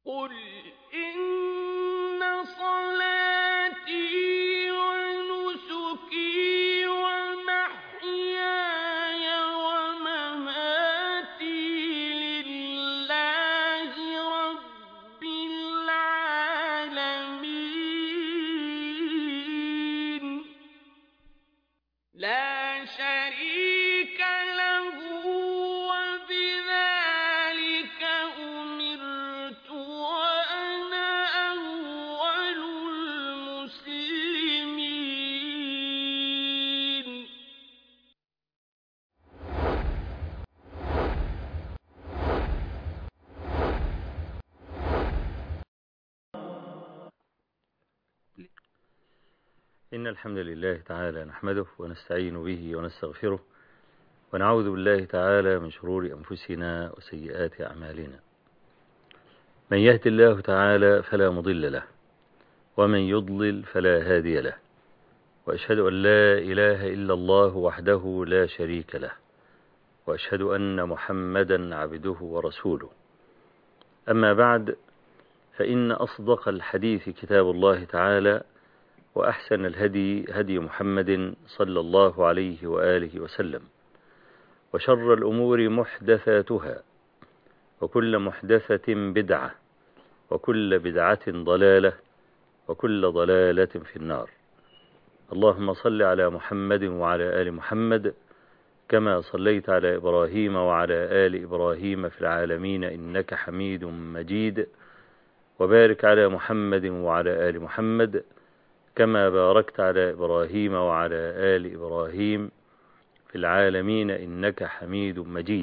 قل إن صلاتي ونسكي ومحياي ومماتي لله رب العالمين لا شريك له وبذلك أمرت وأنا أول المسلمين إن الحمد لله تعالى نحمده ونستعين به ونستغفره ونعوذ بالله تعالى من شرور أنفسنا وسيئات أعمالنا من يهد الله تعالى فلا مضل له ومن يضلل فلا هادي له وأشهد أن لا إله إلا الله وحده لا شريك له وأشهد أن محمدا عبده ورسوله أما بعد فإن أصدق الحديث كتاب الله تعالى وأحسن الهدي هدي محمد صلى الله عليه وآله وسلم وشر الأمور محدثاتها وكل محدثة بدعة وكل بدعة ضلالة وكل ضلالة في النار اللهم صل على محمد وعلى آل محمد كما صليت على إبراهيم وعلى آل إبراهيم في العالمين إنك حميد مجيد وبارك على محمد وعلى آل محمد كما باركت على إبراهيم وعلى آل إبراهيم في العالمين إنك حميد مجيد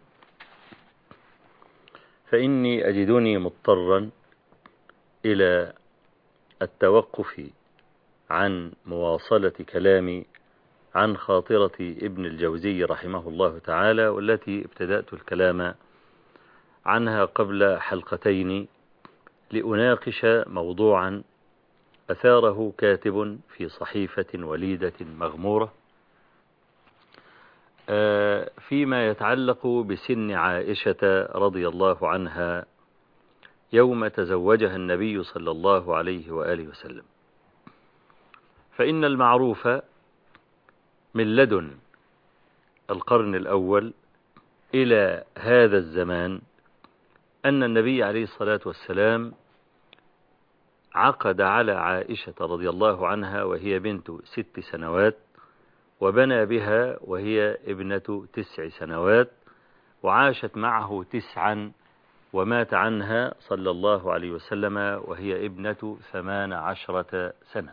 فإني أجدني مضطرا إلى التوقف عن مواصلة كلامي عن خاطرة ابن الجوزي رحمه الله تعالى والتي ابتدأت الكلام عنها قبل حلقتين لأناقش موضوعا أثاره كاتب في صحيفة وليدة مغمورة فيما يتعلق بسن عائشة رضي الله عنها يوم تزوجها النبي صلى الله عليه وآله وسلم فإن المعروف من لدن القرن الأول إلى هذا الزمان أن النبي عليه الصلاة والسلام عقد على عائشة رضي الله عنها وهي بنت ست سنوات وبنى بها وهي ابنة تسع سنوات وعاشت معه تسعا ومات عنها صلى الله عليه وسلم وهي ابنة ثمان عشرة سنة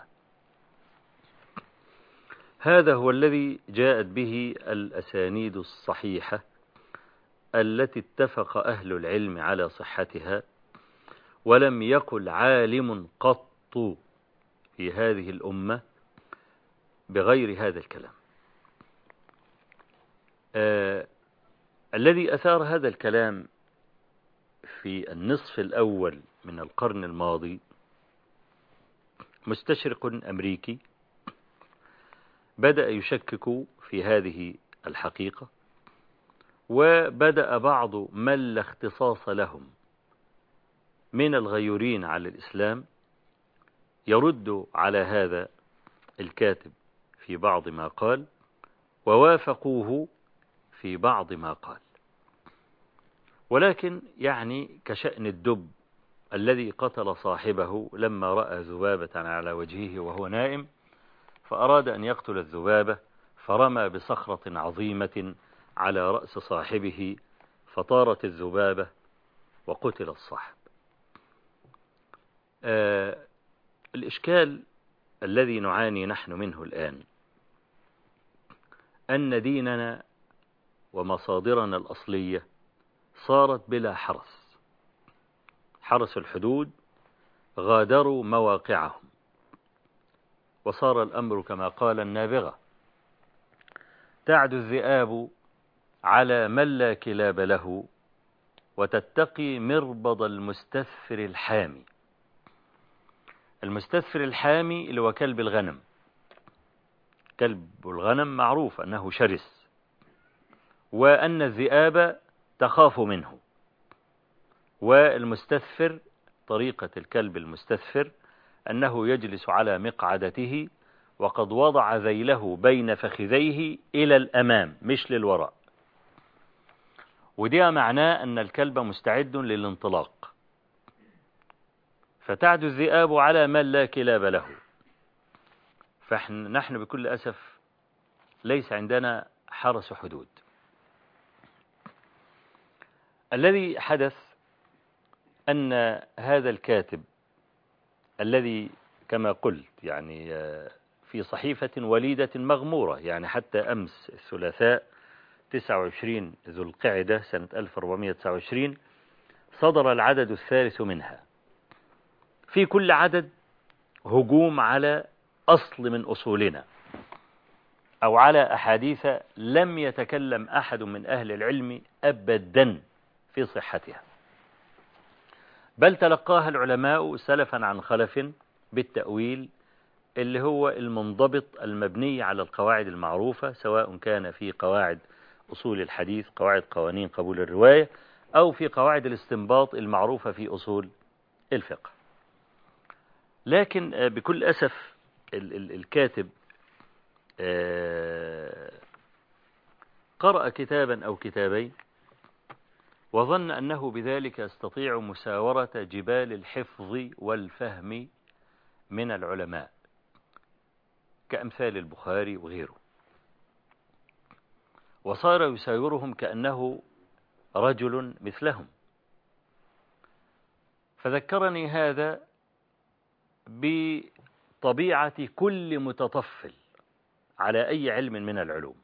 هذا هو الذي جاءت به الأسانيد الصحيحة التي اتفق أهل العلم على صحتها ولم يقل عالم قط في هذه الأمة بغير هذا الكلام آه الذي أثار هذا الكلام في النصف الأول من القرن الماضي مستشرق أمريكي بدأ يشكك في هذه الحقيقة وبدأ بعض من لا اختصاص لهم من الغيورين على الإسلام يرد على هذا الكاتب في بعض ما قال ووافقوه في بعض ما قال ولكن يعني كشأن الدب الذي قتل صاحبه لما رأى ذبابة على وجهه وهو نائم فأراد أن يقتل الذبابة فرمى بصخرة عظيمة على رأس صاحبه فطارت الذبابة وقتل الصاحب آه الإشكال الذي نعاني نحن منه الآن أن ديننا ومصادرنا الأصلية صارت بلا حرس حرس الحدود غادروا مواقعهم وصار الأمر كما قال النابغة تعد الذئاب على من لا كلاب له وتتقي مربض المستثفر الحامي المستثفر الحامي اللي هو كلب الغنم كلب الغنم معروف أنه شرس وأن الذئاب تخاف منه والمستثفر طريقة الكلب المستثفر أنه يجلس على مقعدته وقد وضع ذيله بين فخذيه إلى الأمام مش للوراء ودي معناه أن الكلب مستعد للانطلاق فتعد الذئاب على من لا كلاب له فنحن بكل أسف ليس عندنا حرس حدود الذي حدث أن هذا الكاتب الذي كما قلت يعني في صحيفة وليدة مغمورة يعني حتى أمس الثلاثاء 29 ذو القعدة سنة 1429 صدر العدد الثالث منها في كل عدد هجوم على أصل من أصولنا أو على أحاديث لم يتكلم أحد من أهل العلم أبدا في صحتها بل تلقاها العلماء سلفا عن خلف بالتأويل اللي هو المنضبط المبني على القواعد المعروفة سواء كان في قواعد أصول الحديث قواعد قوانين قبول الرواية أو في قواعد الاستنباط المعروفة في أصول الفقه لكن بكل أسف الكاتب قرأ كتابا أو كتابين وظن أنه بذلك يستطيع مساورة جبال الحفظ والفهم من العلماء كأمثال البخاري وغيره وصار يساورهم كأنه رجل مثلهم فذكرني هذا بطبيعة كل متطفل على أي علم من العلوم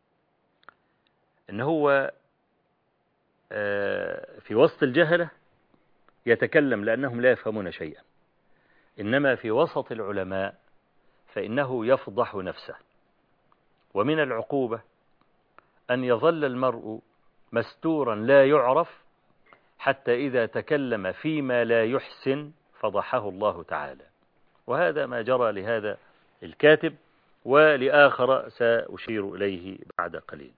إن هو في وسط الجهلة يتكلم لأنهم لا يفهمون شيئا إنما في وسط العلماء فإنه يفضح نفسه ومن العقوبة أن يظل المرء مستورا لا يعرف حتى إذا تكلم فيما لا يحسن فضحه الله تعالى وهذا ما جرى لهذا الكاتب ولآخر سأشير إليه بعد قليل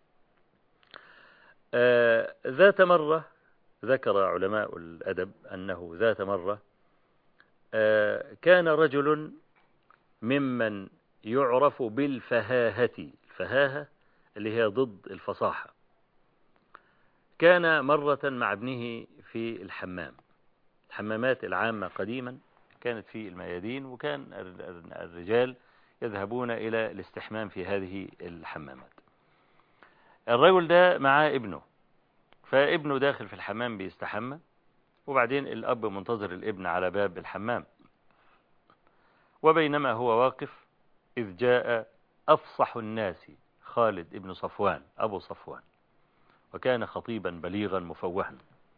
آه ذات مرة ذكر علماء الأدب أنه ذات مرة آه كان رجل ممن يعرف بالفهاهة الفهاهة اللي هي ضد الفصاحة كان مرة مع ابنه في الحمام الحمامات العامة قديما كانت في الميادين وكان الرجال يذهبون إلى الاستحمام في هذه الحمامات الرجل ده معاه ابنه فابنه داخل في الحمام بيستحمى وبعدين الأب منتظر الابن على باب الحمام وبينما هو واقف إذ جاء أفصح الناس خالد ابن صفوان أبو صفوان وكان خطيبا بليغا مفوها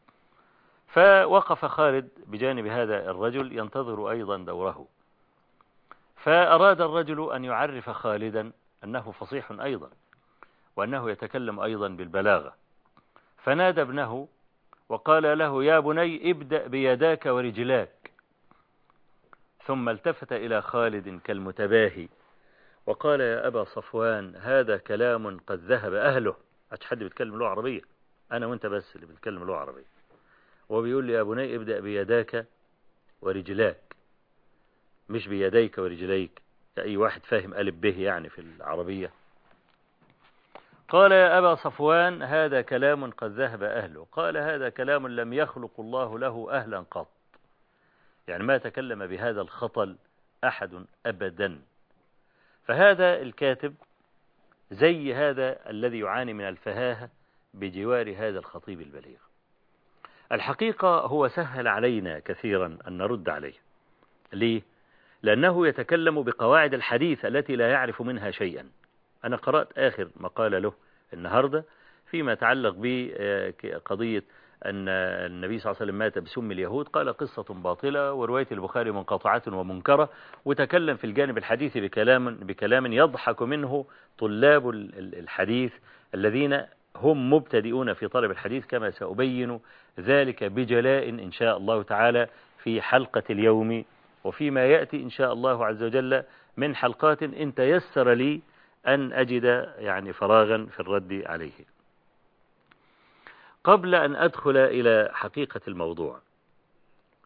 فوقف خالد بجانب هذا الرجل ينتظر أيضا دوره فأراد الرجل أن يعرف خالدا أنه فصيح أيضا وأنه يتكلم أيضا بالبلاغة فنادى ابنه وقال له يا بني ابدأ بيداك ورجلاك ثم التفت إلى خالد كالمتباهي وقال يا أبا صفوان هذا كلام قد ذهب أهله عادش حد بيتكلم لغة عربية أنا وأنت بس اللي بنتكلم لغة عربية وبيقول لي يا بني ابدأ بيداك ورجلاك مش بيديك ورجليك أي واحد فاهم ألف به يعني في العربية قال يا أبا صفوان هذا كلام قد ذهب أهله قال هذا كلام لم يخلق الله له أهلا قط يعني ما تكلم بهذا الخطل أحد أبدا فهذا الكاتب زي هذا الذي يعاني من الفهاهة بجوار هذا الخطيب البليغ الحقيقة هو سهل علينا كثيرا أن نرد عليه ليه؟ لأنه يتكلم بقواعد الحديث التي لا يعرف منها شيئا أنا قرأت آخر مقالة له النهاردة فيما يتعلق بقضية أن النبي صلى الله عليه وسلم مات بسم اليهود قال قصة باطلة ورواية البخاري منقطعة ومنكرة وتكلم في الجانب الحديث بكلام, بكلام يضحك منه طلاب الحديث الذين هم مبتدئون في طلب الحديث كما سأبين ذلك بجلاء إن شاء الله تعالى في حلقة اليوم وفيما يأتي إن شاء الله عز وجل من حلقات إن تيسر لي أن أجد يعني فراغا في الرد عليه قبل أن أدخل إلى حقيقة الموضوع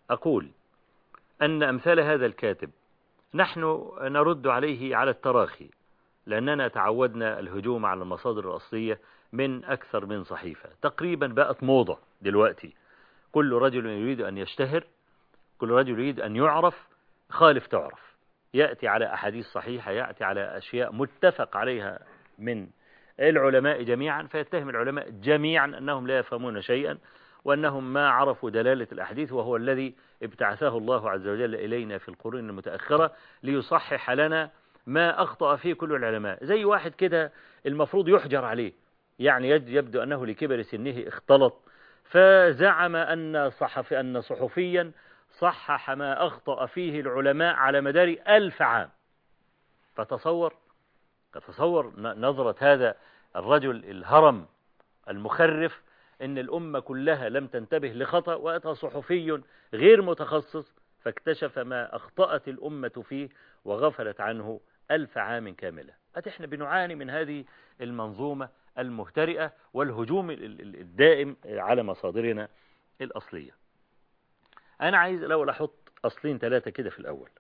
أقول أن أمثال هذا الكاتب نحن نرد عليه على التراخي لأننا تعودنا الهجوم على المصادر الأصلية من أكثر من صحيفة تقريبا بقت موضة دلوقتي كل رجل يريد أن يشتهر كل رجل يريد أن يعرف خالف تعرف يأتي على أحاديث صحيحة يأتي على أشياء متفق عليها من العلماء جميعا فيتهم العلماء جميعا أنهم لا يفهمون شيئا وأنهم ما عرفوا دلالة الأحاديث وهو الذي ابتعثه الله عز وجل إلينا في القرون المتأخرة ليصحح لنا ما أخطأ فيه كل العلماء زي واحد كده المفروض يحجر عليه يعني يبدو أنه لكبر سنه اختلط فزعم أن صحف أن صحفيا صحح ما أخطأ فيه العلماء على مدار ألف عام فتصور تصور نظرة هذا الرجل الهرم المخرف ان الأمة كلها لم تنتبه لخطأ وأتى صحفي غير متخصص فاكتشف ما أخطأت الأمة فيه وغفلت عنه ألف عام كاملة احنا بنعاني من هذه المنظومة المهترئة والهجوم الدائم على مصادرنا الأصلية أنا عايز الأول أحط أصلين ثلاثة كده في الأول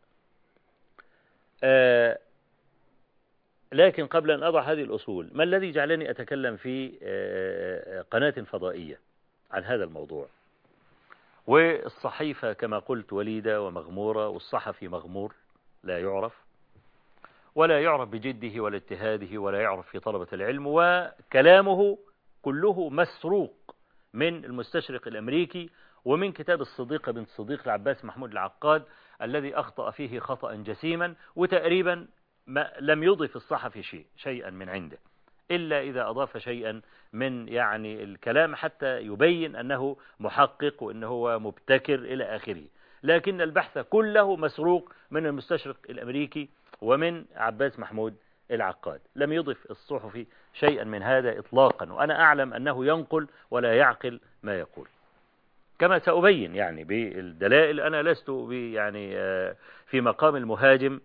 آه لكن قبل أن أضع هذه الأصول ما الذي جعلني أتكلم في قناة فضائية عن هذا الموضوع والصحيفة كما قلت وليدة ومغمورة والصحفي مغمور لا يعرف ولا يعرف بجده ولا اجتهاده ولا يعرف في طلبة العلم وكلامه كله مسروق من المستشرق الأمريكي ومن كتاب الصديقة بنت صديق العباس محمود العقاد الذي أخطأ فيه خطأ جسيما وتقريبا ما لم يضف الصحفي شيء شيئا من عنده إلا إذا أضاف شيئا من يعني الكلام حتى يبين أنه محقق وأنه هو مبتكر إلى آخره لكن البحث كله مسروق من المستشرق الأمريكي ومن عباس محمود العقاد لم يضف الصحفي شيئا من هذا إطلاقا وأنا أعلم أنه ينقل ولا يعقل ما يقول كما سأبين يعني بالدلائل أنا لست يعني في مقام المهاجم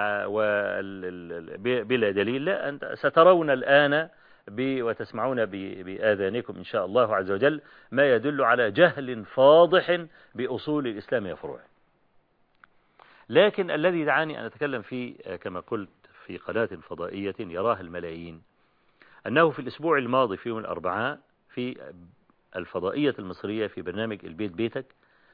بلا دليل لا أنت سترون الآن وتسمعون بآذانكم إن شاء الله عز وجل ما يدل على جهل فاضح بأصول الإسلام وفروعه لكن الذي دعاني أن أتكلم فيه كما قلت في قناة فضائية يراها الملايين أنه في الأسبوع الماضي في يوم الأربعاء في الفضائية المصرية في برنامج البيت بيتك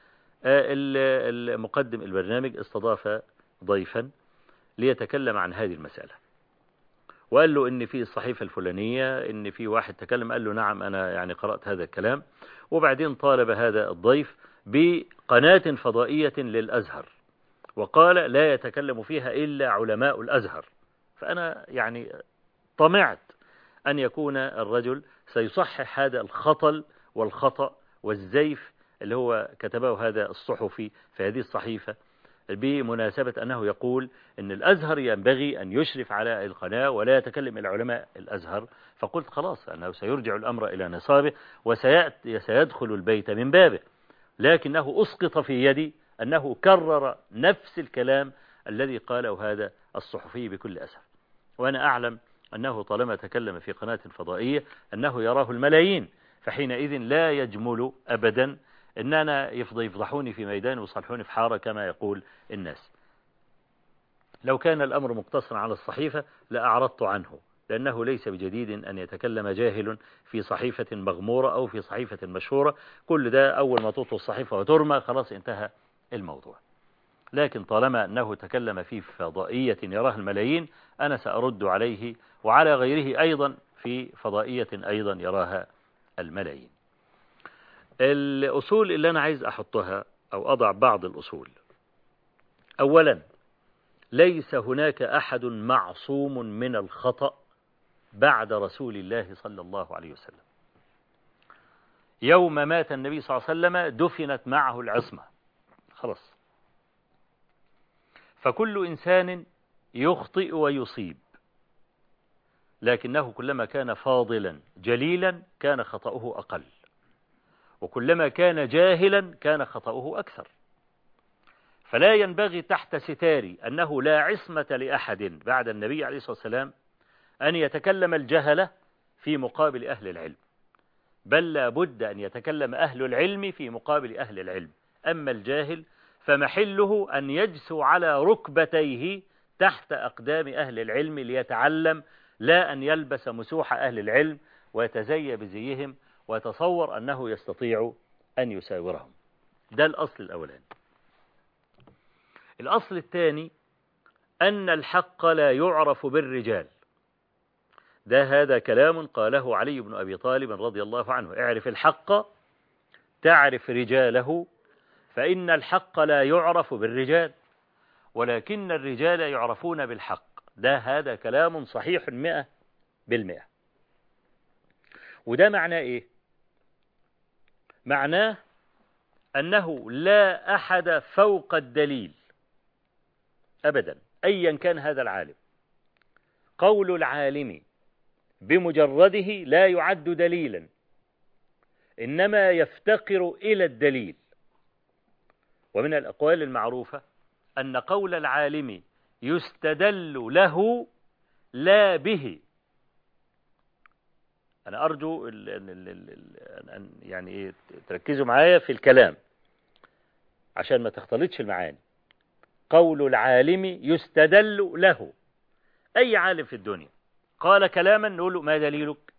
المقدم البرنامج استضاف ضيفا ليتكلم عن هذه المسألة وقال له ان في الصحيفة الفلانية ان في واحد تكلم قال له نعم انا يعني قرأت هذا الكلام وبعدين طالب هذا الضيف بقناة فضائية للأزهر وقال لا يتكلم فيها إلا علماء الأزهر فأنا يعني طمعت أن يكون الرجل سيصحح هذا الخطل والخطأ والزيف اللي هو كتبه هذا الصحفي في هذه الصحيفة بمناسبة أنه يقول أن الأزهر ينبغي أن يشرف على القناة ولا يتكلم إلى علماء الأزهر فقلت خلاص أنه سيرجع الأمر إلى نصابه وسيدخل البيت من بابه لكنه أسقط في يدي أنه كرر نفس الكلام الذي قاله هذا الصحفي بكل أسف وأنا أعلم أنه طالما تكلم في قناة فضائية أنه يراه الملايين فحينئذ لا يجمل أبدا إن أنا يفضحوني في ميدان ويصلحوني في حارة كما يقول الناس لو كان الأمر مقتصرا على الصحيفة لأعرضت عنه لأنه ليس بجديد أن يتكلم جاهل في صحيفة مغمورة أو في صحيفة مشهورة كل ده أول ما تطل الصحيفة وترمى خلاص انتهى الموضوع لكن طالما أنه تكلم في فضائية يراها الملايين أنا سأرد عليه وعلى غيره أيضا في فضائية أيضا يراها الملايين الأصول اللي أنا عايز أحطها أو أضع بعض الأصول أولا ليس هناك أحد معصوم من الخطأ بعد رسول الله صلى الله عليه وسلم يوم مات النبي صلى الله عليه وسلم دفنت معه العصمة خلاص فكل إنسان يخطئ ويصيب لكنه كلما كان فاضلا جليلا كان خطأه أقل وكلما كان جاهلا كان خطأه أكثر فلا ينبغي تحت ستار أنه لا عصمة لأحد بعد النبي عليه الصلاة والسلام أن يتكلم الجهلة في مقابل أهل العلم بل لا بد أن يتكلم أهل العلم في مقابل أهل العلم أما الجاهل فمحله أن يجسو على ركبتيه تحت أقدام أهل العلم ليتعلم لا أن يلبس مسوح أهل العلم ويتزي بزيهم ويتصور أنه يستطيع أن يساورهم ده الأصل الأولاني الأصل الثاني أن الحق لا يعرف بالرجال ده هذا كلام قاله علي بن أبي طالب رضي الله عنه اعرف الحق تعرف رجاله فإن الحق لا يعرف بالرجال ولكن الرجال يعرفون بالحق ده هذا كلام صحيح مئة بالمئة وده معناه إيه معناه أنه لا أحد فوق الدليل أبدا أيا كان هذا العالم قول العالم بمجرده لا يعد دليلا إنما يفتقر إلى الدليل ومن الأقوال المعروفة أن قول العالم يستدل له لا به أنا أرجو أن يعني إيه تركزوا معايا في الكلام عشان ما تختلطش المعاني قول العالم يستدل له أي عالم في الدنيا قال كلاما نقول له ما دليلك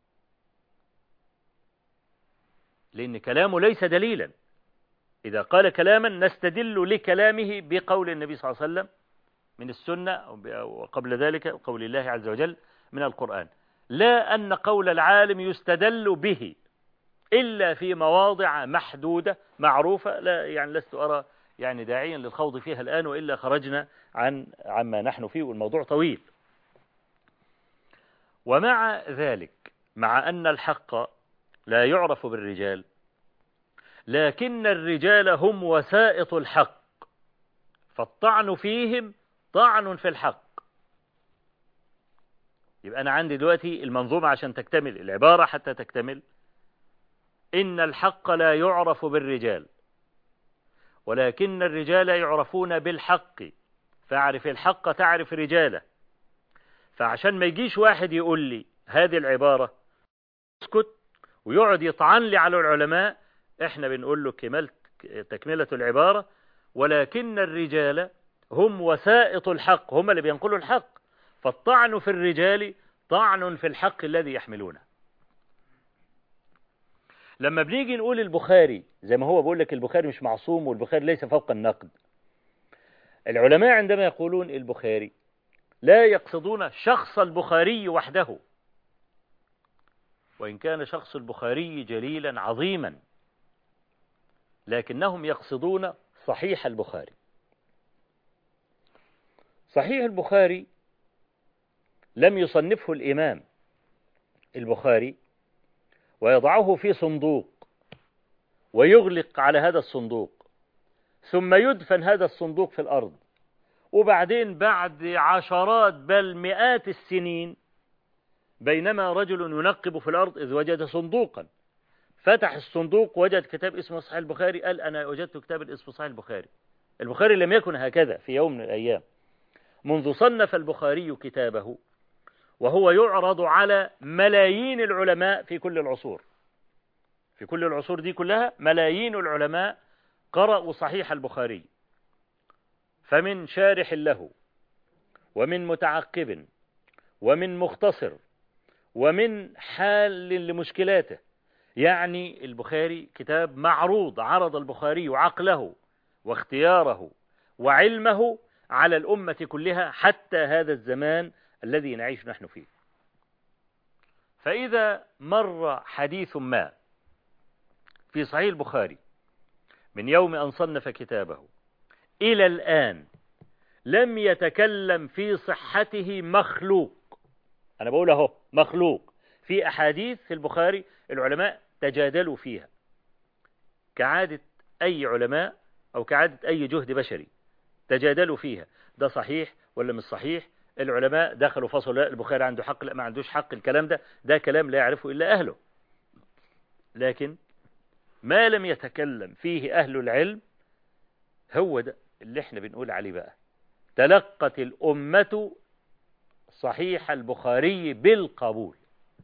لأن كلامه ليس دليلا إذا قال كلاما نستدل لكلامه بقول النبي صلى الله عليه وسلم من السنة وقبل ذلك قول الله عز وجل من القرآن لا أن قول العالم يستدل به إلا في مواضع محدودة معروفة لا يعني لست أرى يعني داعيا للخوض فيها الآن وإلا خرجنا عن عما نحن فيه والموضوع طويل ومع ذلك مع أن الحق لا يعرف بالرجال لكن الرجال هم وسائط الحق فالطعن فيهم طعن في الحق يبقى أنا عندي دلوقتي المنظومة عشان تكتمل العبارة حتى تكتمل إن الحق لا يعرف بالرجال ولكن الرجال يعرفون بالحق فاعرف الحق تعرف رجاله فعشان ما يجيش واحد يقول لي هذه العبارة اسكت ويقعد يطعن لي على العلماء احنا بنقول له كمال تكملة العبارة ولكن الرجال هم وسائط الحق هم اللي بينقلوا الحق فالطعن في الرجال طعن في الحق الذي يحملونه لما بنيجي نقول البخاري زي ما هو بيقول لك البخاري مش معصوم والبخاري ليس فوق النقد العلماء عندما يقولون البخاري لا يقصدون شخص البخاري وحده وإن كان شخص البخاري جليلا عظيما لكنهم يقصدون صحيح البخاري صحيح البخاري لم يصنفه الإمام البخاري ويضعه في صندوق ويغلق على هذا الصندوق ثم يدفن هذا الصندوق في الأرض وبعدين بعد عشرات بل مئات السنين بينما رجل ينقب في الأرض إذ وجد صندوقا فتح الصندوق وجد كتاب اسمه صحيح البخاري قال أنا وجدت كتاب اسمه صحيح البخاري البخاري لم يكن هكذا في يوم من الأيام منذ صنف البخاري كتابه وهو يعرض على ملايين العلماء في كل العصور في كل العصور دي كلها ملايين العلماء قرأوا صحيح البخاري فمن شارح له ومن متعقب ومن مختصر ومن حال لمشكلاته يعني البخاري كتاب معروض عرض البخاري عقله واختياره وعلمه على الأمة كلها حتى هذا الزمان الذي نعيش نحن فيه فإذا مر حديث ما في صحيح البخاري من يوم أن صنف كتابه إلى الآن لم يتكلم في صحته مخلوق أنا بقول أهو مخلوق في أحاديث في البخاري العلماء تجادلوا فيها كعادة أي علماء أو كعادة أي جهد بشري تجادلوا فيها ده صحيح ولا مش صحيح العلماء دخلوا فصلوا لا البخاري عنده حق لا ما عندوش حق الكلام ده ده كلام لا يعرفه إلا أهله لكن ما لم يتكلم فيه أهل العلم هو ده اللي احنا بنقول عليه بقى تلقت الأمة صحيح البخاري بالقبول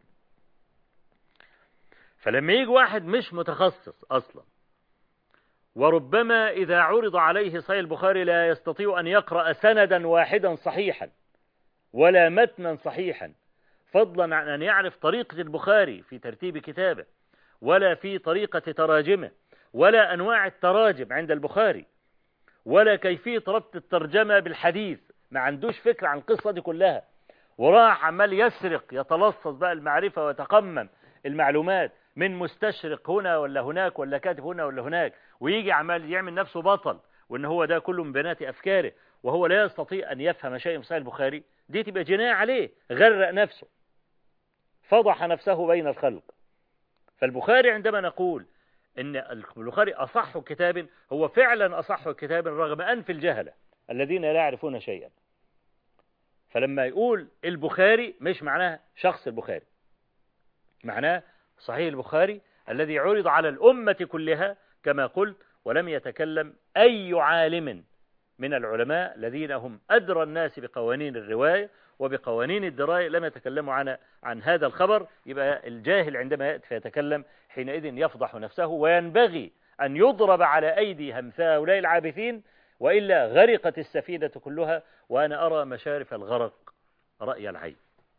فلما يجي واحد مش متخصص أصلا وربما إذا عرض عليه صحيح البخاري لا يستطيع أن يقرأ سندا واحدا صحيحا ولا متنا صحيحا فضلا عن أن يعرف طريقة البخاري في ترتيب كتابه ولا في طريقة تراجمه ولا أنواع التراجم عند البخاري ولا كيفية ربط الترجمة بالحديث ما عندوش فكرة عن القصة دي كلها وراح عمال يسرق يتلصص بقى المعرفة ويتقمم المعلومات من مستشرق هنا ولا هناك ولا كاتب هنا ولا هناك ويجي عمال يعمل نفسه بطل وان هو ده كله من بنات افكاره وهو لا يستطيع ان يفهم شيء في صحيح البخاري دي تبقى جناية عليه غرق نفسه فضح نفسه بين الخلق فالبخاري عندما نقول ان البخاري اصح كتاب هو فعلا اصح كتاب رغم انف الجهله الذين لا يعرفون شيئا فلما يقول البخاري مش معناه شخص البخاري معناه صحيح البخاري الذي عرض على الأمة كلها كما قلت ولم يتكلم أي عالم من العلماء الذين هم أدرى الناس بقوانين الرواية وبقوانين الدراية لم يتكلموا عن عن هذا الخبر يبقى الجاهل عندما يأتي فيتكلم حينئذ يفضح نفسه وينبغي أن يضرب على أيدي همثاء هؤلاء العابثين وإلا غرقت السفينة كلها وأنا أرى مشارف الغرق رأي العين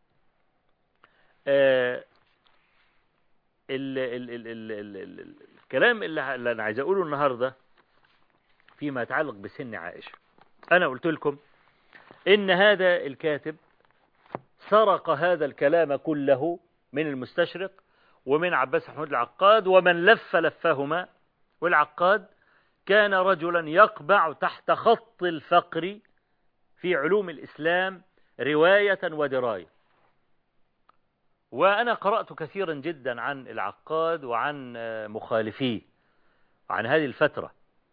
آه ال ال ال ال ال ال الكلام اللي, اللي أنا عايز أقوله النهاردة فيما يتعلق بسن عائشة أنا قلت لكم إن هذا الكاتب سرق هذا الكلام كله من المستشرق ومن عباس محمود العقاد ومن لف لفهما والعقاد كان رجلا يقبع تحت خط الفقر في علوم الإسلام رواية ودراية وأنا قرأت كثيرا جدا عن العقاد وعن مخالفيه عن هذه الفترة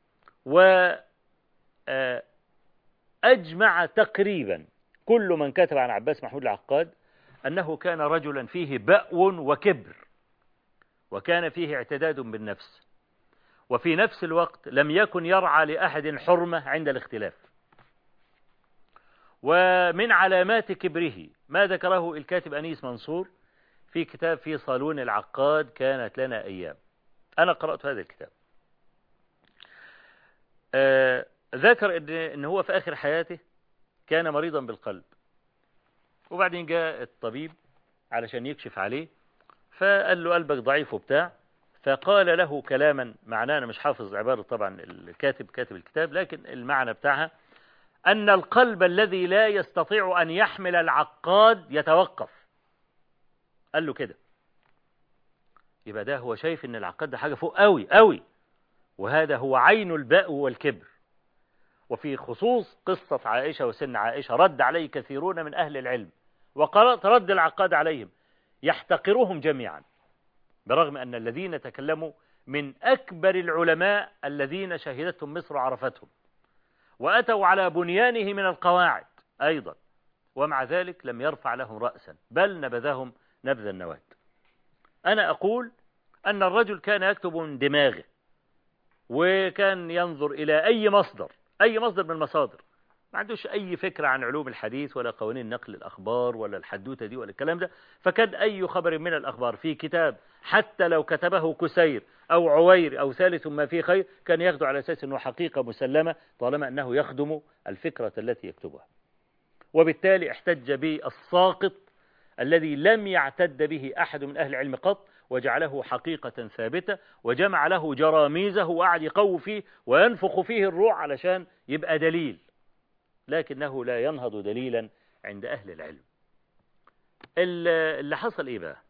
وأجمع تقريبا كل من كتب عن عباس محمود العقاد أنه كان رجلا فيه بأو وكبر وكان فيه اعتداد بالنفس وفي نفس الوقت لم يكن يرعى لأحد حرمة عند الاختلاف ومن علامات كبره ما ذكره الكاتب أنيس منصور في كتاب في صالون العقاد كانت لنا أيام أنا قرأت هذا الكتاب آه ذكر إن, إن هو في آخر حياته كان مريضا بالقلب وبعدين جاء الطبيب علشان يكشف عليه فقال له قلبك ضعيف وبتاع فقال له كلاما معناه أنا مش حافظ عبارة طبعا الكاتب كاتب الكتاب لكن المعنى بتاعها أن القلب الذي لا يستطيع أن يحمل العقاد يتوقف قال له كده يبقى ده هو شايف ان العقاد ده حاجة فوق قوي قوي وهذا هو عين الباء والكبر وفي خصوص قصة عائشة وسن عائشة رد عليه كثيرون من أهل العلم وقرأت رد العقاد عليهم يحتقرهم جميعا برغم أن الذين تكلموا من أكبر العلماء الذين شهدتهم مصر عرفتهم وأتوا على بنيانه من القواعد أيضا ومع ذلك لم يرفع لهم رأسا بل نبذهم نبذ النواة أنا أقول أن الرجل كان يكتب من دماغه وكان ينظر إلى أي مصدر أي مصدر من المصادر ما عندوش أي فكرة عن علوم الحديث ولا قوانين نقل الأخبار ولا الحدوتة دي ولا الكلام ده فكان أي خبر من الأخبار في كتاب حتى لو كتبه كسير أو عوير أو ثالث ما فيه خير كان ياخده على أساس أنه حقيقة مسلمة طالما أنه يخدم الفكرة التي يكتبها وبالتالي احتج به الساقط الذي لم يعتد به أحد من أهل العلم قط وجعله حقيقة ثابتة وجمع له جراميزه وقعد يقوي فيه وينفخ فيه الروح علشان يبقى دليل لكنه لا ينهض دليلا عند أهل العلم اللي حصل إيه بقى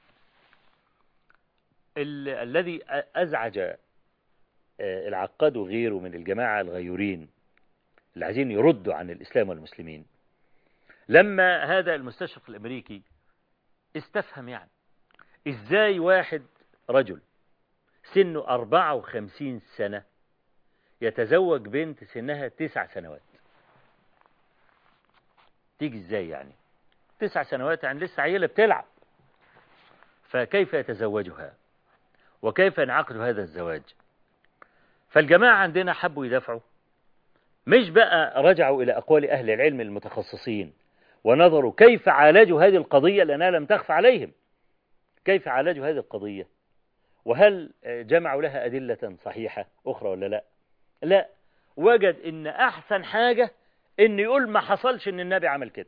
الذي أزعج العقاد وغيره من الجماعة الغيورين اللي عايزين يردوا عن الإسلام والمسلمين لما هذا المستشرق الأمريكي استفهم يعني إزاي واحد رجل سنه 54 سنة يتزوج بنت سنها تسع سنوات تيجي إزاي يعني تسع سنوات يعني لسه عيلة بتلعب فكيف يتزوجها وكيف ينعقد هذا الزواج فالجماعة عندنا حبوا يدافعوا مش بقى رجعوا إلى أقوال أهل العلم المتخصصين ونظروا كيف عالجوا هذه القضية لأنها لم تخف عليهم كيف عالجوا هذه القضية وهل جمعوا لها أدلة صحيحة أخرى ولا لا لا وجد إن أحسن حاجة إن يقول ما حصلش إن النبي عمل كده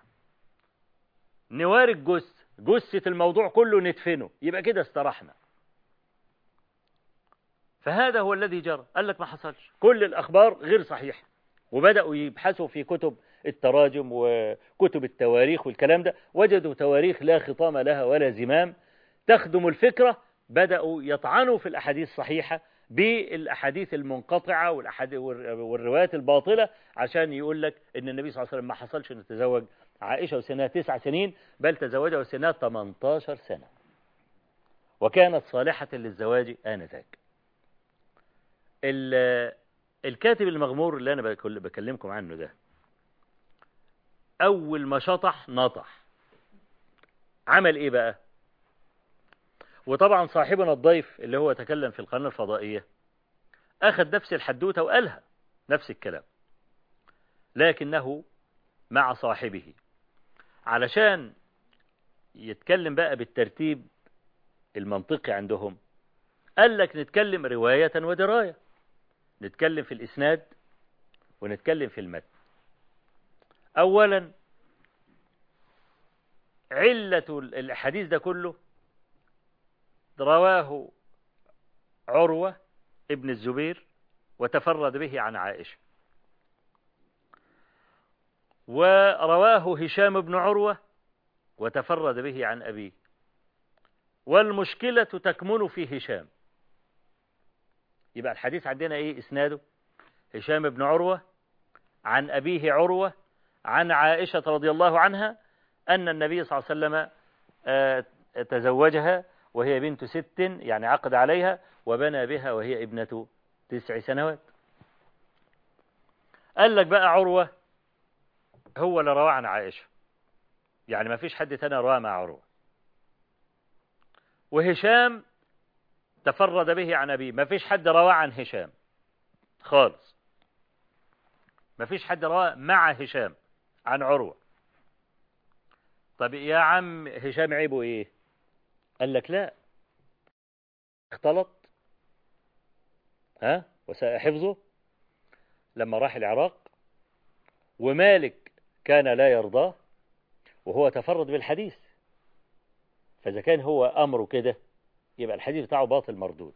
نواري الجثة جثة الموضوع كله ندفنه يبقى كده استرحنا فهذا هو الذي جرى قال لك ما حصلش كل الأخبار غير صحيحة وبدأوا يبحثوا في كتب التراجم وكتب التواريخ والكلام ده وجدوا تواريخ لا خطام لها ولا زمام تخدم الفكرة بدأوا يطعنوا في الأحاديث الصحيحة بالأحاديث المنقطعة والأحاديث والروايات الباطلة عشان يقول لك إن النبي صلى الله عليه وسلم ما حصلش إنه تزوج عائشة وسنها تسع سنين بل تزوجها وسنها 18 سنة وكانت صالحة للزواج آنذاك الكاتب المغمور اللي أنا بكلمكم عنه ده أول ما شطح نطح عمل إيه بقى وطبعا صاحبنا الضيف اللي هو تكلم في القناة الفضائية أخذ نفس الحدوتة وقالها نفس الكلام لكنه مع صاحبه علشان يتكلم بقى بالترتيب المنطقي عندهم قال لك نتكلم رواية ودراية نتكلم في الإسناد ونتكلم في المتن أولا علة الحديث ده كله رواه عروة ابن الزبير وتفرد به عن عائشة ورواه هشام بن عروة وتفرد به عن أبيه والمشكلة تكمن في هشام يبقى الحديث عندنا ايه اسناده هشام بن عروة عن أبيه عروة عن عائشة رضي الله عنها أن النبي صلى الله عليه وسلم تزوجها وهي بنت ست يعني عقد عليها وبنى بها وهي ابنة تسع سنوات قال لك بقى عروة هو اللي روى عن عائشة يعني ما فيش حد تاني رواه مع عروة وهشام تفرد به عن أبيه ما فيش حد رواه عن هشام خالص ما فيش حد رواه مع هشام عن عروة طب يا عم هشام عيبه ايه قال لك لا اختلط ها وساء حفظه لما راح العراق ومالك كان لا يرضاه وهو تفرد بالحديث فإذا كان هو أمره كده يبقى الحديث بتاعه باطل مردود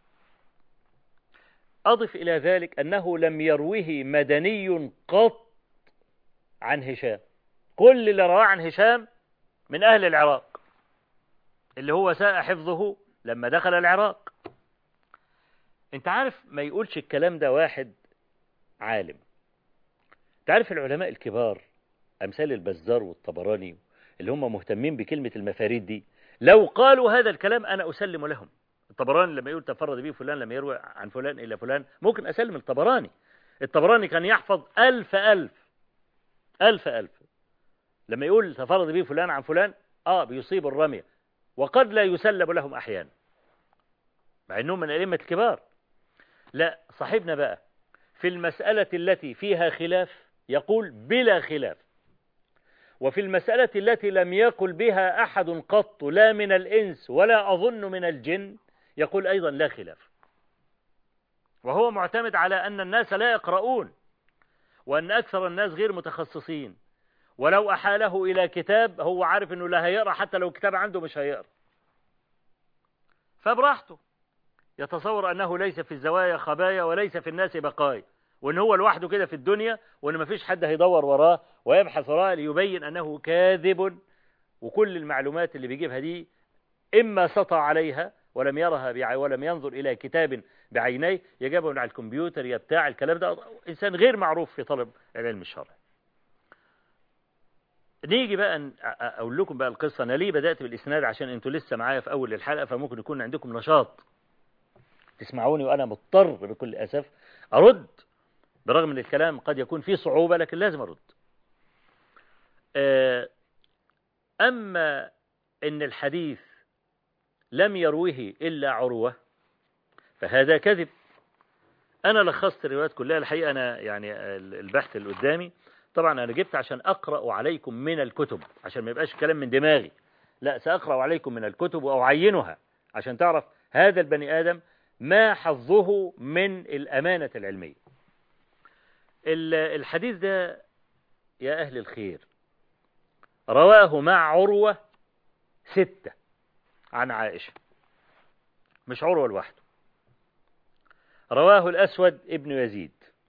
أضف إلى ذلك أنه لم يروه مدني قط عن هشام كل اللي رواه عن هشام من أهل العراق اللي هو ساء حفظه لما دخل العراق انت عارف ما يقولش الكلام ده واحد عالم تعرف العلماء الكبار أمثال البزار والطبراني اللي هم مهتمين بكلمة المفاريد دي لو قالوا هذا الكلام أنا أسلم لهم الطبراني لما يقول تفرد به فلان لما يروي عن فلان إلى فلان ممكن أسلم الطبراني الطبراني كان يحفظ ألف ألف ألف ألف لما يقول تفرد به فلان عن فلان آه بيصيب الرمية وقد لا يسلب لهم أحيانا مع أنهم من الأئمة الكبار لا صاحبنا بقى في المسألة التي فيها خلاف يقول بلا خلاف وفي المسألة التي لم يقل بها أحد قط لا من الإنس ولا أظن من الجن يقول أيضا لا خلاف وهو معتمد على أن الناس لا يقرؤون وأن أكثر الناس غير متخصصين ولو أحاله إلى كتاب هو عارف أنه لا هيقرأ حتى لو كتاب عنده مش هيقرأ فبراحته يتصور أنه ليس في الزوايا خبايا وليس في الناس بقايا وان هو لوحده كده في الدنيا وان مفيش حد هيدور وراه ويبحث وراه ليبين انه كاذب وكل المعلومات اللي بيجيبها دي اما سطى عليها ولم يرها بعي ولم ينظر الى كتاب بعينيه يجابه من على الكمبيوتر يا بتاع الكلام ده انسان غير معروف في طلب العلم الشرعي نيجي بقى اقول لكم بقى القصه انا ليه بدات بالاسناد عشان انتوا لسه معايا في اول الحلقه فممكن يكون عندكم نشاط تسمعوني وانا مضطر بكل اسف ارد برغم ان الكلام قد يكون فيه صعوبة لكن لازم أرد أما إن الحديث لم يروه إلا عروة فهذا كذب أنا لخصت الروايات كلها الحقيقة أنا يعني البحث اللي قدامي طبعا أنا جبت عشان أقرأ عليكم من الكتب عشان ما يبقاش كلام من دماغي لا سأقرأ عليكم من الكتب وأعينها عشان تعرف هذا البني آدم ما حظه من الأمانة العلمية الحديث ده يا أهل الخير رواه مع عروة ستة عن عائشة مش عروة لوحده رواه الأسود ابن يزيد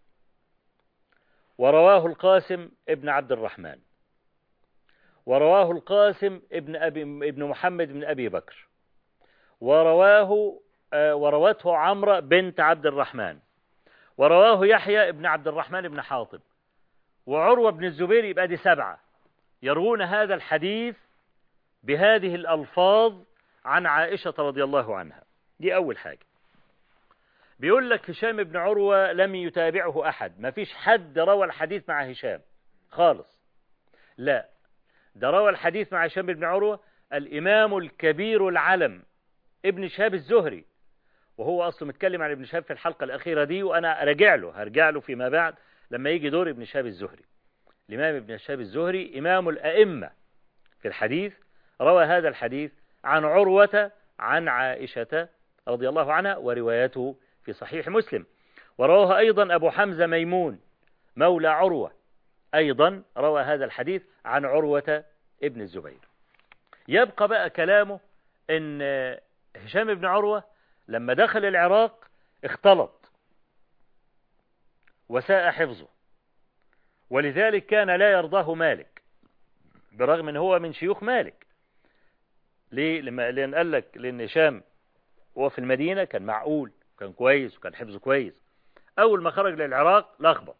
ورواه القاسم ابن عبد الرحمن ورواه القاسم ابن أبي ابن محمد بن أبي بكر ورواه وروته عمرو بنت عبد الرحمن ورواه يحيى ابن عبد الرحمن بن حاطب وعروة بن الزبير يبقى دي سبعة يروون هذا الحديث بهذه الألفاظ عن عائشة رضي الله عنها دي أول حاجة بيقول لك هشام بن عروة لم يتابعه أحد ما فيش حد روى الحديث مع هشام خالص لا ده روى الحديث مع هشام بن عروة الإمام الكبير العلم ابن شهاب الزهري وهو أصله متكلم عن ابن شهاب في الحلقة الأخيرة دي وأنا راجع له هرجع له فيما بعد لما يجي دور ابن شهاب الزهري الإمام ابن شهاب الزهري إمام الأئمة في الحديث روى هذا الحديث عن عروة عن عائشة رضي الله عنها وروايته في صحيح مسلم ورواه أيضا أبو حمزة ميمون مولى عروة أيضا روى هذا الحديث عن عروة ابن الزبير يبقى بقى كلامه ان هشام بن عروة لما دخل العراق اختلط وساء حفظه ولذلك كان لا يرضاه مالك برغم ان هو من شيوخ مالك ليه لما لان قال لك لان هشام هو في المدينة كان معقول كان كويس وكان حفظه كويس اول ما خرج للعراق لخبط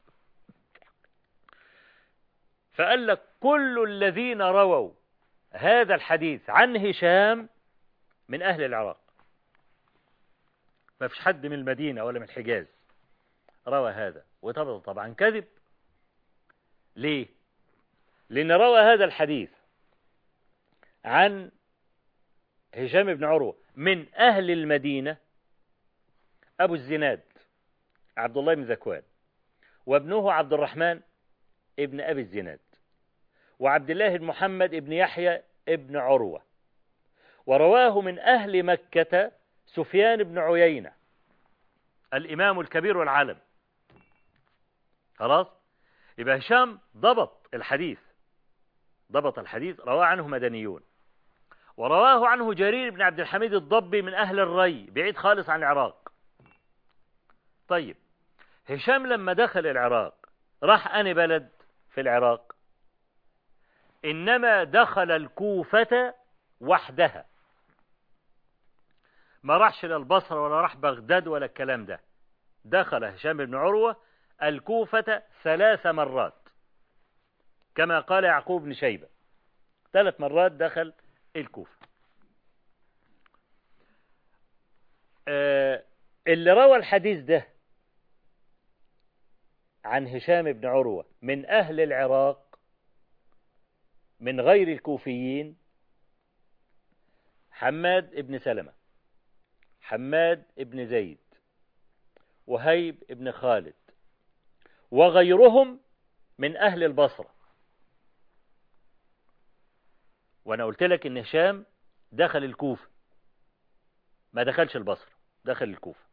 فقال لك كل الذين رووا هذا الحديث عن هشام من أهل العراق ما فيش حد من المدينة ولا من الحجاز روى هذا وطبعا طبعا كذب ليه لأن روى هذا الحديث عن هشام بن عروة من أهل المدينة أبو الزناد عبد الله بن ذكوان وابنه عبد الرحمن ابن أبي الزناد وعبد الله بن محمد ابن يحيى ابن عروة ورواه من أهل مكة سفيان بن عيينة الإمام الكبير والعالم خلاص يبقى هشام ضبط الحديث ضبط الحديث رواه عنه مدنيون ورواه عنه جرير بن عبد الحميد الضبي من أهل الري بعيد خالص عن العراق طيب هشام لما دخل العراق راح أني بلد في العراق إنما دخل الكوفة وحدها ما راحش للبصرة ولا راح بغداد ولا الكلام ده دخل هشام بن عروة الكوفة ثلاث مرات كما قال يعقوب بن شيبة ثلاث مرات دخل الكوفة آه اللي روى الحديث ده عن هشام بن عروة من أهل العراق من غير الكوفيين حماد بن سلمة حماد بن زيد وهيب بن خالد وغيرهم من أهل البصرة وأنا قلت لك إن هشام دخل الكوفة ما دخلش البصرة دخل الكوفة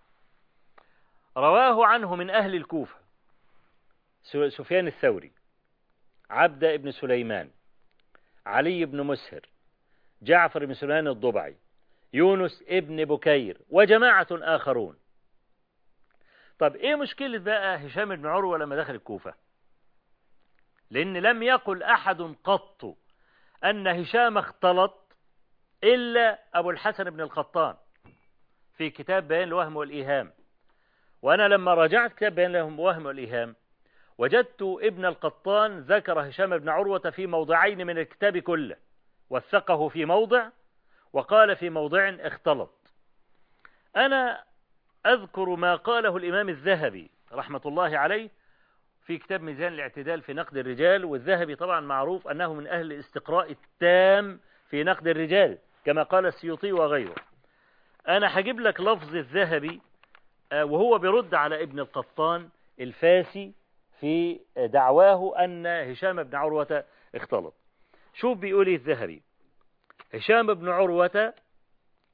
رواه عنه من أهل الكوفة سفيان الثوري عبد بن سليمان علي بن مسهر جعفر بن سليمان الضبعي يونس ابن بكير وجماعة آخرون طب ايه مشكلة بقى هشام بن عروة لما دخل الكوفة لان لم يقل احد قط ان هشام اختلط الا ابو الحسن بن القطان في كتاب بيان الوهم والايهام وانا لما راجعت كتاب بيان الوهم والايهام وجدت ابن القطان ذكر هشام بن عروة في موضعين من الكتاب كله وثقه في موضع وقال في موضع اختلط أنا أذكر ما قاله الإمام الذهبي رحمة الله عليه في كتاب ميزان الاعتدال في نقد الرجال والذهبي طبعا معروف أنه من أهل الاستقراء التام في نقد الرجال كما قال السيوطي وغيره أنا هجيب لك لفظ الذهبي وهو برد على ابن القطان الفاسي في دعواه أن هشام بن عروة اختلط شوف بيقول الذهبي هشام بن عروة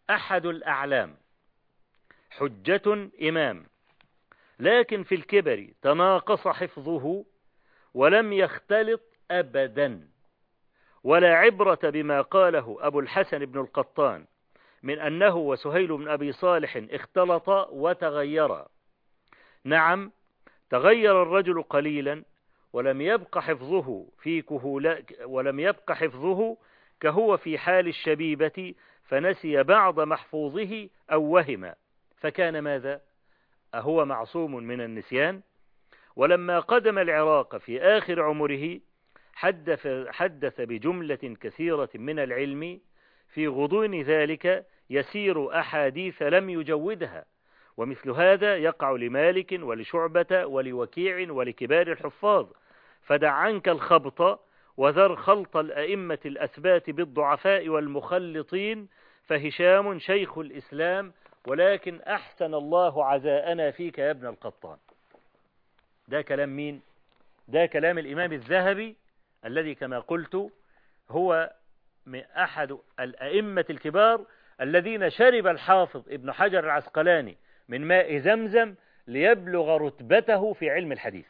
أحد الأعلام حجة إمام لكن في الكبر تناقص حفظه ولم يختلط أبدا ولا عبرة بما قاله أبو الحسن بن القطان من أنه وسهيل بن أبي صالح اختلطا وتغيرا نعم تغير الرجل قليلا ولم يبق حفظه في كهولا ولم يبق حفظه كهو في حال الشبيبة فنسي بعض محفوظه أو وهم فكان ماذا أهو معصوم من النسيان ولما قدم العراق في آخر عمره حدث, حدث بجملة كثيرة من العلم في غضون ذلك يسير أحاديث لم يجودها ومثل هذا يقع لمالك ولشعبة ولوكيع ولكبار الحفاظ فدع عنك الخبط وذر خلط الأئمة الأثبات بالضعفاء والمخلطين فهشام شيخ الإسلام ولكن أحسن الله عزاءنا فيك يا ابن القطان ده كلام مين ده كلام الإمام الذهبي الذي كما قلت هو من أحد الأئمة الكبار الذين شرب الحافظ ابن حجر العسقلاني من ماء زمزم ليبلغ رتبته في علم الحديث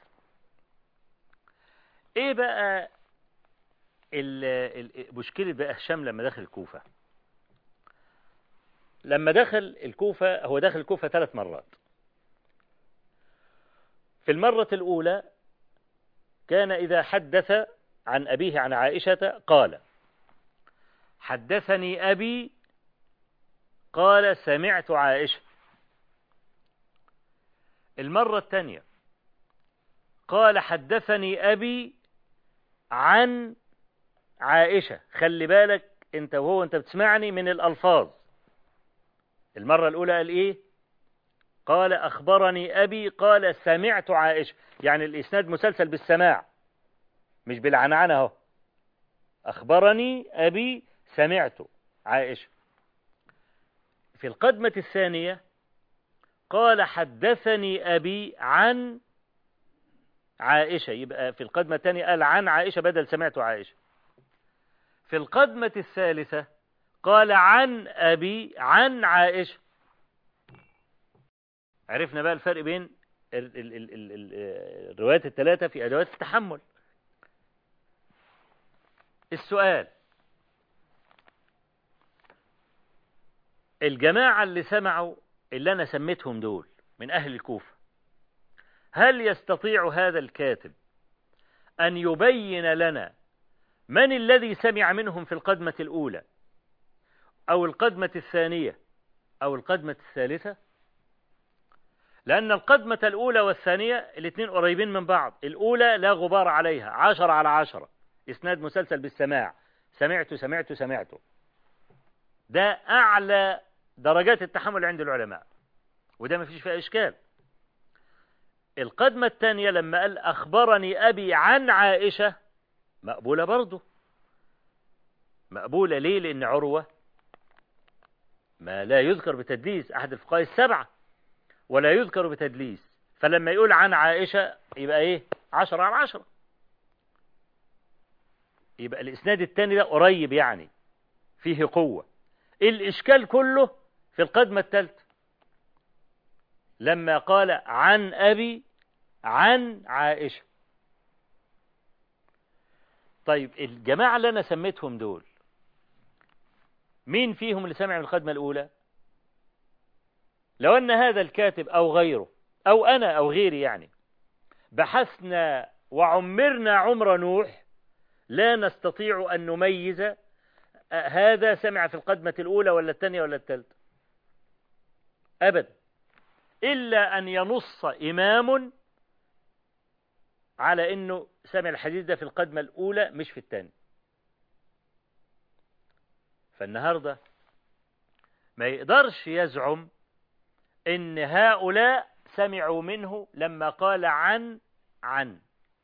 ايه بقى مشكلة بقى هشام لما دخل الكوفة لما دخل الكوفة هو دخل الكوفة ثلاث مرات في المرة الأولى كان إذا حدث عن أبيه عن عائشة قال حدثني أبي قال سمعت عائشة المرة الثانية قال حدثني أبي عن عائشة خلي بالك انت وهو انت بتسمعني من الألفاظ المرة الأولى قال إيه قال أخبرني أبي قال سمعت عائشة يعني الإسناد مسلسل بالسماع مش بالعنعنة اهو أخبرني أبي سمعت عائشة في القدمة الثانية قال حدثني أبي عن عائشة يبقى في القدمة الثانية قال عن عائشة بدل سمعت عائشة في القدمة الثالثة قال عن أبي عن عائشة عرفنا بقى الفرق بين الروايات الثلاثة في أدوات التحمل السؤال الجماعة اللي سمعوا اللي أنا سميتهم دول من أهل الكوفة هل يستطيع هذا الكاتب أن يبين لنا من الذي سمع منهم في القدمة الأولى أو القدمة الثانية أو القدمة الثالثة لأن القدمة الأولى والثانية الاثنين قريبين من بعض الأولى لا غبار عليها عشرة على عشرة إسناد مسلسل بالسماع سمعت سمعت سمعت ده أعلى درجات التحمل عند العلماء وده ما فيش فيها إشكال القدمة الثانية لما قال أخبرني أبي عن عائشة مقبولة برضه مقبولة ليه لأن عروة ما لا يذكر بتدليس أحد الفقهاء السبعة ولا يذكر بتدليس فلما يقول عن عائشة يبقى إيه عشرة على عشرة يبقى الإسناد الثاني ده قريب يعني فيه قوة الإشكال كله في القدمة الثالثة لما قال عن أبي عن عائشة طيب الجماعة اللي أنا سميتهم دول مين فيهم اللي سمع من الخدمة الأولى لو أن هذا الكاتب أو غيره أو أنا أو غيري يعني بحثنا وعمرنا عمر نوح لا نستطيع أن نميز هذا سمع في القدمة الأولى ولا الثانية ولا الثالثة أبدا إلا أن ينص إمام على أنه سمع الحديث ده في القدمة الأولى مش في الثانية فالنهاردة ما يقدرش يزعم ان هؤلاء سمعوا منه لما قال عن عن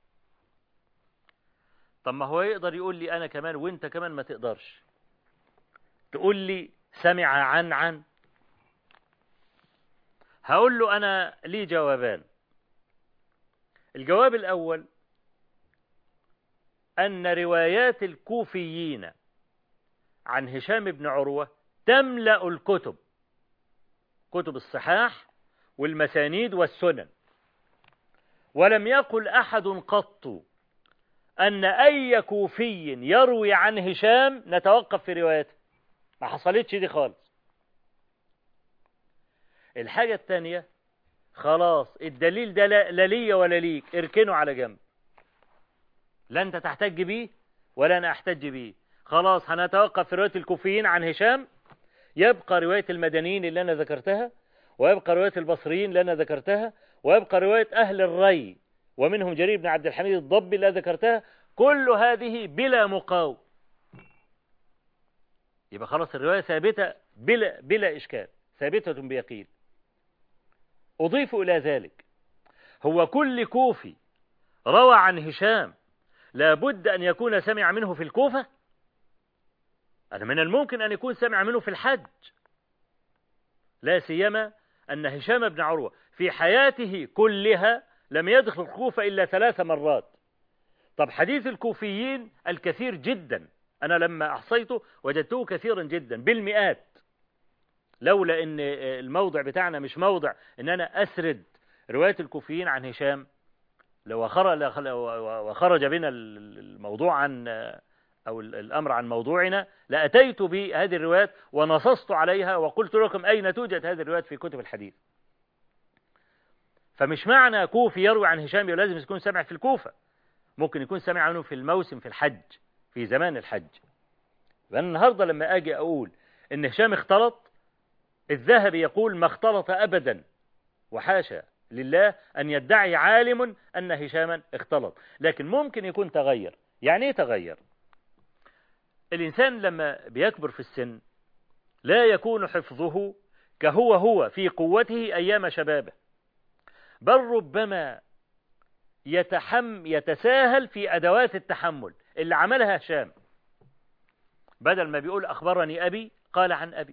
طب ما هو يقدر يقول لي انا كمان وانت كمان ما تقدرش تقول لي سمع عن عن هقول له انا لي جوابان الجواب الاول ان روايات الكوفيين عن هشام بن عروه تملأ الكتب كتب الصحاح والمسانيد والسنن ولم يقل أحد قط أن أي كوفي يروي عن هشام نتوقف في روايته ما حصلتش دي خالص الحاجة الثانية خلاص الدليل ده لا لا ليا ولا ليك اركنه على جنب لا انت تحتج بيه ولا انا احتج بيه خلاص هنتوقف في رواية الكوفيين عن هشام يبقى رواية المدنيين اللي انا ذكرتها ويبقى رواية البصريين اللي انا ذكرتها ويبقى رواية اهل الري ومنهم جرير بن عبد الحميد الضبي اللي ذكرتها كل هذه بلا مقاو يبقى خلاص الرواية ثابتة بلا, بلا إشكال ثابتة بيقين أضيف إلى ذلك هو كل كوفي روى عن هشام لابد أن يكون سمع منه في الكوفة أنا من الممكن أن يكون سمع منه في الحج لا سيما أن هشام بن عروة في حياته كلها لم يدخل الكوفة إلا ثلاث مرات طب حديث الكوفيين الكثير جدا أنا لما أحصيته وجدته كثيرا جدا بالمئات لولا أن الموضع بتاعنا مش موضع أن أنا أسرد رواية الكوفيين عن هشام لو وخرج بنا الموضوع عن أو الأمر عن موضوعنا لأتيت بهذه الروايات ونصصت عليها وقلت لكم أين توجد هذه الروايات في كتب الحديث فمش معنى كوفي يروي عن هشام لازم يكون سمع في الكوفة ممكن يكون سمع عنه في الموسم في الحج في زمان الحج فأنا النهاردة لما أجي أقول إن هشام اختلط الذهبي يقول ما اختلط أبدا وحاشا لله أن يدعي عالم أن هشاما اختلط لكن ممكن يكون تغير يعني ايه تغير الإنسان لما بيكبر في السن لا يكون حفظه كهو هو في قوته أيام شبابه بل ربما يتحم يتساهل في أدوات التحمل اللي عملها هشام بدل ما بيقول أخبرني أبي قال عن أبي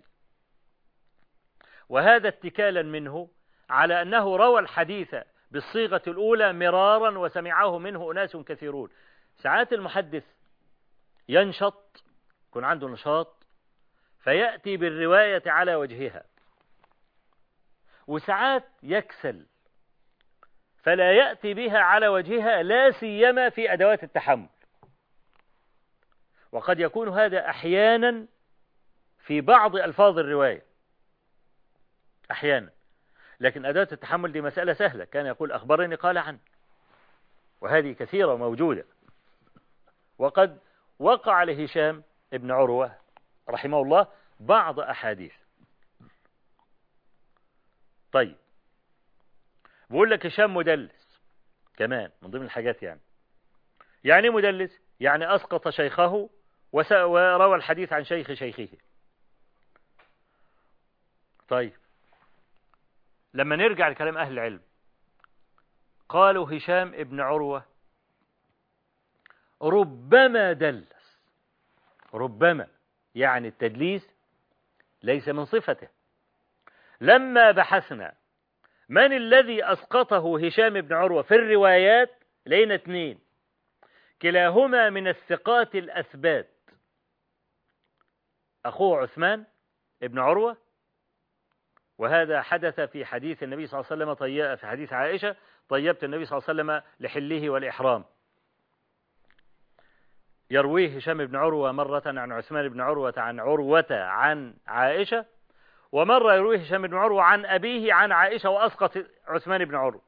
وهذا اتكالا منه على أنه روى الحديث بالصيغة الأولى مرارا وسمعه منه أناس كثيرون ساعات المحدث ينشط يكون عنده نشاط فيأتي بالرواية على وجهها وساعات يكسل فلا يأتي بها على وجهها لا سيما في أدوات التحمل وقد يكون هذا أحيانا في بعض ألفاظ الرواية أحيانا لكن أداة التحمل دي مسألة سهلة كان يقول أخبرني قال عن وهذه كثيرة موجودة وقد وقع لهشام ابن عروة رحمه الله بعض أحاديث طيب بقول لك هشام مدلس كمان من ضمن الحاجات يعني يعني مدلس يعني أسقط شيخه وروى الحديث عن شيخ شيخه طيب لما نرجع لكلام أهل العلم قالوا هشام ابن عروة ربما دلس ربما يعني التدليس ليس من صفته لما بحثنا من الذي أسقطه هشام بن عروة في الروايات لقينا اثنين كلاهما من الثقات الأثبات أخوه عثمان ابن عروة وهذا حدث في حديث النبي صلى الله عليه وسلم طي... في حديث عائشة طيبت النبي صلى الله عليه وسلم لحله والإحرام يرويه هشام بن عروة مرة عن عثمان بن عروة عن عروة عن عائشة ومرة يرويه هشام بن عروة عن أبيه عن عائشة وأسقط عثمان بن عروة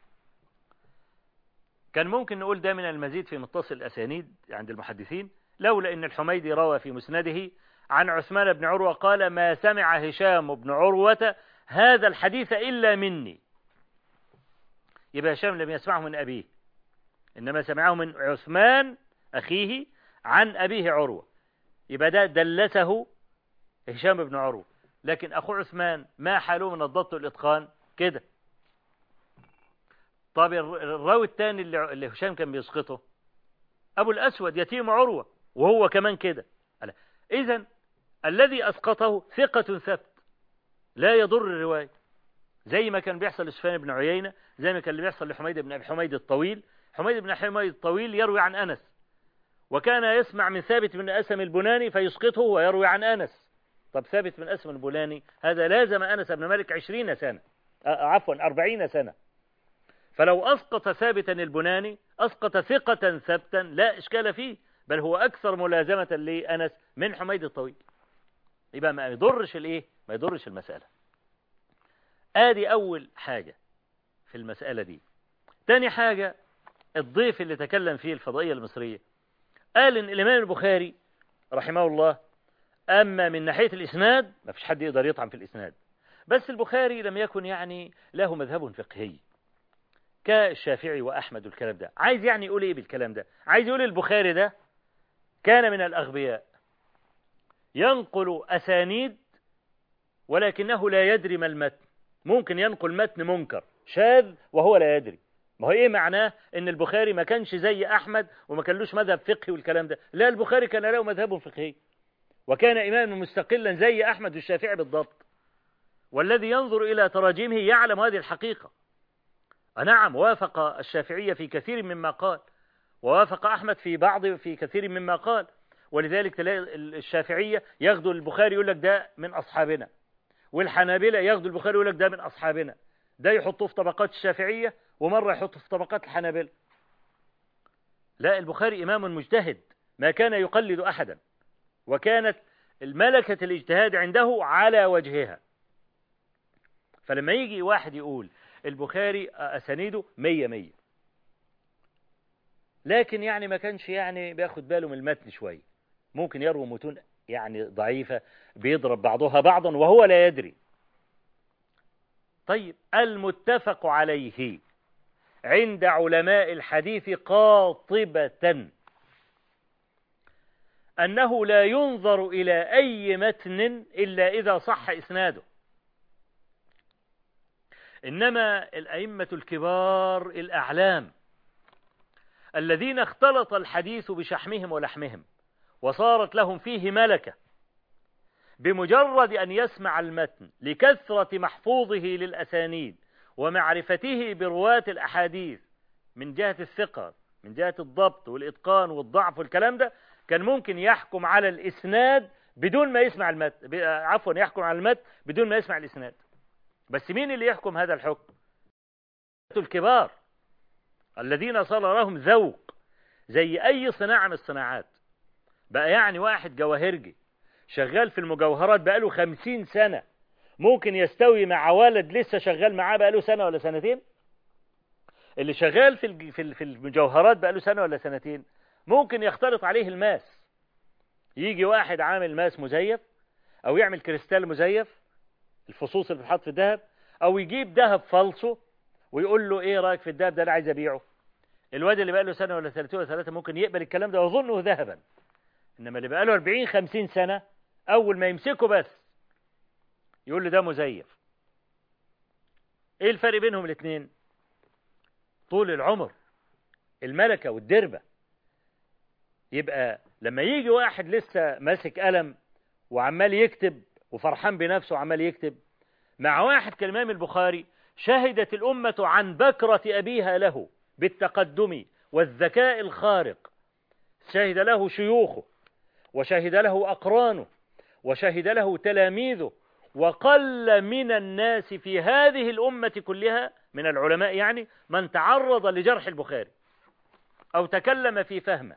كان ممكن نقول ده من المزيد في متصل الأسانيد عند المحدثين لولا أن الحميدي روى في مسنده عن عثمان بن عروة قال ما سمع هشام بن عروة هذا الحديث إلا مني يبقى هشام لم يسمعه من أبيه إنما سمعه من عثمان أخيه عن أبيه عروة يبقى ده دلسه هشام بن عروة لكن أخو عثمان ما حاله من الضبط والإتقان كده طب الراوي الثاني اللي هشام كان بيسقطه أبو الأسود يتيم عروة وهو كمان كده إذا الذي أسقطه ثقة ثبت لا يضر الرواية زي ما كان بيحصل لسفيان بن عيينة زي ما كان بيحصل لحميد بن أبي حميد الطويل حميد بن حميد الطويل يروي عن أنس وكان يسمع من ثابت بن أسم البناني فيسقطه ويروي عن أنس طب ثابت بن أسلم البولاني هذا لازم أنس بن مالك عشرين سنة آه، عفوا أربعين سنة فلو أسقط ثابتا البناني أسقط ثقة ثبتا لا إشكال فيه بل هو أكثر ملازمة لأنس من حميد الطويل يبقى ما يضرش الإيه ما يضرش المسألة آدي أول حاجة في المسألة دي تاني حاجة الضيف اللي تكلم فيه الفضائية المصرية قال إن الإمام البخاري رحمه الله أما من ناحية الإسناد ما فيش حد يقدر يطعن في الإسناد بس البخاري لم يكن يعني له مذهب فقهي كالشافعي وأحمد والكلام ده عايز يعني يقول إيه بالكلام ده عايز يقول البخاري ده كان من الأغبياء ينقل أسانيد ولكنه لا يدري ما المتن ممكن ينقل متن منكر شاذ وهو لا يدري ما هو ايه معناه ان البخاري ما كانش زي احمد وما كانلوش مذهب فقهي والكلام ده لا البخاري كان له مذهب فقهي وكان اماما مستقلا زي احمد والشافعي بالضبط والذي ينظر الى تراجمه يعلم هذه الحقيقه نعم وافق الشافعية في كثير مما قال ووافق أحمد في بعض في كثير مما قال ولذلك تلاقي الشافعية ياخدوا البخاري يقول لك ده من أصحابنا والحنابلة ياخدوا البخاري يقول لك ده من أصحابنا ده يحطوه في طبقات الشافعية ومرة يحطه في طبقات الحنابلة لا البخاري إمام مجتهد ما كان يقلد أحدا وكانت الملكة الاجتهاد عنده على وجهها فلما يجي واحد يقول البخاري أسانيده مية مية لكن يعني ما كانش يعني بياخد باله من المتن شوية ممكن يروي متون يعني ضعيفة بيضرب بعضها بعضا وهو لا يدري طيب المتفق عليه عند علماء الحديث قاطبة أنه لا ينظر إلى أي متن إلا إذا صح إسناده إنما الأئمة الكبار الأعلام الذين اختلط الحديث بشحمهم ولحمهم وصارت لهم فيه ملكة بمجرد أن يسمع المتن لكثرة محفوظه للأسانيد ومعرفته برواة الأحاديث من جهة الثقة من جهة الضبط والإتقان والضعف والكلام ده كان ممكن يحكم على الإسناد بدون ما يسمع المتن عفوا يحكم على المتن بدون ما يسمع الإسناد بس مين اللي يحكم هذا الحكم الكبار الذين صار لهم ذوق زي أي صناعة من الصناعات بقى يعني واحد جواهرجي شغال في المجوهرات بقاله خمسين سنة ممكن يستوي مع ولد لسه شغال معاه بقاله سنة ولا سنتين اللي شغال في في المجوهرات بقاله سنة ولا سنتين ممكن يختلط عليه الماس يجي واحد عامل ماس مزيف او يعمل كريستال مزيف الفصوص اللي بتحط في الذهب او يجيب ذهب فالصو ويقول له ايه رايك في الذهب ده انا عايز ابيعه الواد اللي بقى له سنه ولا سنتين ولا ثلاثه ممكن يقبل الكلام ده ويظنه ذهبا انما اللي بقى له 40 50 سنه اول ما يمسكه بس يقول له ده مزيف ايه الفرق بينهم الاثنين طول العمر الملكه والدربه يبقى لما يجي واحد لسه ماسك قلم وعمال يكتب وفرحان بنفسه وعمال يكتب مع واحد كالإمام البخاري شهدت الأمة عن بكرة أبيها له بالتقدم والذكاء الخارق شهد له شيوخه وشهد له أقرانه وشهد له تلاميذه وقل من الناس في هذه الأمة كلها من العلماء يعني من تعرض لجرح البخاري أو تكلم في فهمه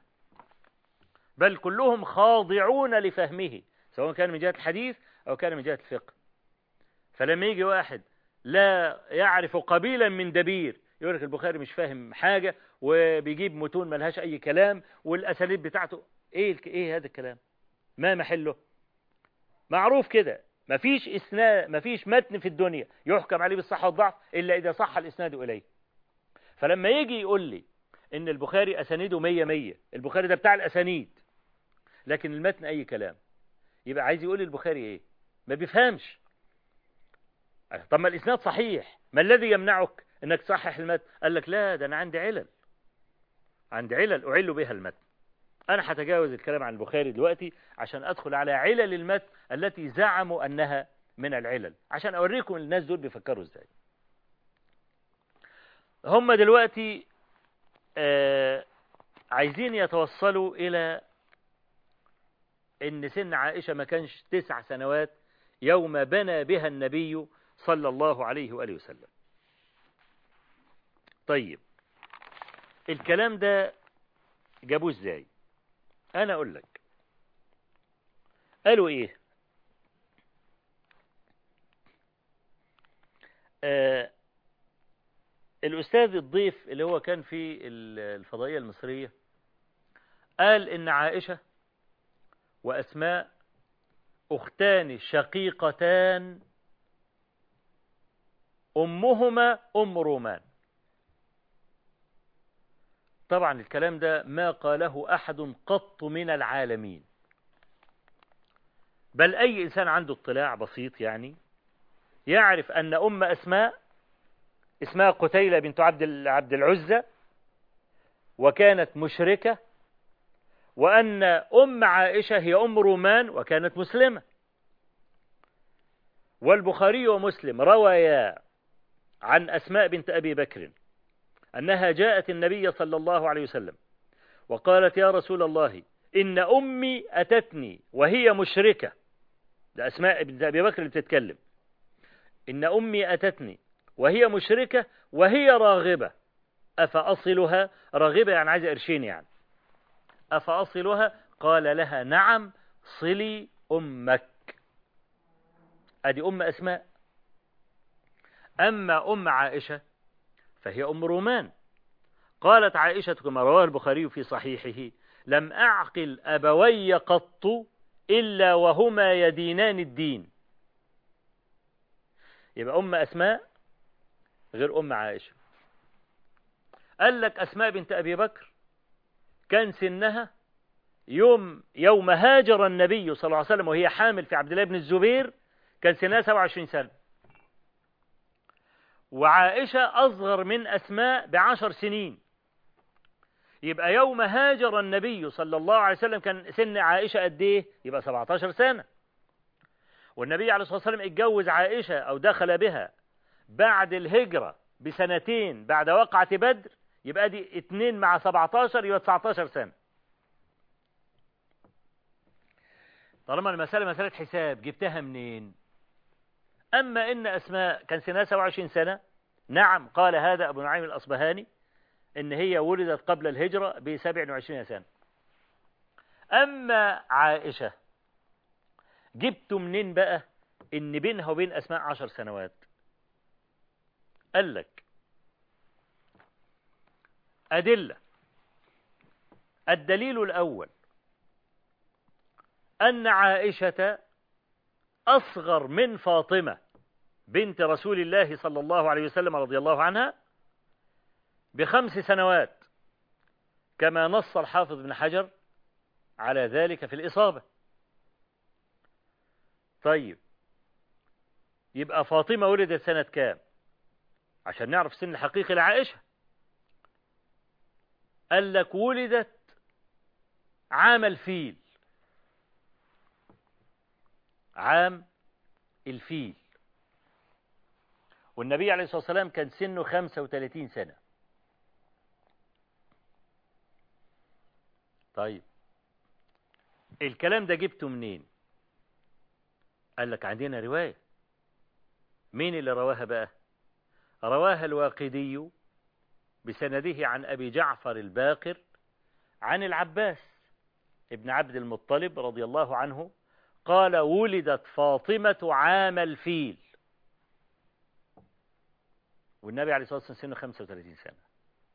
بل كلهم خاضعون لفهمه سواء كان من جهة الحديث أو كان من جهة الفقه فلما يجي واحد لا يعرف قبيلا من دبير يقول لك البخاري مش فاهم حاجة وبيجيب متون ملهاش أي كلام والأساليب بتاعته إيه إيه هذا الكلام ما محله معروف كده مفيش إسناد مفيش متن في الدنيا يحكم عليه بالصحة والضعف إلا إذا صح الإسناد إليه فلما يجي يقول لي إن البخاري أسانيده مية مية البخاري ده بتاع الأسانيد لكن المتن أي كلام يبقى عايز يقول البخاري إيه ما بيفهمش طب ما الإسناد صحيح ما الذي يمنعك أنك تصحح المتن قال لك لا ده أنا عندي علل عندي علل أعل بها المتن أنا هتجاوز الكلام عن البخاري دلوقتي عشان أدخل على علل المتن التي زعموا أنها من العلل عشان أوريكم الناس دول بيفكروا إزاي هم دلوقتي آه عايزين يتوصلوا إلى ان سن عائشة ما كانش تسع سنوات يوم بنى بها النبي صلى الله عليه وآله وسلم طيب الكلام ده جابوه ازاي انا اقول لك قالوا ايه آه الأستاذ الضيف اللي هو كان في الفضائية المصرية قال إن عائشة وأسماء أختان شقيقتان أمهما أم رومان طبعا الكلام ده ما قاله أحد قط من العالمين بل أي إنسان عنده اطلاع بسيط يعني يعرف أن أم أسماء اسمها قتيلة بنت عبد عبد العزة وكانت مشركة وأن أم عائشة هي أم رومان وكانت مسلمة والبخاري ومسلم روايا عن أسماء بنت أبي بكر أنها جاءت النبي صلى الله عليه وسلم وقالت يا رسول الله إن أمي أتتني وهي مشركة ده أسماء بنت أبي بكر اللي بتتكلم إن أمي أتتني وهي مشركة وهي راغبة أفأصلها راغبة يعني عايزة قرشين يعني أفأصلها قال لها نعم صلي أمك أدي أم أسماء أما أم عائشة فهي أم رومان قالت عائشة كما رواه البخاري في صحيحه لم أعقل أبوي قط إلا وهما يدينان الدين يبقى أم أسماء غير أم عائشة قال لك أسماء بنت أبي بكر كان سنها يوم يوم هاجر النبي صلى الله عليه وسلم وهي حامل في عبد الله بن الزبير كان سنها 27 سنة وعائشة أصغر من أسماء بعشر سنين يبقى يوم هاجر النبي صلى الله عليه وسلم كان سن عائشة قد إيه؟ يبقى 17 سنة والنبي عليه الصلاة والسلام اتجوز عائشة أو دخل بها بعد الهجرة بسنتين بعد وقعة بدر يبقى دي اتنين مع 17 يبقى 19 سنة طالما المسألة مسألة حساب جبتها منين أما إن أسماء كان سنها 27 سنة نعم قال هذا أبو نعيم الأصبهاني إن هي ولدت قبل الهجرة ب 27 سنة أما عائشة جبت منين بقى إن بينها وبين أسماء عشر سنوات قال لك أدلة الدليل الأول أن عائشة أصغر من فاطمة بنت رسول الله صلى الله عليه وسلم رضي الله عنها بخمس سنوات كما نص الحافظ بن حجر على ذلك في الإصابة طيب يبقى فاطمة ولدت سنة كام عشان نعرف سن الحقيقي لعائشة قال لك ولدت عام الفيل عام الفيل والنبي عليه الصلاة والسلام كان سنه 35 سنة طيب الكلام ده جبته منين قال لك عندنا رواية مين اللي رواها بقى رواها الواقدي بسنده عن أبي جعفر الباقر عن العباس ابن عبد المطلب رضي الله عنه قال ولدت فاطمة عام الفيل والنبي عليه الصلاة والسلام سنه 35 سنة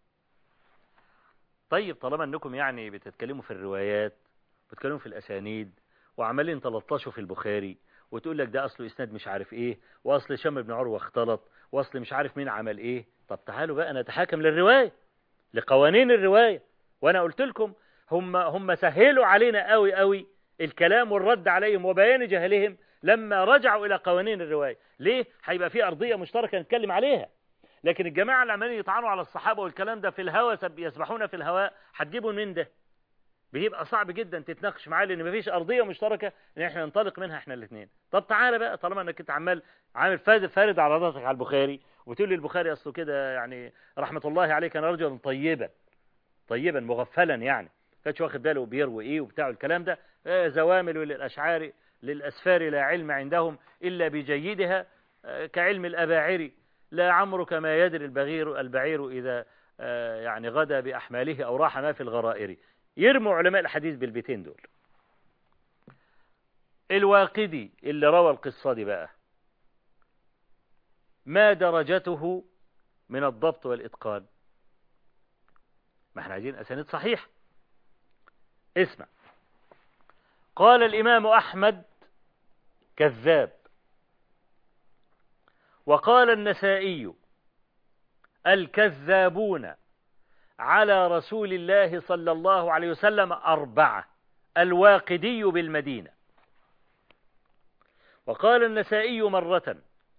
طيب طالما انكم يعني بتتكلموا في الروايات بتتكلموا في الأسانيد وعمالين تلطشوا في البخاري وتقول لك ده أصله إسناد مش عارف إيه وأصل هشام بن عروة اختلط وأصل مش عارف مين عمل إيه طب تعالوا بقى نتحاكم للرواية لقوانين الرواية وأنا قلت لكم هم هم سهلوا علينا قوي قوي الكلام والرد عليهم وبيان جهلهم لما رجعوا إلى قوانين الرواية ليه؟ هيبقى في أرضية مشتركة نتكلم عليها لكن الجماعة اللي عمالين يطعنوا على الصحابة والكلام ده في الهواء يسبحون في الهواء هتجيبوا من ده بيبقى صعب جدا تتناقش معاه لان مفيش ارضيه مشتركه ان احنا ننطلق منها احنا الاثنين طب تعالى بقى طالما انك انت عمال عامل فارد فارد على راسك على البخاري وتقول لي البخاري اصله كده يعني رحمه الله عليه كان رجلا طيبا طيبا مغفلا يعني كانش واخد باله بيروي ايه وبتاع الكلام ده آه، زوامل للأشعار للأسفار لا علم عندهم إلا بجيدها آه، كعلم الأباعري لا عمرك ما يدري البغير البعير إذا آه، يعني غدا بأحماله أو راح ما في الغرائر يرموا علماء الحديث بالبيتين دول الواقدي اللي روى القصة دي بقى ما درجته من الضبط والإتقان ما احنا عايزين أسانيد صحيح اسمع قال الإمام أحمد كذاب وقال النسائي الكذابون على رسول الله صلى الله عليه وسلم أربعة الواقدي بالمدينة وقال النسائي مرة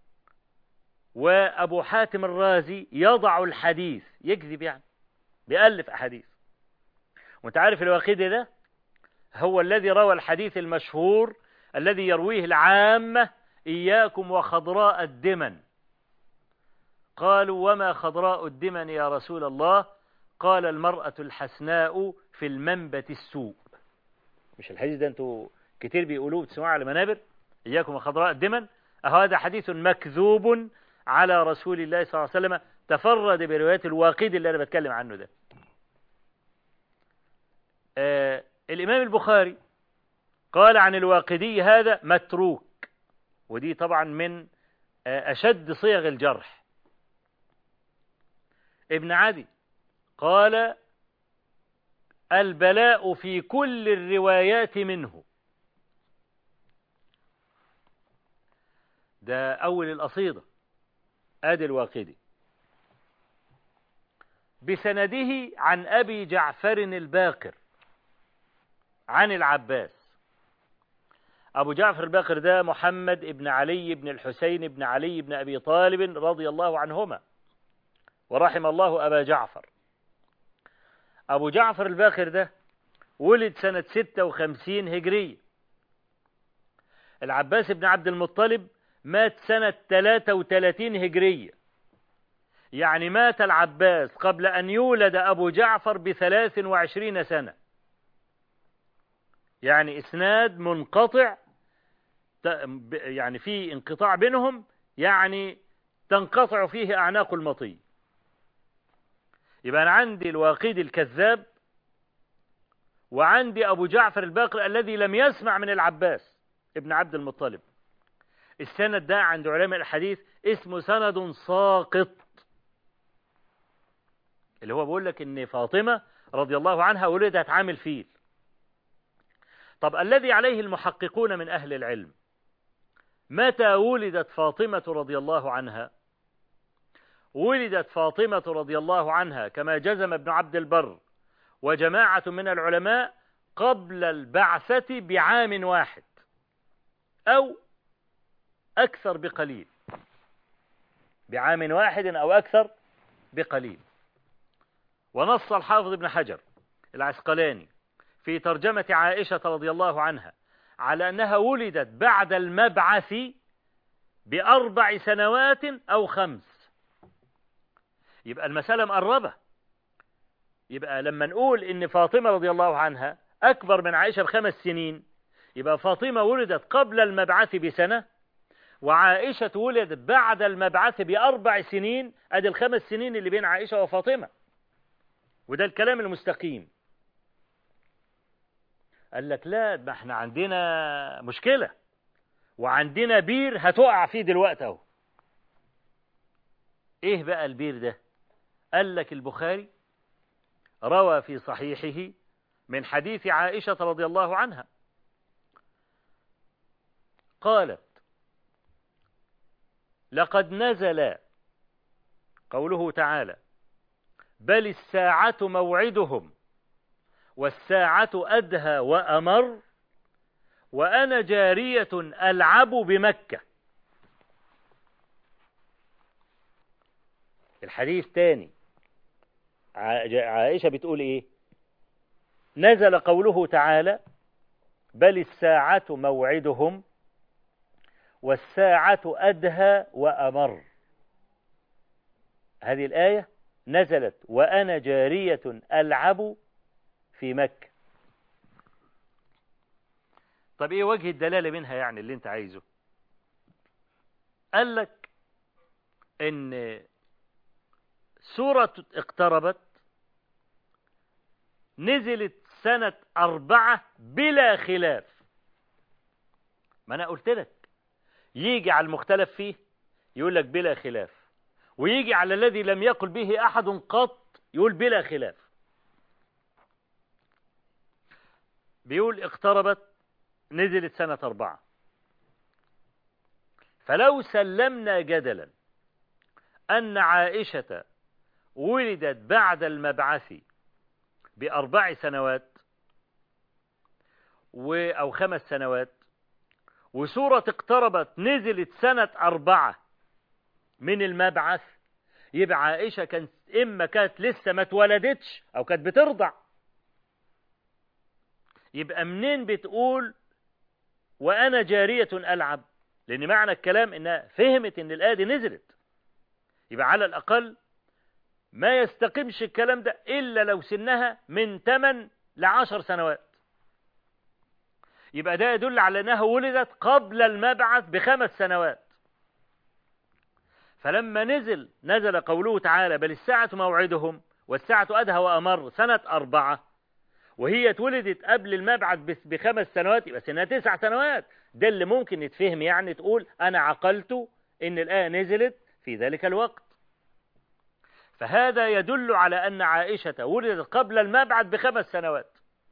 وأبو حاتم الرازي يضع الحديث يكذب يعني بيألف أحاديث وانت عارف الواقدي ده هو الذي روى الحديث المشهور الذي يرويه العامة إياكم وخضراء الدمن قالوا وما خضراء الدمن يا رسول الله قال المرأة الحسناء في المنبت السوء مش الحديث ده انتوا كتير بيقولوه بتسمعوا على منابر إياكم وخضراء الدمن أهو هذا حديث مكذوب على رسول الله صلى الله عليه وسلم تفرد برواية الواقد اللي أنا بتكلم عنه ده آه الإمام البخاري قال عن الواقدي هذا متروك ودي طبعا من آه أشد صيغ الجرح ابن عدي قال البلاء في كل الروايات منه ده أول القصيدة آدي الواقدي بسنده عن أبي جعفر الباقر عن العباس أبو جعفر الباقر ده محمد ابن علي بن الحسين بن علي بن أبي طالب رضي الله عنهما ورحم الله أبا جعفر أبو جعفر الباقر ده ولد سنة 56 هجرية العباس بن عبد المطلب مات سنة 33 هجرية يعني مات العباس قبل أن يولد أبو جعفر بثلاث وعشرين سنة يعني إسناد منقطع يعني في انقطاع بينهم يعني تنقطع فيه أعناق المطي يبقى أنا عندي الواقيد الكذاب وعندي أبو جعفر الباقر الذي لم يسمع من العباس ابن عبد المطلب السند ده عند علماء الحديث اسمه سند ساقط اللي هو بيقول لك ان فاطمة رضي الله عنها ولدت عامل فيل طب الذي عليه المحققون من أهل العلم متى ولدت فاطمة رضي الله عنها ولدت فاطمة رضي الله عنها كما جزم ابن عبد البر وجماعة من العلماء قبل البعثة بعام واحد أو أكثر بقليل بعام واحد أو أكثر بقليل ونص الحافظ ابن حجر العسقلاني في ترجمة عائشة رضي الله عنها على أنها ولدت بعد المبعث بأربع سنوات أو خمس يبقى المسألة مقربة يبقى لما نقول إن فاطمة رضي الله عنها أكبر من عائشة بخمس سنين يبقى فاطمة ولدت قبل المبعث بسنة وعائشة ولدت بعد المبعث بأربع سنين أدي الخمس سنين اللي بين عائشة وفاطمة وده الكلام المستقيم قال لك لا ده احنا عندنا مشكلة وعندنا بير هتقع فيه دلوقتي اهو ايه بقى البير ده قال لك البخاري روى في صحيحه من حديث عائشة رضي الله عنها قالت لقد نزل قوله تعالى بل الساعة موعدهم والساعة أدهى وأمر وأنا جارية ألعب بمكة الحديث تاني عائشة بتقول إيه نزل قوله تعالى بل الساعة موعدهم والساعة أدهى وأمر هذه الآية نزلت وأنا جارية ألعب في مكة طب ايه وجه الدلالة منها يعني اللي انت عايزه قال لك ان سورة اقتربت نزلت سنة أربعة بلا خلاف ما أنا قلت لك يجي على المختلف فيه يقول لك بلا خلاف ويجي على الذي لم يقل به أحد قط يقول بلا خلاف بيقول اقتربت نزلت سنة أربعة فلو سلمنا جدلا أن عائشة ولدت بعد المبعث بأربع سنوات و أو خمس سنوات وسورة اقتربت نزلت سنة أربعة من المبعث يبقى عائشة كانت إما كانت لسه ما اتولدتش أو كانت بترضع يبقى منين بتقول وأنا جارية ألعب لأن معنى الكلام إنها فهمت إن الآية دي نزلت يبقى على الأقل ما يستقيمش الكلام ده إلا لو سنها من 8 ل 10 سنوات يبقى ده يدل على أنها ولدت قبل المبعث بخمس سنوات فلما نزل نزل قوله تعالى بل الساعة موعدهم والساعة أدهى وأمر سنة أربعة وهي اتولدت قبل المبعث بخمس سنوات يبقى سنها تسع سنوات ده اللي ممكن يتفهم يعني تقول أنا عقلت إن الآية نزلت في ذلك الوقت فهذا يدل على أن عائشة ولدت قبل المبعث بخمس سنوات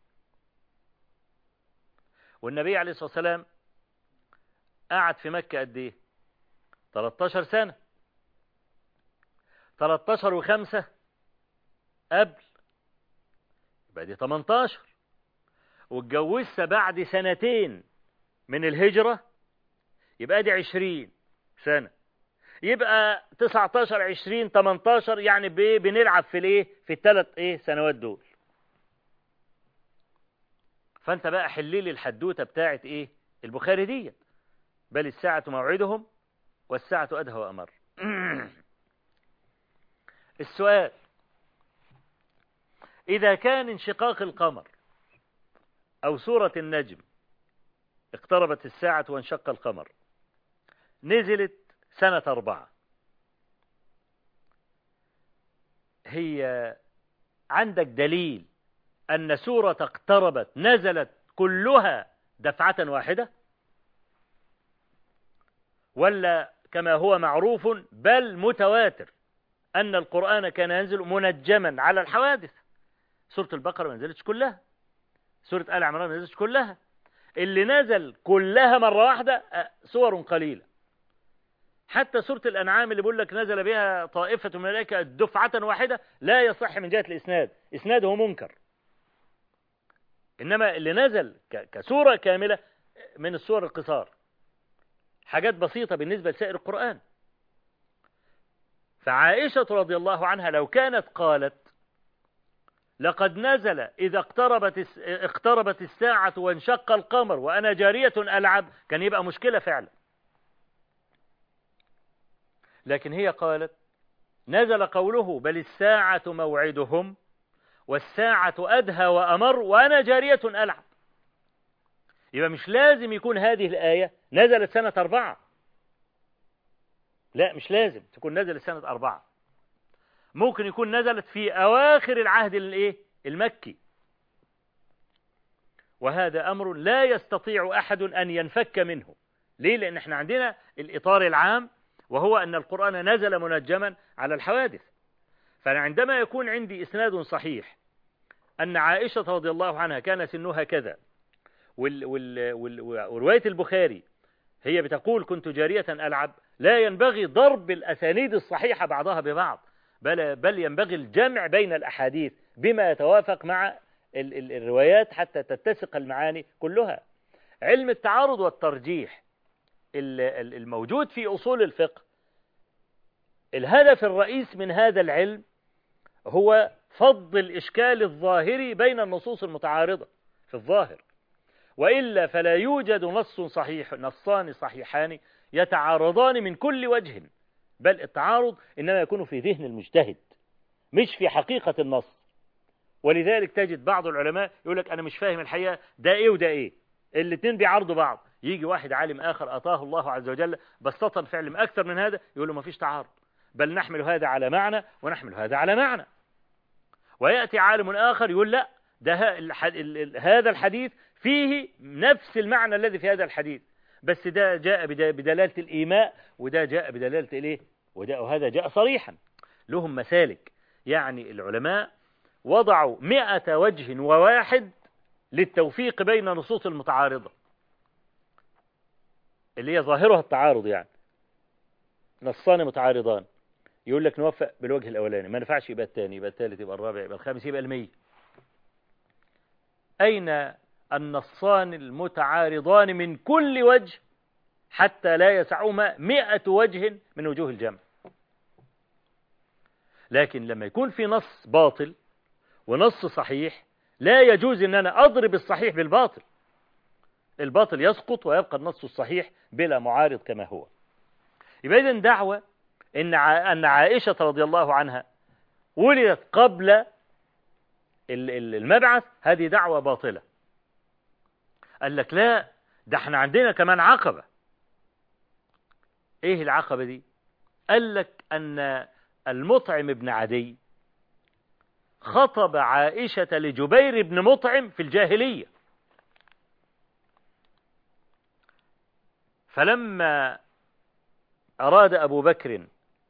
والنبي عليه الصلاة والسلام قعد في مكة قد إيه 13 سنة 13 وخمسة قبل يبقى دي 18 واتجوزت بعد سنتين من الهجرة يبقى دي 20 سنة يبقى 19 20 18 يعني بنلعب في الايه في الثلاث ايه سنوات دول فانت بقى حل لي الحدوته بتاعت ايه البخاري ديت بل الساعة موعدهم والساعة أدهى وأمر السؤال إذا كان انشقاق القمر أو سورة النجم اقتربت الساعة وانشق القمر نزلت سنة أربعة هي عندك دليل أن سورة اقتربت نزلت كلها دفعة واحدة ولا كما هو معروف بل متواتر أن القرآن كان ينزل منجما على الحوادث سورة البقرة ما نزلتش كلها سورة آل عمران ما نزلتش كلها اللي نزل كلها مرة واحدة سور قليلة حتى سورة الأنعام اللي بيقول لك نزل بها طائفة من الملائكة دفعة واحدة لا يصح من جهة الإسناد إسناده منكر إنما اللي نزل كسورة كاملة من السور القصار حاجات بسيطة بالنسبة لسائر القرآن فعائشة رضي الله عنها لو كانت قالت لقد نزل إذا اقتربت اقتربت الساعة وانشق القمر وأنا جارية ألعب كان يبقى مشكلة فعلا لكن هي قالت نزل قوله بل الساعة موعدهم والساعة أدهى وأمر وأنا جارية ألعب يبقى مش لازم يكون هذه الآية نزلت سنة أربعة لا مش لازم تكون نزلت سنة أربعة ممكن يكون نزلت في أواخر العهد الإيه المكي وهذا أمر لا يستطيع أحد أن ينفك منه ليه لأن احنا عندنا الإطار العام وهو أن القرآن نزل منجما على الحوادث فعندما يكون عندي إسناد صحيح أن عائشة رضي الله عنها كان سنها كذا وال وال وال ورواية البخاري هي بتقول كنت جارية ألعب لا ينبغي ضرب الأسانيد الصحيحة بعضها ببعض بل, بل ينبغي الجمع بين الأحاديث بما يتوافق مع ال ال الروايات حتى تتسق المعاني كلها علم التعارض والترجيح الموجود في أصول الفقه الهدف الرئيس من هذا العلم هو فض الإشكال الظاهري بين النصوص المتعارضة في الظاهر وإلا فلا يوجد نص صحيح نصان صحيحان يتعارضان من كل وجه بل التعارض إنما يكون في ذهن المجتهد مش في حقيقة النص ولذلك تجد بعض العلماء يقول لك أنا مش فاهم الحقيقة ده إيه وده إيه الاثنين بيعارضوا بعض يجي واحد عالم آخر أعطاه الله عز وجل بسطا في علم أكثر من هذا يقول له ما فيش تعارض بل نحمل هذا على معنى ونحمل هذا على معنى ويأتي عالم آخر يقول لا ده هذا الحديث فيه نفس المعنى الذي في هذا الحديث بس ده جاء بدلالة الإيماء وده جاء بدلالة الإيه وده وهذا جاء صريحا لهم مسالك يعني العلماء وضعوا مئة وجه وواحد للتوفيق بين النصوص المتعارضة اللي هي ظاهرها التعارض يعني نصان متعارضان يقول لك نوفق بالوجه الأولاني ما نفعش يبقى الثاني يبقى الثالث يبقى الرابع يبقى الخامس يبقى المية أين النصان المتعارضان من كل وجه حتى لا يسعهما مئة وجه من وجوه الجمع لكن لما يكون في نص باطل ونص صحيح لا يجوز ان انا اضرب الصحيح بالباطل الباطل يسقط ويبقى النص الصحيح بلا معارض كما هو يبقى إذن دعوة إن أن عائشة رضي الله عنها ولدت قبل المبعث هذه دعوة باطلة قال لك لا ده احنا عندنا كمان عقبة ايه العقبة دي قال لك ان المطعم بن عدي خطب عائشة لجبير بن مطعم في الجاهلية فلما أراد أبو بكر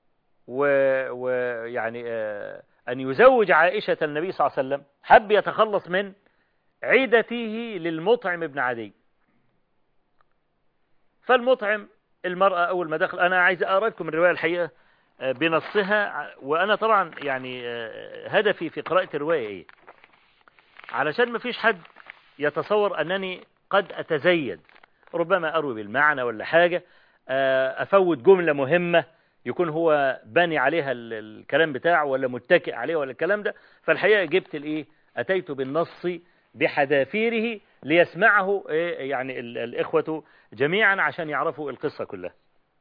ويعني آه، أن يزوج عائشة النبي صلى الله عليه وسلم حب يتخلص من عدته للمطعم ابن عدي فالمطعم المرأة أول ما دخل أنا عايز أقرأ لكم الرواية الحقيقة آه، بنصها وأنا طبعا يعني آه، هدفي في قراءة الرواية إيه علشان ما فيش حد يتصور أنني قد أتزيد ربما أروي بالمعنى ولا حاجة آه، أفوت جملة مهمة يكون هو باني عليها الكلام بتاعه ولا متكئ عليه ولا الكلام ده فالحقيقة جبت الإيه أتيت بالنص بحذافيره ليسمعه إيه، يعني الإخوة جميعا عشان يعرفوا القصة كلها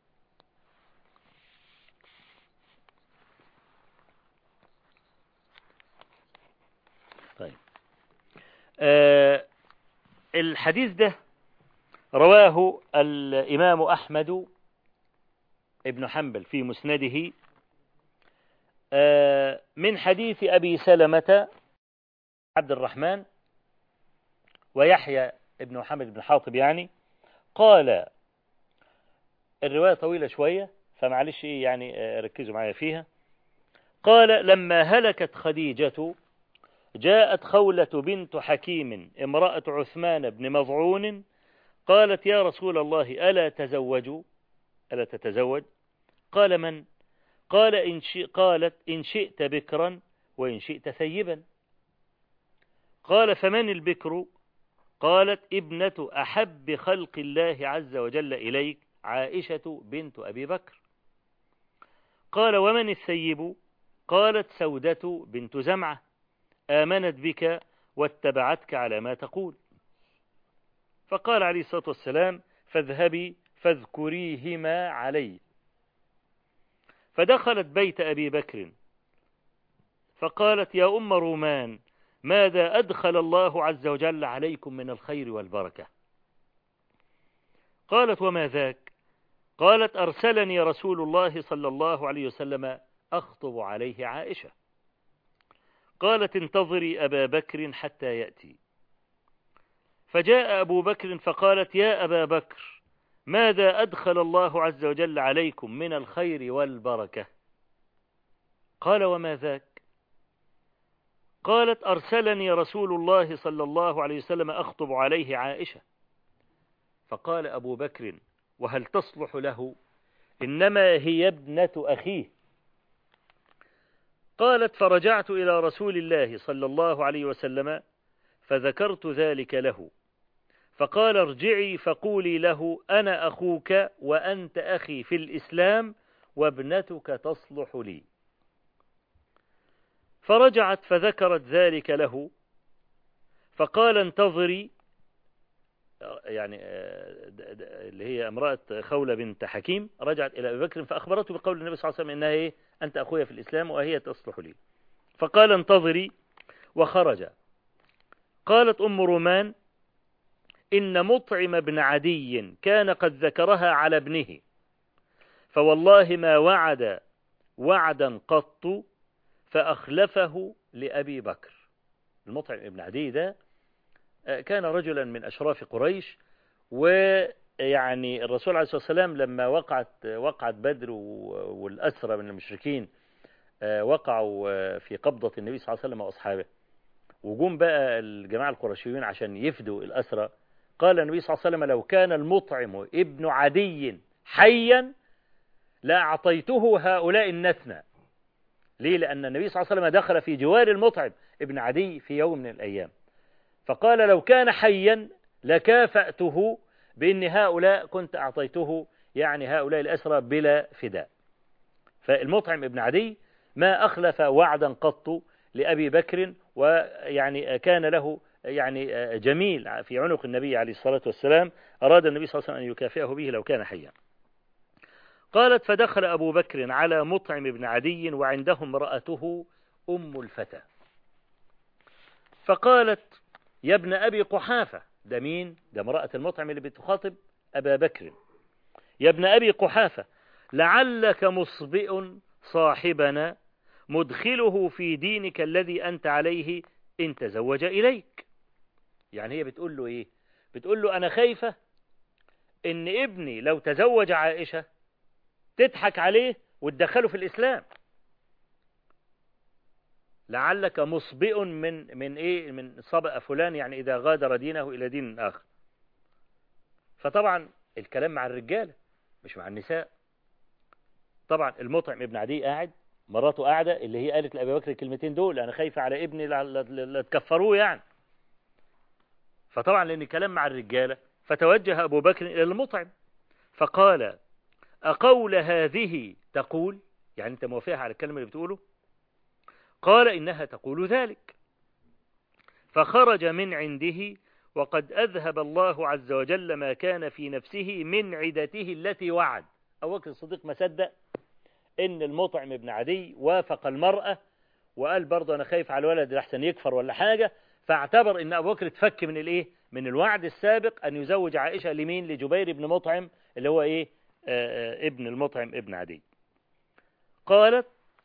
طيب آه الحديث ده رواه الإمام أحمد ابن حنبل في مسنده آه، من حديث أبي سلمة عبد الرحمن ويحيى ابن محمد بن حاطب يعني قال الرواية طويلة شوية فمعلش يعني آه، ركزوا معايا فيها قال لما هلكت خديجة جاءت خولة بنت حكيم امرأة عثمان بن مضعون قالت يا رسول الله ألا تزوجوا ألا تتزوج قال من قال إن شئ قالت إن شئت بكرا وإن شئت ثيبا قال فمن البكر قالت ابنة أحب خلق الله عز وجل إليك عائشة بنت أبي بكر قال ومن الثيب قالت سودة بنت زمعة آمنت بك واتبعتك على ما تقول فقال عليه الصلاة والسلام فاذهبي فاذكريهما علي فدخلت بيت أبي بكر فقالت يا أم رومان ماذا أدخل الله عز وجل عليكم من الخير والبركة قالت وما ذاك قالت أرسلني رسول الله صلى الله عليه وسلم أخطب عليه عائشة قالت انتظري أبا بكر حتى يأتي فجاء أبو بكر فقالت يا أبا بكر ماذا أدخل الله عز وجل عليكم من الخير والبركة قال وما ذاك قالت أرسلني رسول الله صلى الله عليه وسلم أخطب عليه عائشة فقال أبو بكر وهل تصلح له إنما هي ابنة أخيه قالت فرجعت إلى رسول الله صلى الله عليه وسلم فذكرت ذلك له فقال ارجعي فقولي له أنا أخوك وأنت أخي في الإسلام وابنتك تصلح لي فرجعت فذكرت ذلك له فقال انتظري يعني آه، اللي هي امرأة خولة بنت حكيم رجعت إلى أبي بكر فأخبرته بقول النبي صلى الله عليه وسلم إنها إيه أنت أخويا في الإسلام وهي تصلح لي فقال انتظري وخرج قالت أم رومان إن مطعم بن عدي كان قد ذكرها على ابنه فوالله ما وعد وعدا قط فأخلفه لأبي بكر المطعم ابن عدي ده كان رجلا من أشراف قريش ويعني الرسول عليه الصلاة والسلام لما وقعت وقعت بدر والأسرى من المشركين وقعوا في قبضة النبي صلى الله عليه وسلم وأصحابه وجم بقى الجماعة القرشيين عشان يفدوا الأسرى قال النبي صلى الله عليه وسلم لو كان المطعم ابن عدي حيا لأعطيته هؤلاء النتنى ليه لأن النبي صلى الله عليه وسلم دخل في جوار المطعم ابن عدي في يوم من الأيام فقال لو كان حيا لكافأته بأن هؤلاء كنت أعطيته يعني هؤلاء الأسرى بلا فداء فالمطعم ابن عدي ما أخلف وعدا قط لأبي بكر ويعني كان له يعني جميل في عنق النبي عليه الصلاة والسلام أراد النبي صلى الله عليه وسلم أن يكافئه به لو كان حيا قالت فدخل أبو بكر على مطعم بن عدي وعنده امرأته أم الفتى فقالت يا ابن أبي قحافة ده مين ده امرأة المطعم اللي بتخاطب أبا بكر يا ابن أبي قحافة لعلك مصبئ صاحبنا مدخله في دينك الذي أنت عليه إن تزوج إليك يعني هي بتقول له إيه بتقول له أنا خايفة إن ابني لو تزوج عائشة تضحك عليه وتدخله في الإسلام لعلك مصبئ من من ايه من صبأ فلان يعني اذا غادر دينه الى دين اخر فطبعا الكلام مع الرجاله مش مع النساء طبعا المطعم ابن عدي قاعد مراته قاعده اللي هي قالت لابي بكر الكلمتين دول انا خايفه على ابني لا تكفروه يعني فطبعا لان كلام مع الرجاله فتوجه ابو بكر الى المطعم فقال اقول هذه تقول يعني انت موافقها على الكلمه اللي بتقوله قال إنها تقول ذلك فخرج من عنده وقد أذهب الله عز وجل ما كان في نفسه من عدته التي وعد أبو بكر الصديق ما صدق إن المطعم ابن عدي وافق المرأة وقال برضه أنا خايف على الولد لحسن يكفر ولا حاجة فاعتبر إن أبو بكر اتفك من الإيه من الوعد السابق أن يزوج عائشة لمين لجبير بن مطعم اللي هو إيه آآ ابن المطعم ابن عدي قالت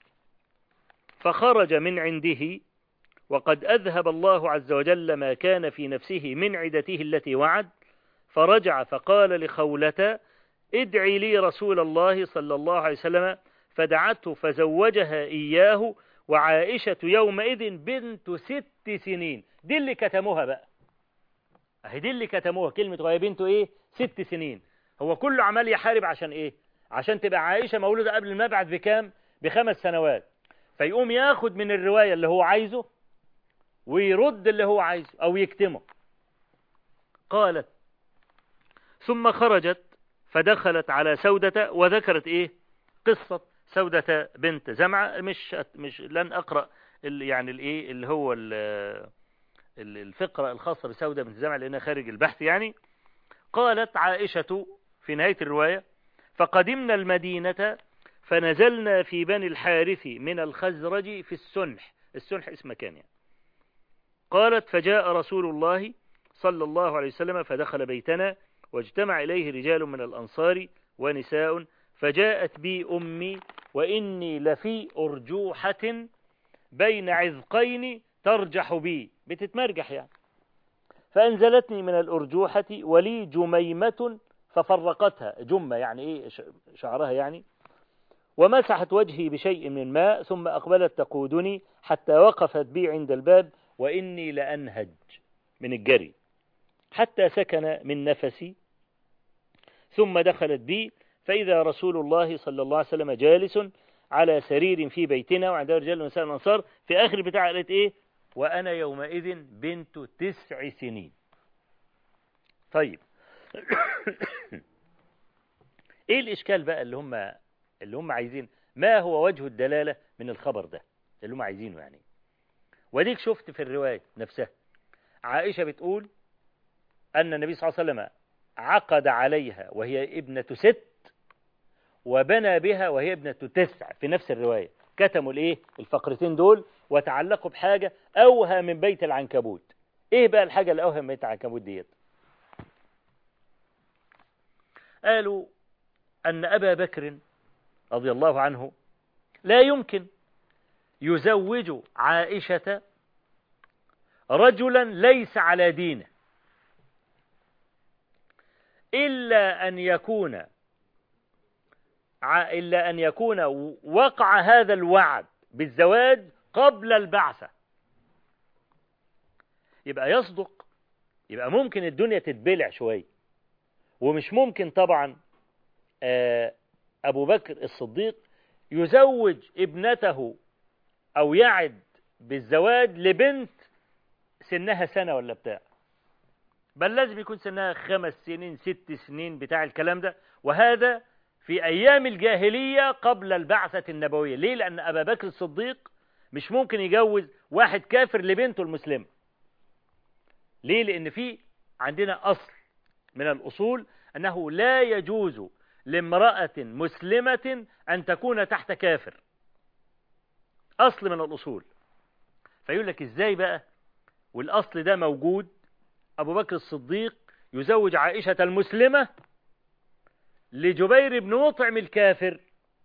فخرج من عنده وقد أذهب الله عز وجل ما كان في نفسه من عدته التي وعد فرجع فقال لخولة ادعي لي رسول الله صلى الله عليه وسلم فدعته فزوجها إياه وعائشة يومئذ بنت ست سنين دي اللي كتموها بقى اهي دي اللي كتموها كلمة وهي بنته ايه ست سنين هو كله عمال يحارب عشان ايه عشان تبقى عائشة مولودة قبل المبعث بكام بخمس سنوات فيقوم ياخد من الرواية اللي هو عايزه ويرد اللي هو عايزه أو يكتمه قالت ثم خرجت فدخلت على سودة وذكرت إيه قصة سودة بنت زمعة مش مش لن أقرأ يعني الإيه اللي هو الفقرة الخاصة بسودة بنت زمعة لأنها خارج البحث يعني قالت عائشة في نهاية الرواية فقدمنا المدينة فنزلنا في بني الحارث من الخزرج في السنح السنح اسم مكان يعني. قالت فجاء رسول الله صلى الله عليه وسلم فدخل بيتنا واجتمع إليه رجال من الأنصار ونساء فجاءت بي أمي وإني لفي أرجوحة بين عذقين ترجح بي بتتمرجح يعني فأنزلتني من الأرجوحة ولي جميمة ففرقتها جمة يعني إيه شعرها يعني ومسحت وجهي بشيء من ماء ثم أقبلت تقودني حتى وقفت بي عند الباب وإني لأنهج من الجري حتى سكن من نفسي ثم دخلت بي فإذا رسول الله صلى الله عليه وسلم جالس على سرير في بيتنا وعنده رجال ونساء الأنصار في آخر بتاع قالت إيه وأنا يومئذ بنت تسع سنين طيب إيه الإشكال بقى اللي هم اللي هم عايزين ما هو وجه الدلالة من الخبر ده اللي هم عايزينه يعني وديك شفت في الرواية نفسها عائشة بتقول أن النبي صلى الله عليه وسلم عقد عليها وهي ابنة ست وبنى بها وهي ابنة تسع في نفس الرواية كتموا الايه الفقرتين دول وتعلقوا بحاجة أوهى من بيت العنكبوت ايه بقى الحاجة اللي أوهى من بيت العنكبوت ديت قالوا أن أبا بكر رضي الله عنه لا يمكن يزوج عائشة رجلا ليس على دينه إلا أن يكون إلا أن يكون وقع هذا الوعد بالزواج قبل البعثة يبقى يصدق يبقى ممكن الدنيا تتبلع شوية ومش ممكن طبعا أبو بكر الصديق يزوج ابنته أو يعد بالزواج لبنت سنها سنة ولا بتاع بل لازم يكون سنها خمس سنين ست سنين بتاع الكلام ده وهذا في أيام الجاهلية قبل البعثة النبوية ليه لأن أبا بكر الصديق مش ممكن يجوز واحد كافر لبنته المسلمة ليه لأن في عندنا أصل من الأصول أنه لا يجوز لامرأة مسلمة أن تكون تحت كافر أصل من الأصول فيقول لك إزاي بقى والأصل ده موجود أبو بكر الصديق يزوج عائشة المسلمة لجبير بن مطعم الكافر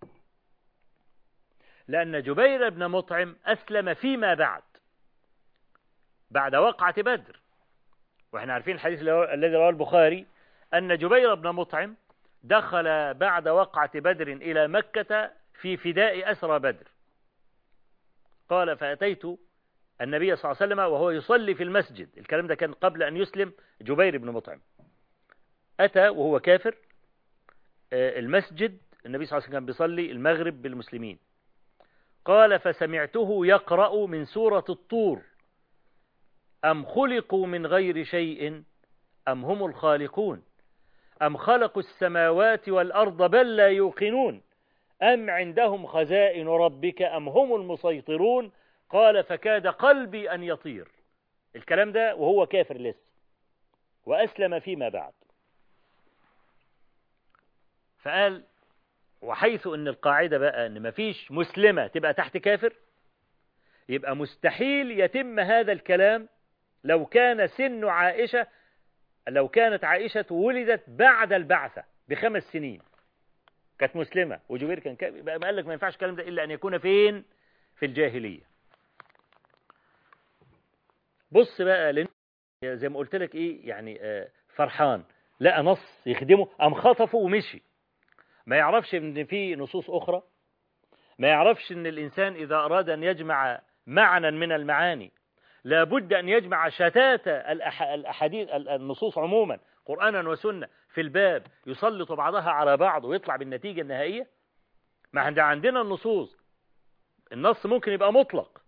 لأن جبير بن مطعم أسلم فيما بعد بعد وقعة بدر وإحنا عارفين الحديث الذي رواه البخاري أن جبير بن مطعم دخل بعد وقعة بدر إلى مكة في فداء أسرى بدر قال فأتيت النبي صلى الله عليه وسلم وهو يصلي في المسجد الكلام ده كان قبل أن يسلم جبير بن مطعم أتى وهو كافر المسجد النبي صلى الله عليه وسلم كان بيصلي المغرب بالمسلمين قال فسمعته يقرأ من سورة الطور أم خلقوا من غير شيء أم هم الخالقون أم خلقوا السماوات والأرض بل لا يوقنون أم عندهم خزائن ربك أم هم المسيطرون قال فكاد قلبي أن يطير الكلام ده وهو كافر لسه وأسلم فيما بعد فقال وحيث أن القاعدة بقى أن مفيش مسلمة تبقى تحت كافر يبقى مستحيل يتم هذا الكلام لو كان سن عائشة لو كانت عائشة ولدت بعد البعثة بخمس سنين كانت مسلمة وجبير كان كافر يبقى قال لك ما ينفعش الكلام ده إلا أن يكون فين في الجاهلية بص بقى لأن زي ما قلت لك إيه يعني فرحان لقى نص يخدمه قام خطفه ومشي ما يعرفش ان في نصوص اخرى ما يعرفش ان الانسان اذا اراد ان يجمع معنى من المعاني لابد ان يجمع شتات الاحاديث النصوص عموما قرانا وسنه في الباب يسلط بعضها على بعض ويطلع بالنتيجه النهائيه ما عندنا النصوص النص ممكن يبقى مطلق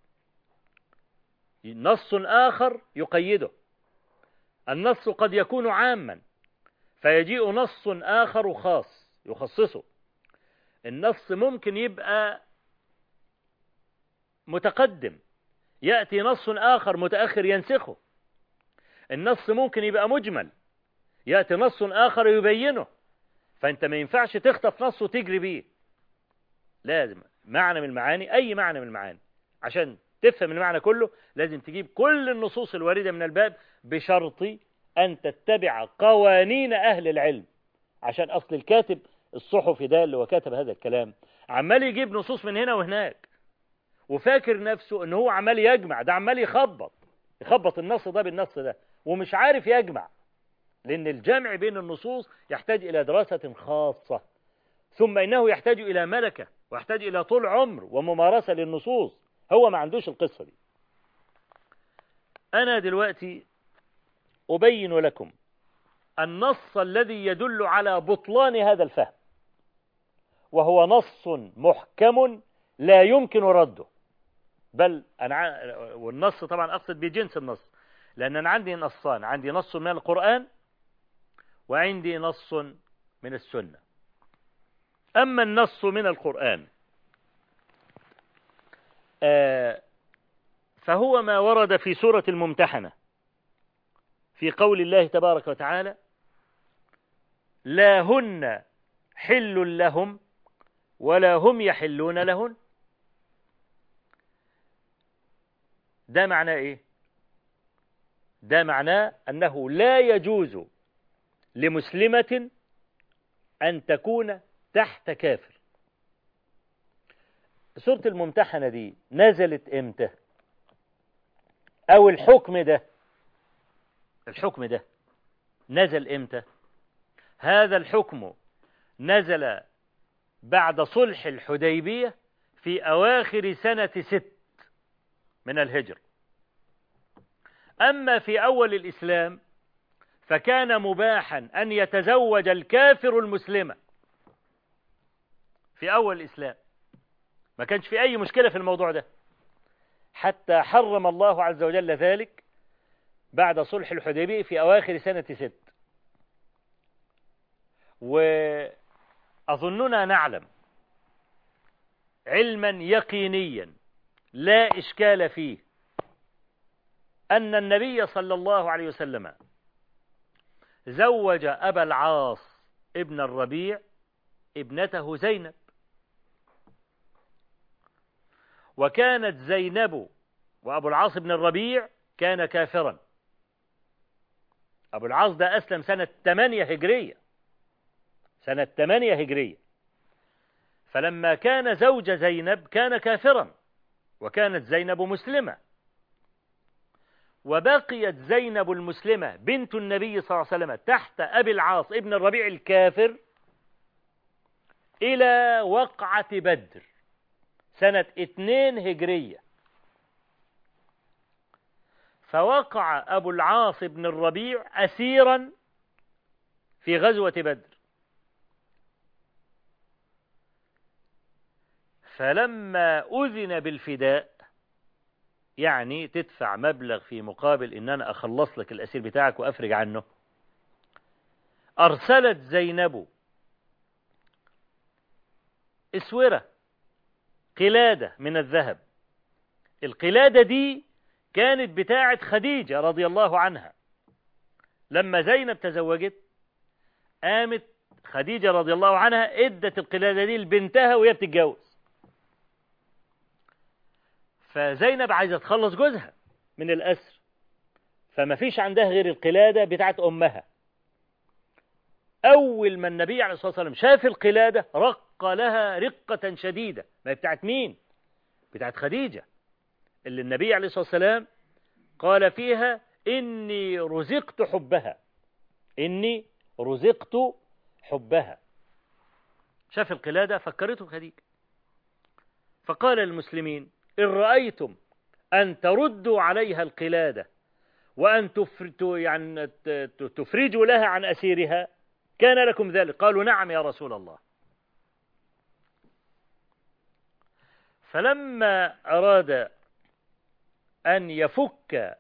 نص اخر يقيده النص قد يكون عاما فيجيء نص اخر خاص يخصصه النص ممكن يبقى متقدم يأتي نص آخر متأخر ينسخه النص ممكن يبقى مجمل يأتي نص آخر يبينه فأنت ما ينفعش تخطف نص وتجري بيه لازم معنى من المعاني أي معنى من المعاني عشان تفهم المعنى كله لازم تجيب كل النصوص الواردة من الباب بشرط أن تتبع قوانين أهل العلم عشان أصل الكاتب الصحفي ده اللي هو كاتب هذا الكلام عمال يجيب نصوص من هنا وهناك وفاكر نفسه ان هو عمال يجمع ده عمال يخبط يخبط النص ده بالنص ده ومش عارف يجمع لان الجمع بين النصوص يحتاج الى دراسة خاصة ثم انه يحتاج الى ملكة ويحتاج الى طول عمر وممارسة للنصوص هو ما عندوش القصة دي انا دلوقتي ابين لكم النص الذي يدل على بطلان هذا الفهم وهو نص محكم لا يمكن رده بل أنا والنص طبعا أقصد بجنس النص لأن أنا عندي نصان عندي نص من القرآن وعندي نص من السنة أما النص من القرآن فهو ما ورد في سورة الممتحنة في قول الله تبارك وتعالى لا هن حل لهم ولا هم يحلون لهن ده معناه ايه ده معناه انه لا يجوز لمسلمة أن تكون تحت كافر سورة الممتحنة دي نزلت امتى او الحكم ده الحكم ده نزل امتى هذا الحكم نزل بعد صلح الحديبية في أواخر سنة ست من الهجر أما في أول الإسلام فكان مباحا أن يتزوج الكافر المسلمة في أول الإسلام ما كانش في أي مشكلة في الموضوع ده حتى حرم الله عز وجل ذلك بعد صلح الحديبية في أواخر سنة ست وأظننا نعلم علما يقينيا لا إشكال فيه أن النبي صلى الله عليه وسلم زوج أبا العاص ابن الربيع ابنته زينب وكانت زينب وأبو العاص بن الربيع كان كافرا أبو العاص ده أسلم سنة 8 هجرية سنة 8 هجرية فلما كان زوج زينب كان كافرا وكانت زينب مسلمة وبقيت زينب المسلمة بنت النبي صلى الله عليه وسلم تحت أبي العاص ابن الربيع الكافر إلى وقعة بدر سنة اتنين هجرية فوقع أبو العاص بن الربيع أسيرا في غزوة بدر فلما أذن بالفداء يعني تدفع مبلغ في مقابل إن أنا أخلص لك الأسير بتاعك وأفرج عنه أرسلت زينب اسورة قلادة من الذهب القلادة دي كانت بتاعة خديجة رضي الله عنها لما زينب تزوجت قامت خديجة رضي الله عنها ادت القلادة دي لبنتها وهي بتتجوز فزينب عايزة تخلص جوزها من الأسر فما فيش عندها غير القلادة بتاعت أمها أول ما النبي عليه الصلاة والسلام شاف القلادة رق لها رقة شديدة ما هي بتاعت مين بتاعت خديجة اللي النبي عليه الصلاة والسلام قال فيها إني رزقت حبها إني رزقت حبها شاف القلادة فكرته خديجة فقال للمسلمين إن رأيتم أن تردوا عليها القلادة وأن يعني تفرجوا لها عن أسيرها كان لكم ذلك قالوا نعم يا رسول الله فلما أراد أن يفك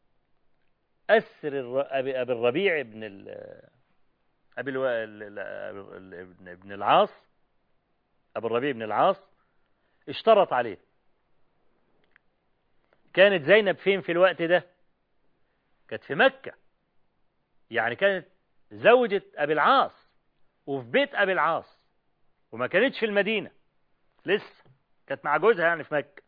أسر أبي الربيع بن أبي ابن العاص أبو الربيع بن العاص اشترط عليه كانت زينب فين في الوقت ده كانت في مكة يعني كانت زوجة أبي العاص وفي بيت أبي العاص وما كانتش في المدينة لسه كانت مع جوزها يعني في مكة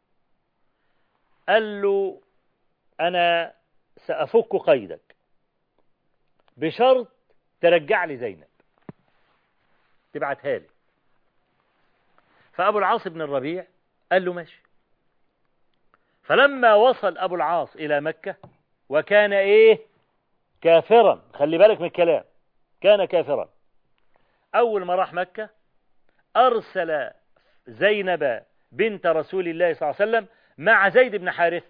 قال له أنا سأفك قيدك بشرط ترجع لي زينب تبعتها لي فأبو العاص بن الربيع قال له ماشي فلما وصل أبو العاص إلى مكة وكان إيه كافرا خلي بالك من الكلام كان كافرا أول ما راح مكة أرسل زينب بنت رسول الله صلى الله عليه وسلم مع زيد بن حارث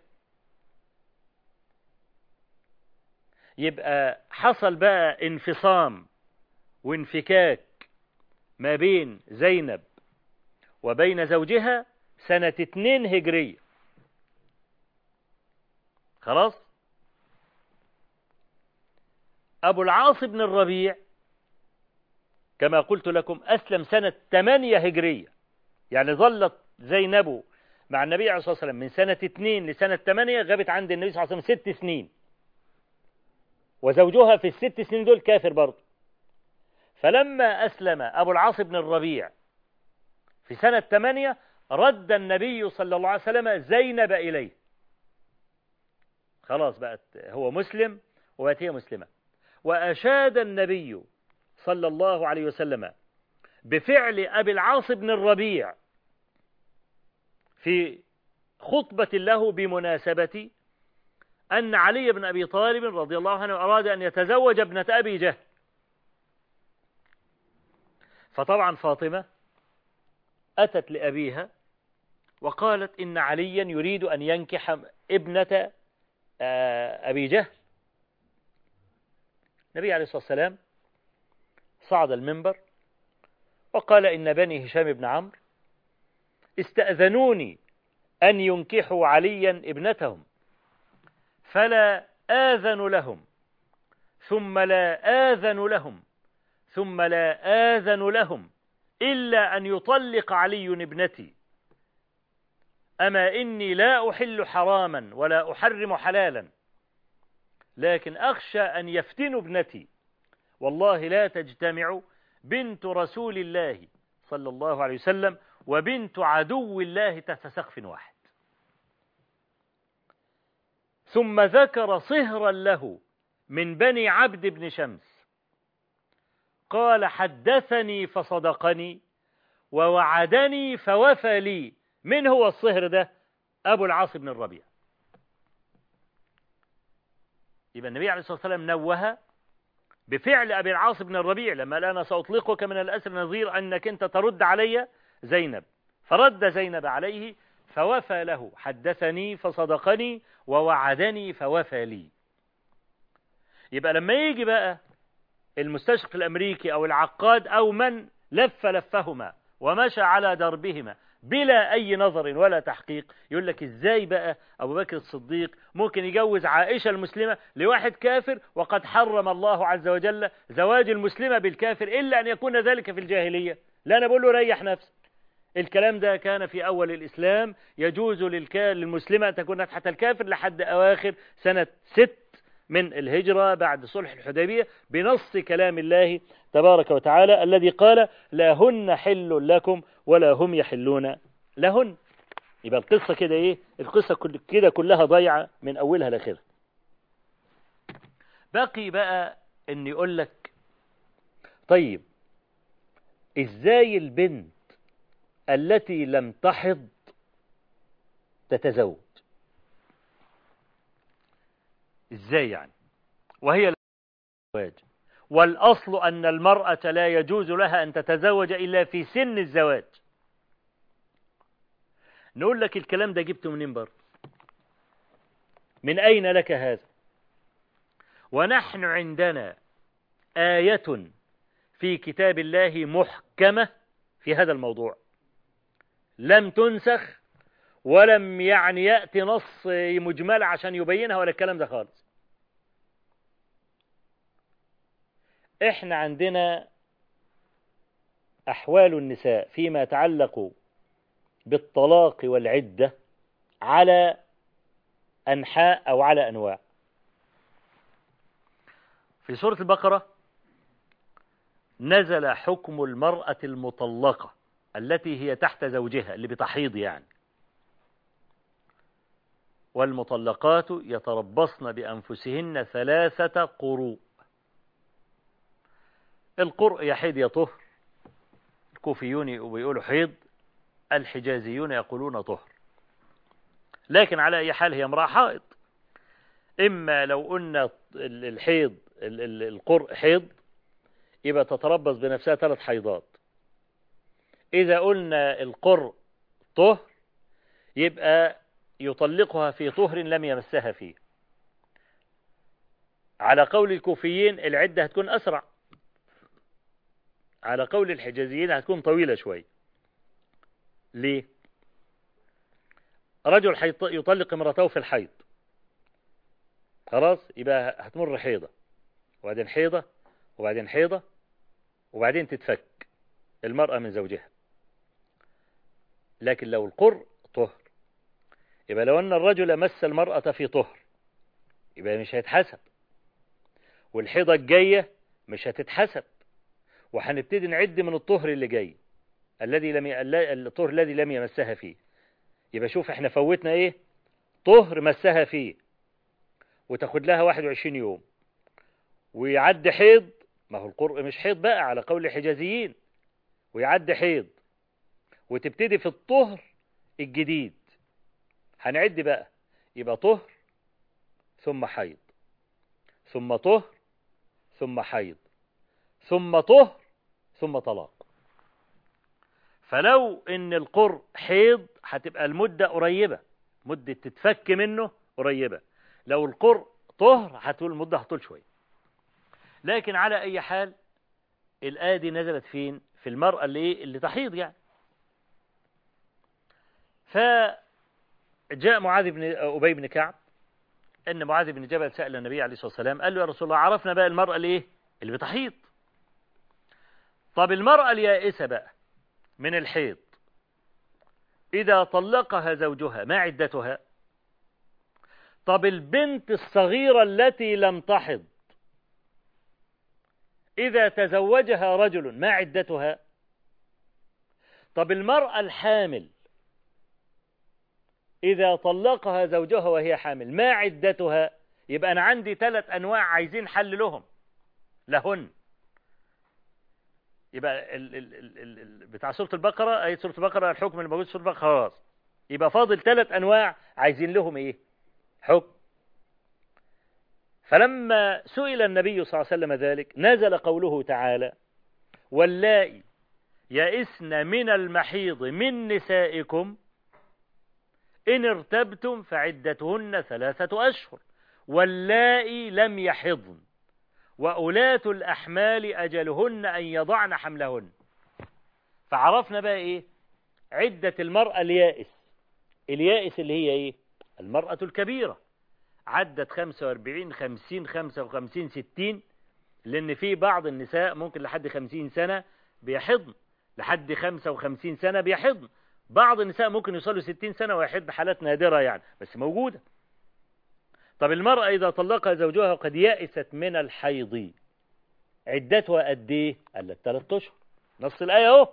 يبقى حصل بقى انفصام وانفكاك ما بين زينب وبين زوجها سنة اتنين هجرية خلاص أبو العاص بن الربيع كما قلت لكم أسلم سنة 8 هجرية يعني ظلت زينب مع النبي عليه الصلاة والسلام من سنة 2 لسنة 8 غابت عند النبي صلى الله عليه وسلم ست سنين وزوجها في الست سنين دول كافر برضه فلما أسلم أبو العاص بن الربيع في سنة 8 رد النبي صلى الله عليه وسلم زينب إليه خلاص بقت هو مسلم وبقت هي مسلمة وأشاد النبي صلى الله عليه وسلم بفعل أبي العاص بن الربيع في خطبة له بمناسبة أن علي بن أبي طالب رضي الله عنه أراد أن يتزوج ابنة أبي جهل فطبعا فاطمة أتت لأبيها وقالت إن عليا يريد أن ينكح ابنة أبي جهل النبي عليه الصلاة والسلام صعد المنبر وقال إن بني هشام بن عمرو استأذنوني أن ينكحوا عليا ابنتهم فلا آذن لهم ثم لا آذن لهم ثم لا آذن لهم إلا أن يطلق علي ابنتي أما إني لا أحل حراما ولا أحرم حلالا لكن أخشى أن يفتنوا ابنتي والله لا تجتمع بنت رسول الله صلى الله عليه وسلم وبنت عدو الله تحت سقف واحد ثم ذكر صهرا له من بني عبد بن شمس قال حدثني فصدقني ووعدني فوفى لي من هو الصهر ده أبو العاص بن الربيع يبقى النبي عليه الصلاة والسلام نوه بفعل أبي العاص بن الربيع لما قال أنا سأطلقك من الأسر نظير أنك أنت ترد علي زينب فرد زينب عليه فوفى له حدثني فصدقني ووعدني فوفى لي يبقى لما يجي بقى المستشرق الأمريكي أو العقاد أو من لف لفهما ومشى على دربهما بلا أي نظر ولا تحقيق يقول لك إزاي بقى أبو بكر الصديق ممكن يجوز عائشة المسلمة لواحد كافر وقد حرم الله عز وجل زواج المسلمة بالكافر إلا أن يكون ذلك في الجاهلية لا أنا بقول له ريح نفسك الكلام ده كان في أول الإسلام يجوز للمسلمة أن تكون تحت الكافر لحد أواخر سنة ست من الهجرة بعد صلح الحديبية بنص كلام الله تبارك وتعالى الذي قال لا هن حل لكم ولا هم يحلون لهن يبقى القصة كده ايه القصة كده كلها ضيعة من أولها لآخرها باقي بقى ان يقول لك طيب ازاي البنت التي لم تحض تتزوج ازاي يعني وهي الزواج والأصل أن المرأة لا يجوز لها أن تتزوج إلا في سن الزواج نقول لك الكلام ده جبته منين بر من أين لك هذا ونحن عندنا آية في كتاب الله محكمة في هذا الموضوع لم تنسخ ولم يعني يأتي نص مجمل عشان يبينها ولا الكلام ده خالص احنا عندنا أحوال النساء فيما يتعلق بالطلاق والعدة على أنحاء أو على أنواع في سورة البقرة نزل حكم المرأة المطلقة التي هي تحت زوجها اللي بتحيض يعني والمطلقات يتربصن بأنفسهن ثلاثة قروء القرء يا حيض يا طهر الكوفيون بيقولوا حيض الحجازيون يقولون طهر لكن على أي حال هي امرأة حائض إما لو قلنا الحيض القرء حيض يبقى تتربص بنفسها ثلاث حيضات إذا قلنا القرء طهر يبقى يطلقها في طهر لم يمسها فيه على قول الكوفيين العدة هتكون أسرع على قول الحجازيين هتكون طويلة شوي ليه رجل يطلق امرأته في الحيض خلاص يبقى هتمر حيضة وبعدين حيضة وبعدين حيضة وبعدين تتفك المرأة من زوجها لكن لو القر طهر يبقى لو أن الرجل مس المرأة في طهر يبقى مش هيتحسب والحيضة الجاية مش هتتحسب وهنبتدي نعد من الطهر اللي جاي الذي لم ي... الطهر الذي لم يمسها فيه يبقى شوف احنا فوتنا ايه طهر مسها فيه وتاخد لها 21 يوم ويعد حيض ما هو القرء مش حيض بقى على قول الحجازيين ويعدي حيض وتبتدي في الطهر الجديد هنعد بقى يبقى طهر ثم حيض ثم طهر ثم حيض ثم طهر ثم طلاق فلو ان القر حيض هتبقى المدة قريبة مدة تتفك منه قريبة لو القر طهر هتقول المدة هتطول شوية لكن على اي حال الآية دي نزلت فين في المرأة اللي ايه اللي تحيض يعني فجاء معاذ بن أبي بن كعب ان معاذ بن جبل سأل النبي عليه الصلاة والسلام قال له يا رسول الله عرفنا بقى المرأة اللي ايه اللي بتحيض طب المرأة اليائسة بقى من الحيض إذا طلقها زوجها ما عدتها طب البنت الصغيرة التي لم تحض إذا تزوجها رجل ما عدتها طب المرأة الحامل إذا طلقها زوجها وهي حامل ما عدتها يبقى أنا عندي ثلاث أنواع عايزين حل لهم لهن يبقى ال ال ال ال بتاع سورة البقرة أي سورة البقرة الحكم اللي موجود في سورة البقرة خلاص يبقى فاضل ثلاث أنواع عايزين لهم إيه حكم فلما سئل النبي صلى الله عليه وسلم ذلك نزل قوله تعالى واللائي يئسن من المحيض من نسائكم إن ارتبتم فعدتهن ثلاثة أشهر واللائي لم يحضن وأولاة الأحمال أجلهن أن يضعن حملهن فعرفنا بقى إيه عدة المرأة اليائس اليائس اللي هي إيه المرأة الكبيرة عدت 45 50 55 60 لأن في بعض النساء ممكن لحد 50 سنة بيحضن لحد 55 سنة بيحضن بعض النساء ممكن يوصلوا 60 سنة ويحض حالات نادرة يعني بس موجودة طب المرأة إذا طلقها زوجها قد يأست من الحيض عدتها قد إيه؟ قال لك ثلاث أشهر نص الآية أهو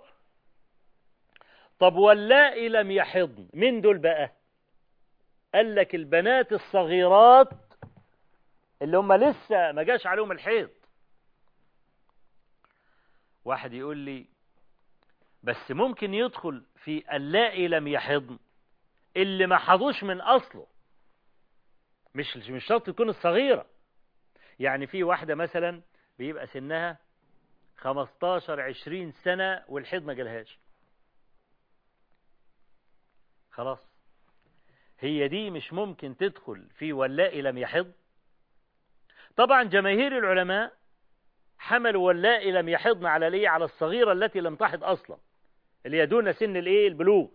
طب واللائي لم يحضن من دول بقى؟ قال لك البنات الصغيرات اللي هم لسه ما جاش عليهم الحيض واحد يقول لي بس ممكن يدخل في اللائي لم يحضن اللي ما حضوش من أصله مش مش شرط تكون الصغيرة يعني في واحدة مثلا بيبقى سنها 15 20 سنة والحيض ما جالهاش خلاص هي دي مش ممكن تدخل في واللائي لم يحض طبعا جماهير العلماء حملوا واللائي لم يحضن على ليه على الصغيرة التي لم تحض أصلا اللي هي دون سن الايه البلوغ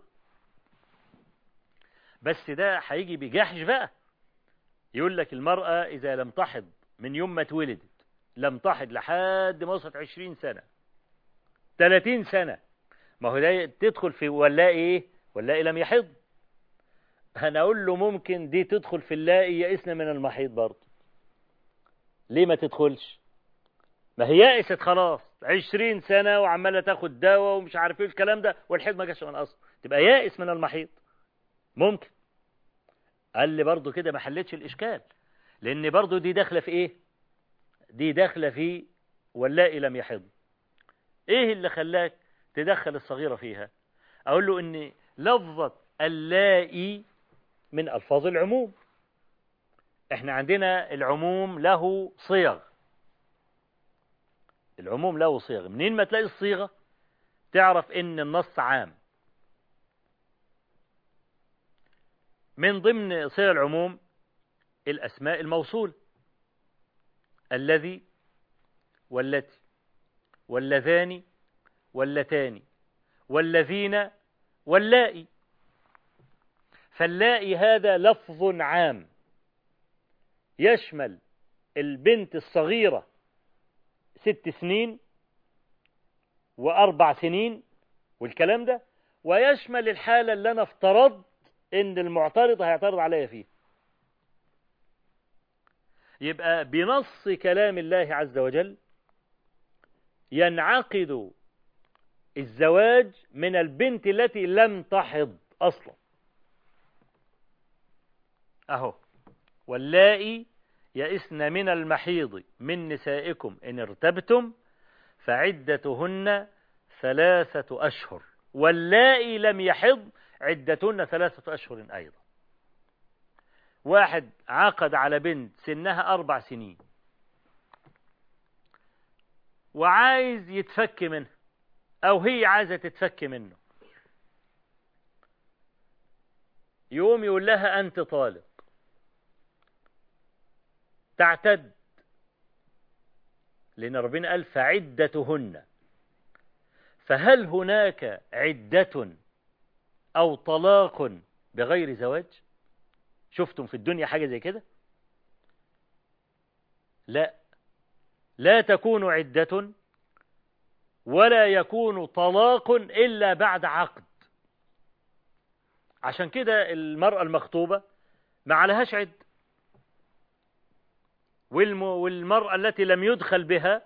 بس ده هيجي بجحش بقى يقول لك المرأة إذا لم تحض من يوم ما اتولدت لم تحض لحد ما وصلت 20 سنة 30 سنة ما هو ده تدخل في واللائي ايه واللائي لم يحض هنقول له ممكن دي تدخل في اللائي يئسنا من المحيط برضه ليه ما تدخلش ما هي يأست خلاص 20 سنة وعمالة تاخد دواء ومش عارف ايه الكلام ده والحيض ما جاش من اصله تبقى يائس من المحيط ممكن قال لي برضه كده ما حلتش الاشكال لان برضه دي داخله في ايه دي داخله في واللائي لم يحض ايه اللي خلاك تدخل الصغيره فيها اقول له ان لفظه اللائي من الفاظ العموم احنا عندنا العموم له صيغ العموم له صيغ منين ما تلاقي الصيغه تعرف ان النص عام من ضمن صيغ العموم الأسماء الموصول الذي والتي واللذان واللتان والذين واللائي فاللائي هذا لفظ عام يشمل البنت الصغيرة ست سنين وأربع سنين والكلام ده ويشمل الحالة اللي أنا افترضت ان المعترض هيعترض عليا فيه يبقى بنص كلام الله عز وجل ينعقد الزواج من البنت التي لم تحض اصلا اهو واللائي يئسن من المحيض من نسائكم إن ارتبتم فعدتهن ثلاثة أشهر واللائي لم يحض عدتهن ثلاثة أشهر أيضا واحد عقد على بنت سنها أربع سنين وعايز يتفك منها أو هي عايزة تتفك منه يقوم يقول لها أنت طالق تعتد لأن ربنا قال فعدتهن فهل هناك عدة أو طلاق بغير زواج شفتم في الدنيا حاجة زي كده لا لا تكون عدة ولا يكون طلاق إلا بعد عقد عشان كده المرأة المخطوبة ما عليهاش عد والم... والمرأة التي لم يدخل بها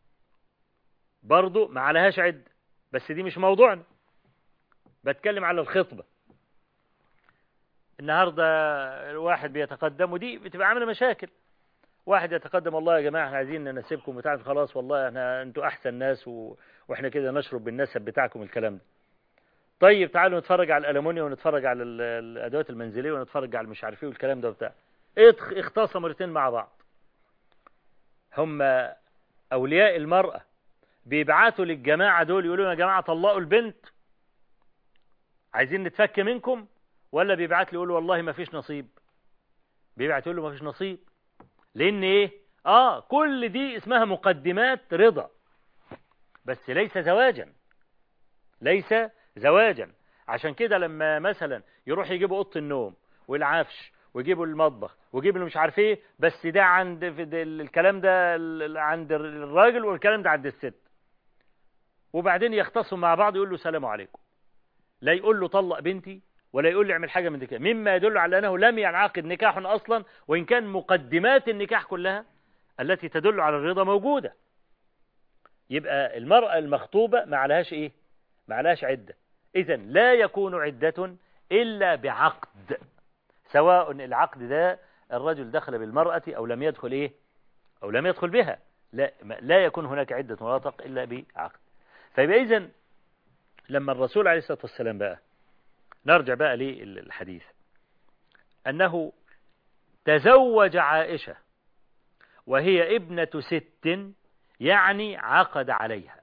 برضو ما عليهاش عد بس دي مش موضوعنا بتكلم على الخطبة النهاردة الواحد بيتقدم ودي بتبقى عاملة مشاكل واحد يتقدم والله يا جماعة احنا عايزين ننسبكم بتاعكم خلاص والله احنا انتوا احسن ناس و... واحنا كده نشرب بالنسب بتاعكم الكلام ده طيب تعالوا نتفرج على الالومنيوم ونتفرج على ال- الادوات المنزليه ونتفرج على مش عارف ايه والكلام ده وبتاع اتخ- اختصموا الاثنين مع بعض هم اولياء المراه بيبعتوا للجماعه دول يقولوا يا جماعه طلقوا البنت عايزين نتفك منكم ولا بيبعت لي يقول والله ما فيش نصيب بيبعت يقول له ما فيش نصيب لان ايه اه كل دي اسمها مقدمات رضا بس ليس زواجا ليس زواجا عشان كده لما مثلا يروح يجيبوا اوضه النوم والعفش ويجيبوا المطبخ ويجيبوا مش عارف ايه بس ده عند في ده الكلام ده ال- عند الراجل والكلام ده عند الست وبعدين يختصموا مع بعض يقول له سلام عليكم لا يقول له طلق بنتي ولا يقول له اعمل حاجه من دي كده مما يدل على انه لم ينعقد نكاح اصلا وان كان مقدمات النكاح كلها التي تدل على الرضا موجوده يبقى المراه المخطوبه ما عليهاش ايه ما عليهاش عده اذا لا يكون عده الا بعقد سواء العقد ده الرجل دخل بالمراه او لم يدخل ايه او لم يدخل بها لا ما- لا يكون هناك عده مناطق الا بعقد فيبقى اذا لما الرسول عليه الصلاه والسلام بقى نرجع بقى للحديث أنه تزوج عائشة وهي ابنة ست يعني عقد عليها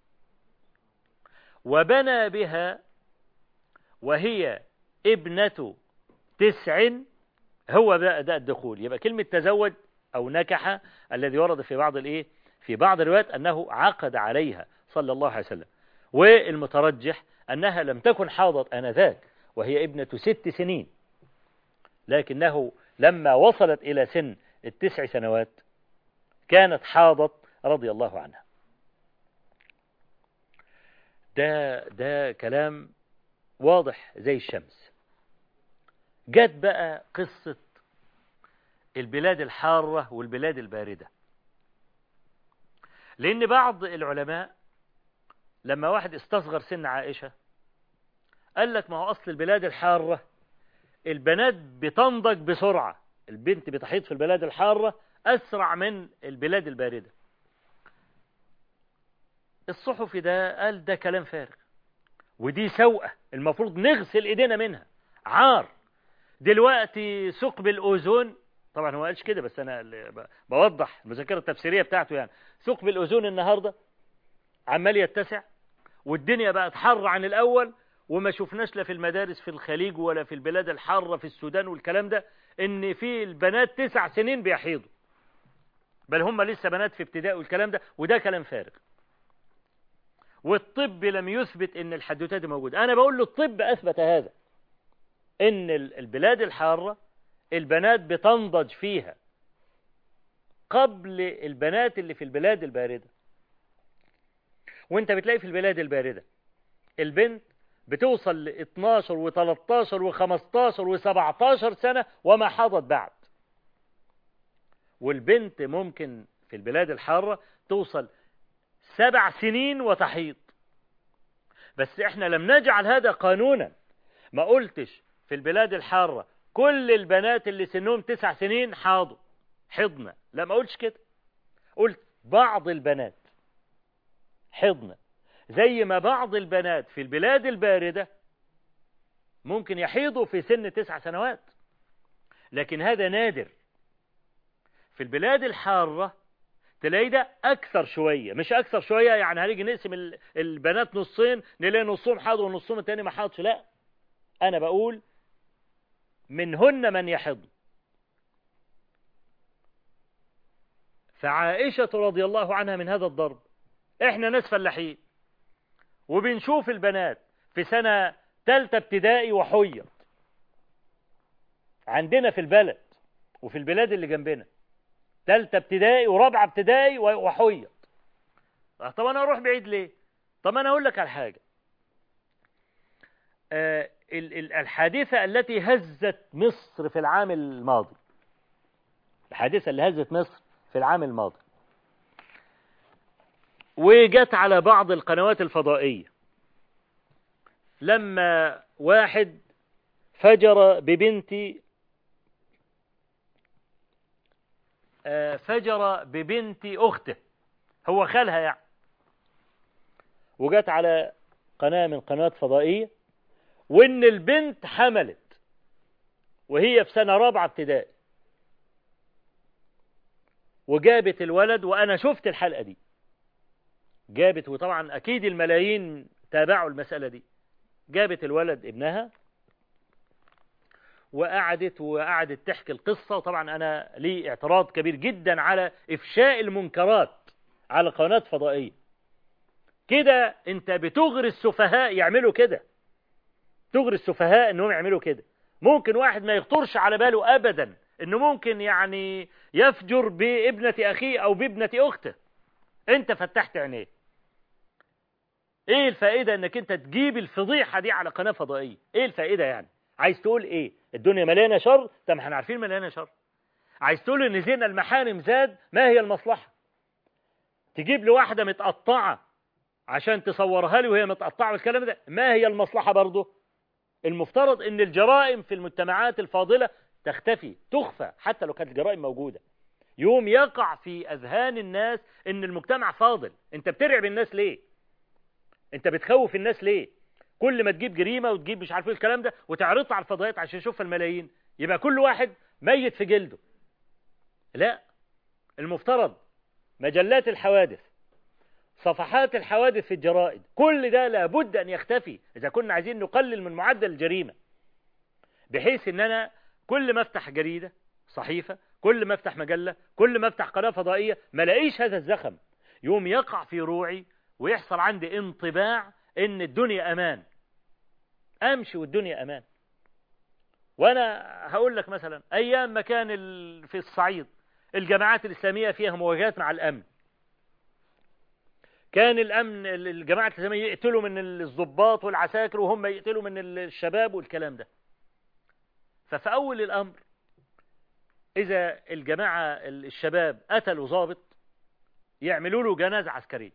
وبنى بها وهي ابنة تسع هو بقى ده الدخول يبقى كلمة تزوج أو نكح الذي ورد في بعض الإيه في بعض الروايات أنه عقد عليها صلى الله عليه وسلم والمترجح أنها لم تكن حاضت آنذاك وهي ابنة ست سنين لكنه لما وصلت إلى سن التسع سنوات كانت حاضت رضي الله عنها ده ده كلام واضح زي الشمس جت بقى قصة البلاد الحارة والبلاد الباردة لأن بعض العلماء لما واحد استصغر سن عائشة قال لك ما هو أصل البلاد الحارة البنات بتنضج بسرعة البنت بتحيض في البلاد الحارة أسرع من البلاد الباردة الصحفي ده قال ده كلام فارغ ودي سوءة المفروض نغسل ايدينا منها عار دلوقتي ثقب الأوزون طبعا هو ما قالش كده بس أنا اللي ب- بوضح المذكرة التفسيرية بتاعته يعني ثقب الأوزون النهاردة عمال يتسع والدنيا بقت حر عن الأول وما شفناش لا في المدارس في الخليج ولا في البلاد الحارة في السودان والكلام ده ان في البنات تسع سنين بيحيضوا بل هم لسه بنات في ابتدائي والكلام ده وده كلام فارغ والطب لم يثبت ان الحدوتات دي موجوده انا بقول له الطب اثبت هذا ان ال- البلاد الحاره البنات بتنضج فيها قبل البنات اللي في البلاد البارده وانت بتلاقي في البلاد البارده البنت بتوصل ل 12 و13 و15 و17 سنة وما حاضت بعد والبنت ممكن في البلاد الحارة توصل سبع سنين وتحيض بس احنا لم نجعل هذا قانونا ما قلتش في البلاد الحارة كل البنات اللي سنهم تسع سنين حاضوا حضن لا ما قلتش كده قلت بعض البنات حضن زي ما بعض البنات في البلاد الباردة ممكن يحيضوا في سن تسع سنوات لكن هذا نادر في البلاد الحارة تلاقي ده أكثر شوية مش أكثر شوية يعني هنيجي نقسم ال- البنات نصين نلاقي نصهم حاض ونصهم التاني ما حاضش لا أنا بقول منهن من يحض فعائشة رضي الله عنها من هذا الضرب احنا ناس فلاحين وبنشوف البنات في سنة تالتة ابتدائي وحيض عندنا في البلد وفي البلاد اللي جنبنا تالتة ابتدائي ورابعة ابتدائي و- وحيض طب انا اروح بعيد ليه طب انا اقول لك على حاجة آه ال- ال- الحادثة التي هزت مصر في العام الماضي الحادثة اللي هزت مصر في العام الماضي وجت على بعض القنوات الفضائية لما واحد فجر ببنت آه، فجر ببنت أخته هو خالها يعني وجت على قناة من قنوات فضائية وإن البنت حملت وهي في سنة رابعة ابتدائي وجابت الولد وأنا شفت الحلقة دي جابت وطبعا أكيد الملايين تابعوا المسألة دي جابت الولد ابنها وقعدت وقعدت تحكي القصة وطبعا أنا لي اعتراض كبير جدا على إفشاء المنكرات على قنوات فضائية كده أنت بتغري السفهاء يعملوا كده تغري السفهاء أنهم يعملوا كده ممكن واحد ما يخطرش على باله أبدا أنه ممكن يعني يفجر بابنة أخيه أو بابنة أخته أنت فتحت عينيه ايه الفائدة انك انت تجيب الفضيحة دي على قناة فضائية ايه الفائدة يعني عايز تقول ايه الدنيا مليانة شر طب ما احنا عارفين مليانة شر عايز تقول ان زين المحارم زاد ما هي المصلحة تجيب لي واحدة متقطعة عشان تصورها لي وهي متقطعة والكلام ده ما هي المصلحة برضه المفترض ان الجرائم في المجتمعات الفاضلة تختفي تخفى حتى لو كانت الجرائم موجودة يوم يقع في اذهان الناس ان المجتمع فاضل انت بترعب الناس ليه انت بتخوف الناس ليه كل ما تجيب جريمه وتجيب مش عارف ايه الكلام ده وتعرضها على الفضائيات عشان يشوفها الملايين يبقى كل واحد ميت في جلده لا المفترض مجلات الحوادث صفحات الحوادث في الجرائد كل ده لابد ان يختفي اذا كنا عايزين نقلل من معدل الجريمه بحيث ان انا كل ما افتح جريده صحيفه كل ما افتح مجله كل ما افتح قناه فضائيه ما الاقيش هذا الزخم يوم يقع في روعي ويحصل عندي انطباع ان الدنيا امان امشي والدنيا امان وانا هقول لك مثلا ايام ما كان ال- في الصعيد الجماعات الاسلاميه فيها مواجهات مع الامن كان الامن ال- الجماعه الاسلاميه يقتلوا من الضباط والعساكر وهم يقتلوا من ال- الشباب والكلام ده ففي اول الامر اذا الجماعه ال- الشباب قتلوا ضابط يعملوا له جنازه عسكريه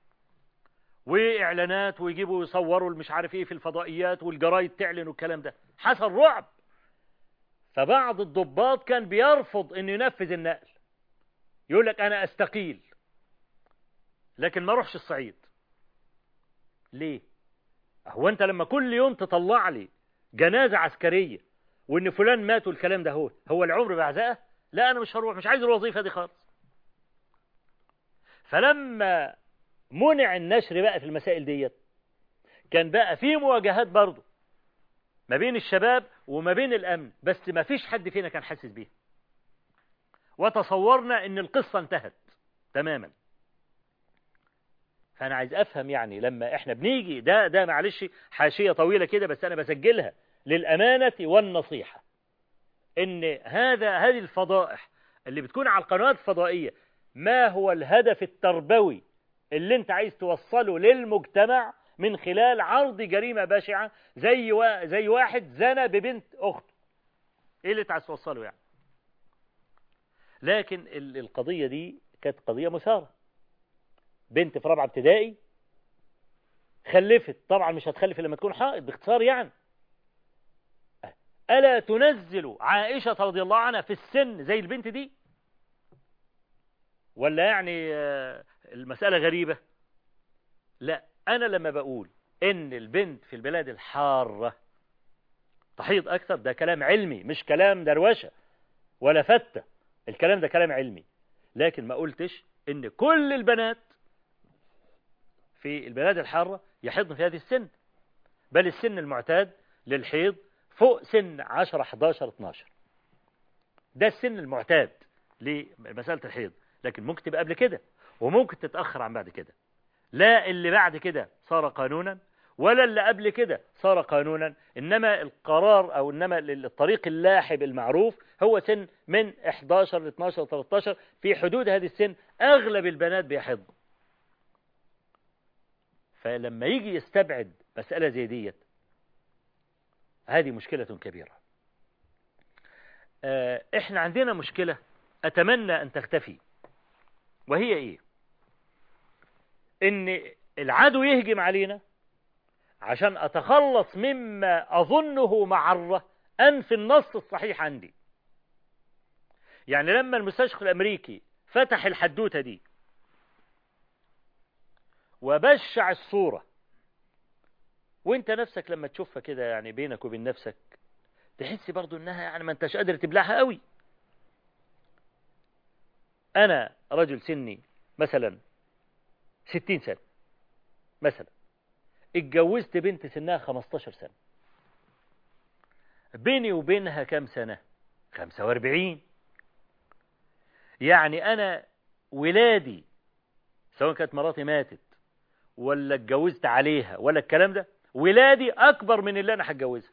واعلانات ويجيبوا يصوروا مش عارف ايه في الفضائيات والجرايد تعلن والكلام ده حصل رعب فبعض الضباط كان بيرفض انه ينفذ النقل يقول لك انا استقيل لكن ما اروحش الصعيد ليه هو انت لما كل يوم تطلع لي جنازه عسكريه وان فلان مات والكلام ده هو هو العمر بعزقه لا انا مش هروح مش عايز الوظيفه دي خالص فلما منع النشر بقى في المسائل ديت كان بقى في مواجهات برضه ما بين الشباب وما بين الامن بس ما فيش حد فينا كان حاسس بيها وتصورنا ان القصه انتهت تماما فانا عايز افهم يعني لما احنا بنيجي ده ده معلش حاشيه طويله كده بس انا بسجلها للامانه والنصيحه ان هذا هذه الفضائح اللي بتكون على القنوات الفضائيه ما هو الهدف التربوي اللي انت عايز توصله للمجتمع من خلال عرض جريمة بشعة زي و... زي واحد زنى ببنت أخته ايه اللي انت عايز توصله يعني لكن ال- القضية دي كانت قضية مثارة بنت في رابعة ابتدائي خلفت طبعا مش هتخلف لما تكون حائض باختصار يعني ألا تنزل عائشة رضي الله عنها في السن زي البنت دي ولا يعني آه، المسألة غريبة لا أنا لما بقول إن البنت في البلاد الحارة تحيض أكثر ده كلام علمي مش كلام دروشة ولا فتة الكلام ده كلام علمي لكن ما قلتش إن كل البنات في البلاد الحارة يحضن في هذه السن بل السن المعتاد للحيض فوق سن 10 11 12 ده السن المعتاد لمسألة الحيض لكن ممكن تبقى قبل كده وممكن تتأخر عن بعد كده لا اللي بعد كده صار قانونا ولا اللي قبل كده صار قانونا إنما القرار أو إنما الطريق اللاحب المعروف هو سن من 11 ل 12 13 في حدود هذه السن أغلب البنات بيحضوا فلما يجي يستبعد مسألة زي ديت هذه مشكلة كبيرة آه، احنا عندنا مشكلة اتمنى ان تختفي وهي ايه ان العدو يهجم علينا عشان اتخلص مما اظنه معرة انفي النص الصحيح عندي يعني لما المستشفى الامريكي فتح الحدوتة دي وبشع الصورة وانت نفسك لما تشوفها كده يعني بينك وبين نفسك تحس برضو انها يعني ما انتش قادر تبلعها قوي انا رجل سني مثلا ستين سنة مثلا اتجوزت بنت سنها خمستاشر سنة بيني وبينها كام سنة خمسة واربعين يعني انا ولادي سواء كانت مراتي ماتت ولا اتجوزت عليها ولا الكلام ده ولادي اكبر من اللي انا هتجوزها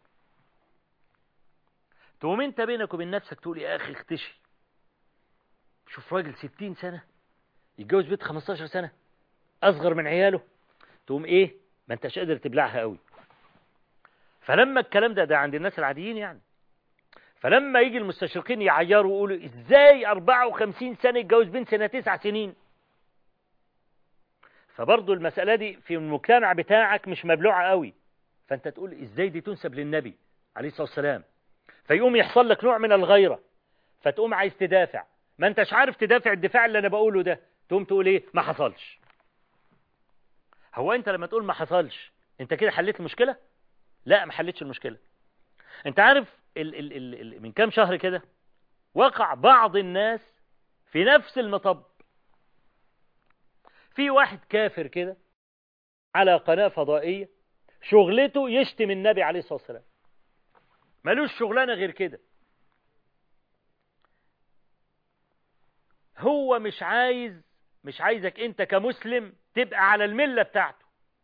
تقوم انت بينك وبين نفسك تقول يا اخي اختشي شوف راجل ستين سنة يتجوز بنت 15 سنة اصغر من عياله تقوم ايه ما انتش قادر تبلعها قوي فلما الكلام ده ده عند الناس العاديين يعني فلما يجي المستشرقين يعيروا ويقولوا ازاي 54 سنة يتجوز بنت سنة تسع سنين فبرضه المسألة دي في المجتمع بتاعك مش مبلوعة قوي فانت تقول ازاي دي تنسب للنبي عليه الصلاة والسلام فيقوم يحصل لك نوع من الغيرة فتقوم عايز تدافع ما انتش عارف تدافع الدفاع اللي انا بقوله ده تقوم تقول ايه ما حصلش هو انت لما تقول ما حصلش انت كده حليت المشكلة لا ما حليتش المشكلة انت عارف ال ال ال ال من كام شهر كده وقع بعض الناس في نفس المطب في واحد كافر كده على قناة فضائية شغلته يشتم النبي عليه الصلاة والسلام ملوش شغلانة غير كده هو مش عايز مش عايزك انت كمسلم تبقى على الملة بتاعته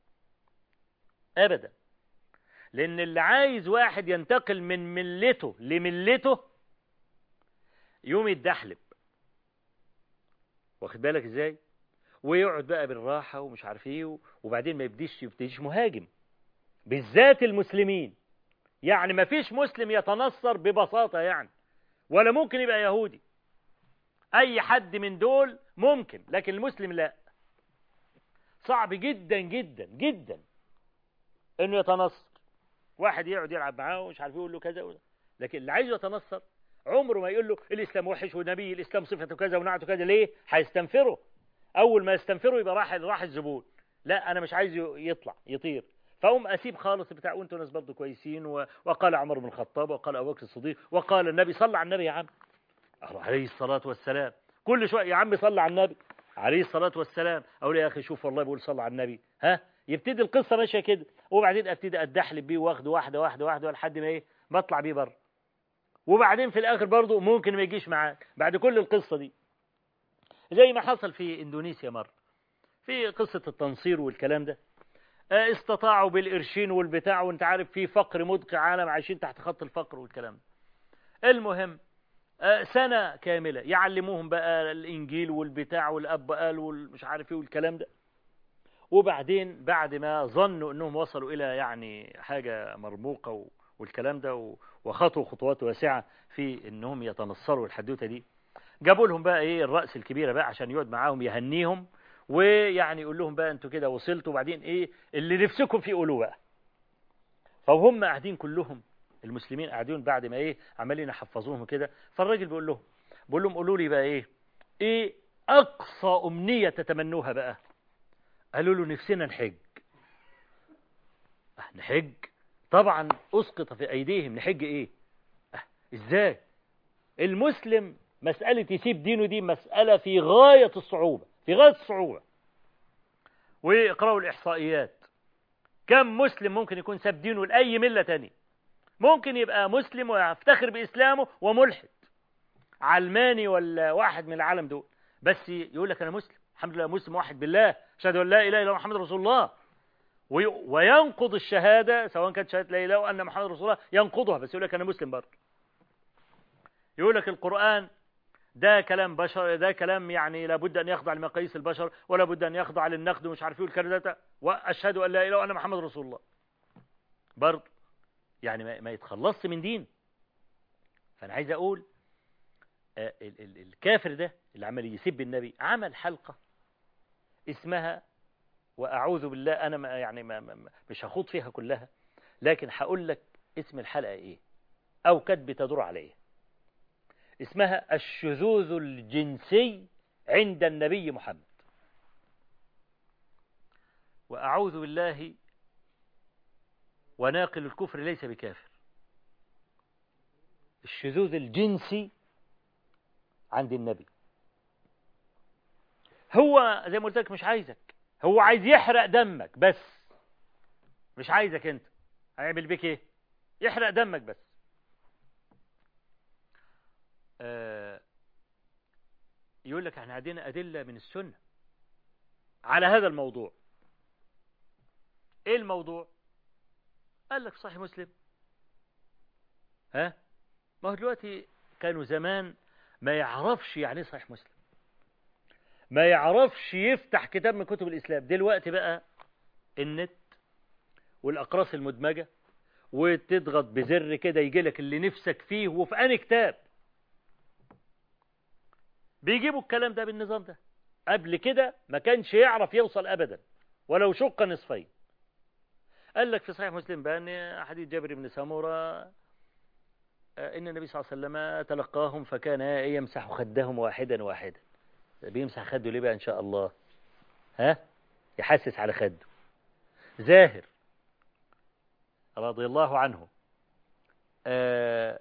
ابدا لان اللي عايز واحد ينتقل من ملته لملته يوم يتدحلب واخد بالك ازاي ويقعد بقى بالراحة ومش عارف ايه وبعدين ما يبديش يبتديش مهاجم بالذات المسلمين يعني ما فيش مسلم يتنصر ببساطة يعني ولا ممكن يبقى يهودي اي حد من دول ممكن لكن المسلم لا صعب جدا جدا جدا انه يتنصر واحد يقعد يلعب معاه ومش عارف يقول له كذا وده. لكن اللي عايز يتنصر عمره ما يقول له الاسلام وحش ونبي الاسلام صفته كذا ونعته كذا ليه هيستنفره اول ما يستنفره يبقى راح راح الزبون لا انا مش عايز يطلع يطير فأقوم أسيب خالص بتاع وأنتوا ناس برضه كويسين و... وقال عمر بن الخطاب وقال أبو بكر الصديق وقال النبي صلى على النبي يا عم عليه الصلاة والسلام كل شوية يا عم صلى على النبي عليه الصلاة والسلام أقول يا أخي شوف والله بيقول صلى على النبي ها يبتدي القصة ماشية كده وبعدين أبتدي أدحلب بيه واخده واحدة واحدة واحدة لحد ما إيه بطلع بيه بره وبعدين في الآخر برضه ممكن ما يجيش معاك بعد كل القصة دي زي ما حصل في إندونيسيا مرة في قصة التنصير والكلام ده استطاعوا بالقرشين والبتاع وانت عارف في فقر مدقع عالم عايشين تحت خط الفقر والكلام ده المهم سنة كاملة يعلموهم بقى الإنجيل والبتاع والأب قال والمش عارف ايه والكلام ده وبعدين بعد ما ظنوا انهم وصلوا الى يعني حاجة مرموقة والكلام ده وخطوا خطوات واسعة في انهم يتنصروا الحدوتة دي جابوا لهم بقى ايه الرأس الكبيرة بقى عشان يقعد معاهم يهنيهم ويعني يقول لهم بقى انتوا كده وصلتوا وبعدين ايه اللي نفسكم فيه قولوه بقى فهم قاعدين كلهم المسلمين قاعدين بعد ما ايه عمالين يحفظوهم كده فالراجل بيقول لهم بيقول لهم قولوا لي بقى ايه ايه أقصى أمنية تتمنوها بقى قالوا له نفسنا نحج أه نحج طبعا أسقط في أيديهم نحج إيه أه إزاي المسلم مسألة يسيب دينه دي مسألة في غاية الصعوبة في غاية الصعوبة واقرأوا الإحصائيات كم مسلم ممكن يكون ساب دينه لأي ملة تانية ممكن يبقى مسلم ويفتخر بإسلامه وملحد علماني ولا واحد من العالم دول بس يقول لك أنا مسلم الحمد لله مسلم واحد بالله أشهد أن لا إله إلا الله محمد رسول الله وي- وينقض الشهادة سواء كانت شهادة لا إله وأن محمد رسول الله ينقضها بس يقول لك أنا مسلم برضه يقول لك القرآن ده كلام بشر ده كلام يعني لابد أن يخضع لمقاييس البشر ولا بد أن يخضع للنقد ومش عارف ايه والكلام ده وأشهد أن لا إله وأن محمد رسول الله برضه يعني ما, ما يتخلصش من دين فأنا عايز أقول آه، ال- ال- الكافر ده اللي عمال يسب النبي عمل حلقة اسمها وأعوذ بالله أنا ما يعني ما ما- ما- مش هخوض فيها كلها لكن هقول لك اسم الحلقة إيه أو كانت بتدور على إيه اسمها الشذوذ الجنسي عند النبي محمد وأعوذ بالله وناقل الكفر ليس بكافر الشذوذ الجنسي عند النبي هو زي ما قلت لك مش عايزك هو عايز يحرق دمك بس مش عايزك انت هيعمل بيك ايه يحرق دمك بس آه يقول لك احنا عندنا أدلة من السنة على هذا الموضوع ايه الموضوع قال لك صحيح مسلم ها ما هو دلوقتي كانوا زمان ما يعرفش يعني ايه صحيح مسلم ما يعرفش يفتح كتاب من كتب الإسلام دلوقتي بقى النت والأقراص المدمجة وتضغط بزر كده يجي لك اللي نفسك فيه وفي أي كتاب بيجيبوا الكلام ده بالنظام ده قبل كده ما كانش يعرف يوصل أبدا ولو شق نصفين قال لك في صحيح مسلم بقى ان حديث جابر بن سمرة آه، ان النبي صلى الله عليه وسلم تلقاهم فكان يمسح خدهم واحدا واحدا بيمسح خده ليه بقى ان شاء الله ها يحسس على خده زاهر رضي الله عنه آه،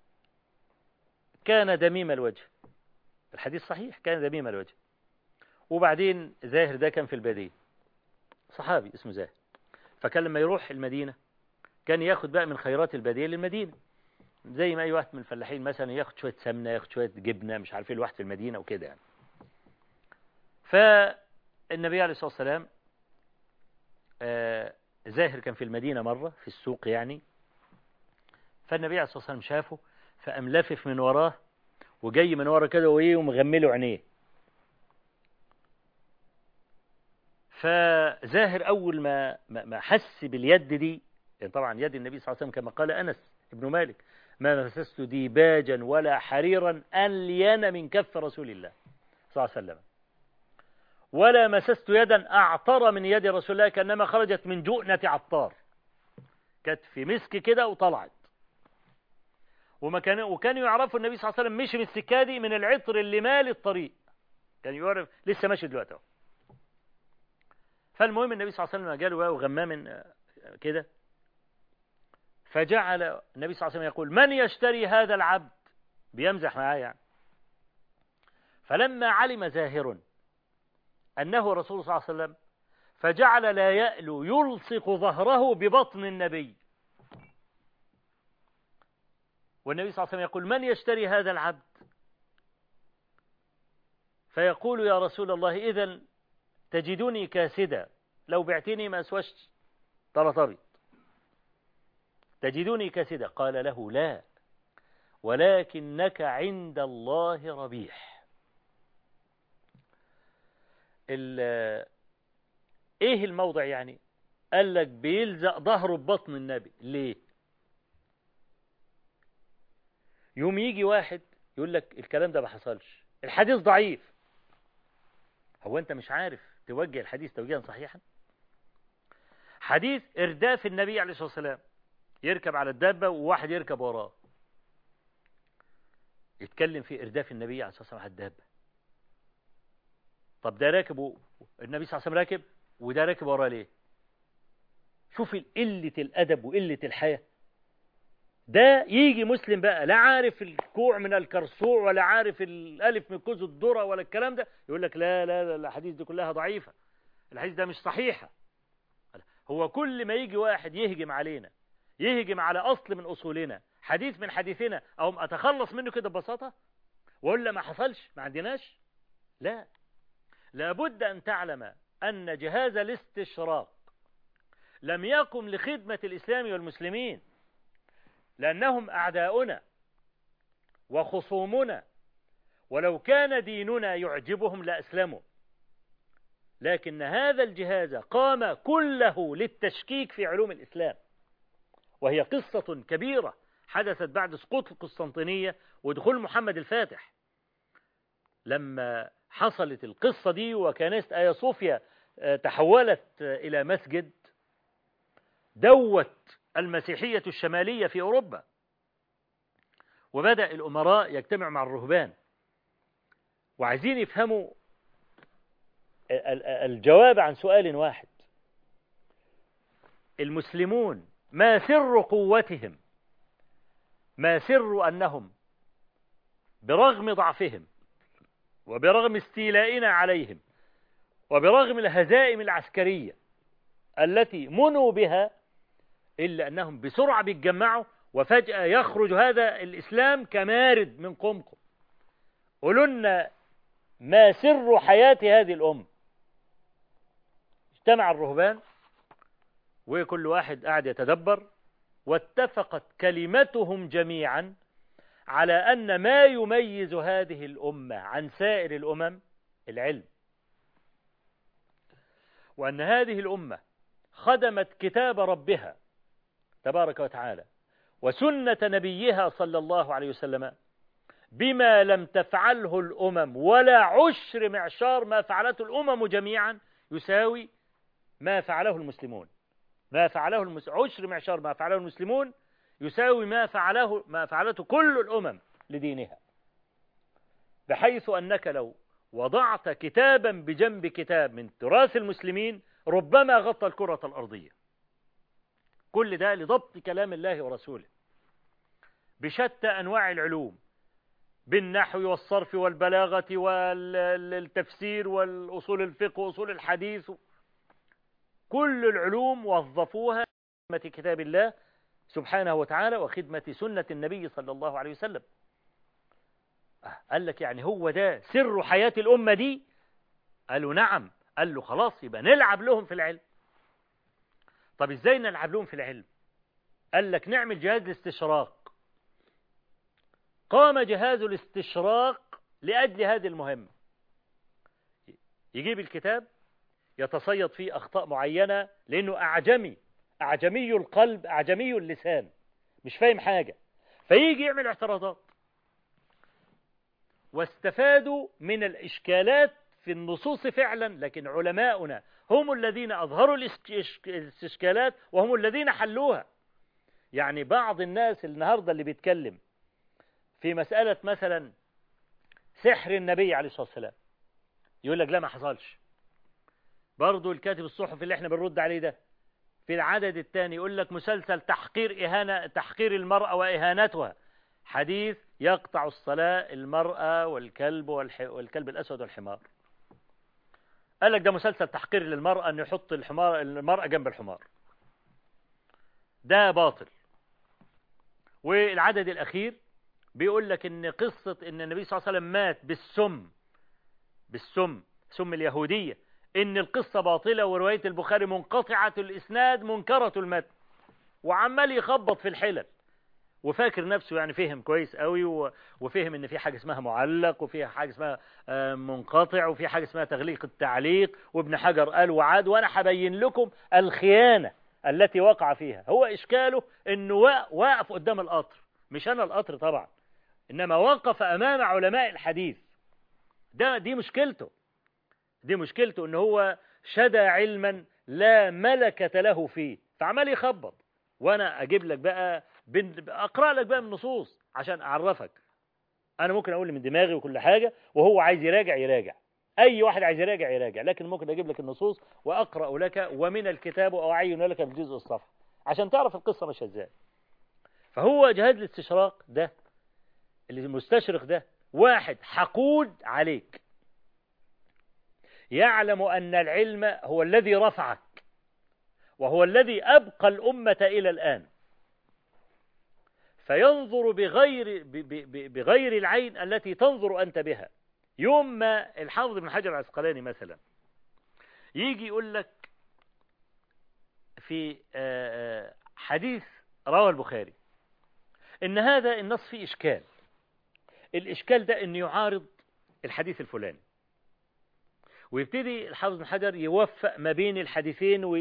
كان دميم الوجه الحديث صحيح كان دميم الوجه وبعدين زاهر ده كان في البادية صحابي اسمه زاهر فكان لما يروح المدينة كان ياخد بقى من خيرات البادية للمدينة زي ما أي واحد من الفلاحين مثلا ياخد شوية سمنة ياخد شوية جبنة مش عارف ايه الواحد في المدينة وكده يعني فالنبي عليه الصلاة والسلام آه، زاهر كان في المدينة مرة في السوق يعني فالنبي عليه الصلاة والسلام شافه فقام لافف من وراه وجاي من ورا كده وايه ومغمله عينيه فزاهر اول ما ما ما حس باليد دي يعني طبعا يد النبي صلى الله عليه وسلم كما قال انس ابن مالك ما مسست ديباجا ولا حريرا الين من كف رسول الله صلى الله عليه وسلم ولا مسست يدا اعطر من يد رسول الله كانما خرجت من جؤنه عطار كانت في مسك كده وطلعت وما كان وكانوا يعرفوا النبي صلى الله عليه وسلم مشي من السكه دي من العطر اللي مال الطريق كان يعرف لسه ماشي دلوقتي اهو فالمهم النبي صلى الله عليه وسلم جاله بقى وغماه من كده فجعل النبي صلى الله عليه وسلم يقول من يشتري هذا العبد بيمزح معاه يعني فلما علم زاهر أنه رسول صلى الله عليه وسلم فجعل لا يألو يلصق ظهره ببطن النبي والنبي صلى الله عليه وسلم يقول من يشتري هذا العبد فيقول يا رسول الله إذا تجدني كاسدا لو بعتني ما أسوش طرطبي تجدني كاسدا قال له لا ولكنك عند الله ربيح ايه الموضع يعني قال لك بيلزق ظهره ببطن النبي ليه يوم يجي واحد يقول لك الكلام ده ما حصلش الحديث ضعيف هو انت مش عارف توجه الحديث توجيها صحيحا حديث ارداف النبي عليه الصلاه والسلام يركب على الدابه وواحد يركب وراه يتكلم في ارداف النبي عليه الصلاه والسلام على الدابه طب ده راكب و- النبي صلى الله عليه وسلم راكب وده راكب وراه ليه شوف قلة الأدب وقلة الحياة ده يجي مسلم بقى لا عارف الكوع من الكرسوع ولا عارف الألف من كوز الذرة ولا الكلام ده يقول لك لا لا لا الأحاديث دي كلها ضعيفة الحديث ده مش صحيحة هو كل ما يجي واحد يهجم علينا يهجم على أصل من أصولنا حديث من حديثنا أو أتخلص منه كده ببساطة ولا ما حصلش ما عندناش لا لابد أن تعلم أن جهاز الاستشراق لم يقم لخدمة الإسلام والمسلمين لأنهم أعداؤنا وخصومنا ولو كان ديننا يعجبهم لأسلموا لكن هذا الجهاز قام كله للتشكيك في علوم الإسلام وهي قصة كبيرة حدثت بعد سقوط القسطنطينية ودخول محمد الفاتح لما حصلت القصة دي وكنيسة آيا صوفيا آه، تحولت آه، إلى مسجد دوت المسيحية الشمالية في أوروبا وبدأ الأمراء يجتمعوا مع الرهبان وعايزين يفهموا ال- ال- الجواب عن سؤال واحد المسلمون ما سر قوتهم ما سر أنهم برغم ضعفهم وبرغم استيلائنا عليهم وبرغم الهزائم العسكرية التي منوا بها إلا أنهم بسرعة بيتجمعوا وفجأة يخرج هذا الإسلام كمارد من قمقم قولوا لنا ما سر حياة هذه الأمة اجتمع الرهبان وكل واحد قاعد يتدبر واتفقت كلمتهم جميعا على أن ما يميز هذه الأمة عن سائر الأمم العلم وأن هذه الأمة خدمت كتاب ربها تبارك وتعالى وسنة نبيها صلى الله عليه وسلم بما لم تفعله الأمم ولا عشر معشار ما فعلته الأمم جميعا يساوي ما فعله المسلمون ما فعله المس... عشر معشار ما فعله المسلمون يساوي ما فعله ما فعلته كل الأمم لدينها بحيث أنك لو وضعت كتابا بجنب كتاب من تراث المسلمين ربما غطى الكرة الأرضية كل ده لضبط كلام الله ورسوله بشتى أنواع العلوم بالنحو والصرف والبلاغة والتفسير والأصول الفقه وأصول الحديث كل العلوم وظفوها خدمة كتاب الله سبحانه وتعالى وخدمة سنة النبي صلى الله عليه وسلم قال لك يعني هو ده سر حياة الأمة دي قالوا نعم قال له خلاص يبقى نلعب لهم في العلم طب ازاي نلعب لهم في العلم قال لك نعمل جهاز الاستشراق قام جهاز الاستشراق لأجل هذه المهمة يجيب الكتاب يتصيد فيه أخطاء معينة لأنه أعجمي أعجمي القلب أعجمي اللسان مش فاهم حاجة فيجي يعمل اعتراضات واستفادوا من الإشكالات في النصوص فعلا لكن علماؤنا هم الذين أظهروا الاستشكالات وهم الذين حلوها يعني بعض الناس النهاردة اللي بيتكلم في مسألة مثلا سحر النبي عليه الصلاة والسلام يقول لك لا ما حصلش برضو الكاتب الصحفي اللي احنا بنرد عليه ده في العدد الثاني يقول لك مسلسل تحقير إهانة تحقير المرأة وإهانتها حديث يقطع الصلاة المرأة والكلب والح... والكلب الأسود والحمار قال لك ده مسلسل تحقير للمرأة أن يحط الحمار المرأة جنب الحمار ده باطل والعدد الأخير بيقول لك ان قصة ان النبي صلى الله عليه وسلم مات بالسم بالسم سم اليهودية ان القصة باطلة ورواية البخاري منقطعة الاسناد منكرة المتن وعمال يخبط في الحلل وفاكر نفسه يعني فهم كويس قوي وفهم ان في حاجة اسمها معلق وفي حاجة اسمها منقطع وفي حاجة اسمها تغليق التعليق وابن حجر قال وعاد وانا هبين لكم الخيانة التي وقع فيها هو اشكاله انه واقف قدام القطر مش انا القطر طبعا انما وقف امام علماء الحديث ده دي مشكلته دي مشكلته ان هو شدى علما لا ملكة له فيه فعمال يخبط وانا اجيب لك بقى اقرا لك بقى من النصوص عشان اعرفك انا ممكن اقول من دماغي وكل حاجة وهو عايز يراجع يراجع أي واحد عايز يراجع يراجع لكن ممكن أجيب لك النصوص وأقرأ لك ومن الكتاب وأعين لك بجزء الصفحة عشان تعرف القصة ماشية إزاي فهو جهاز الاستشراق ده اللي المستشرق ده واحد حقود عليك يعلم أن العلم هو الذي رفعك وهو الذي أبقى الأمة إلى الآن فينظر بغير بغير العين التي تنظر أنت بها يوم ما الحافظ بن حجر العسقلاني مثلا يجي يقول لك في حديث رواه البخاري ان هذا النص فيه اشكال الاشكال ده انه يعارض الحديث الفلاني ويبتدي الحافظ بن حجر يوفق ما بين الحديثين و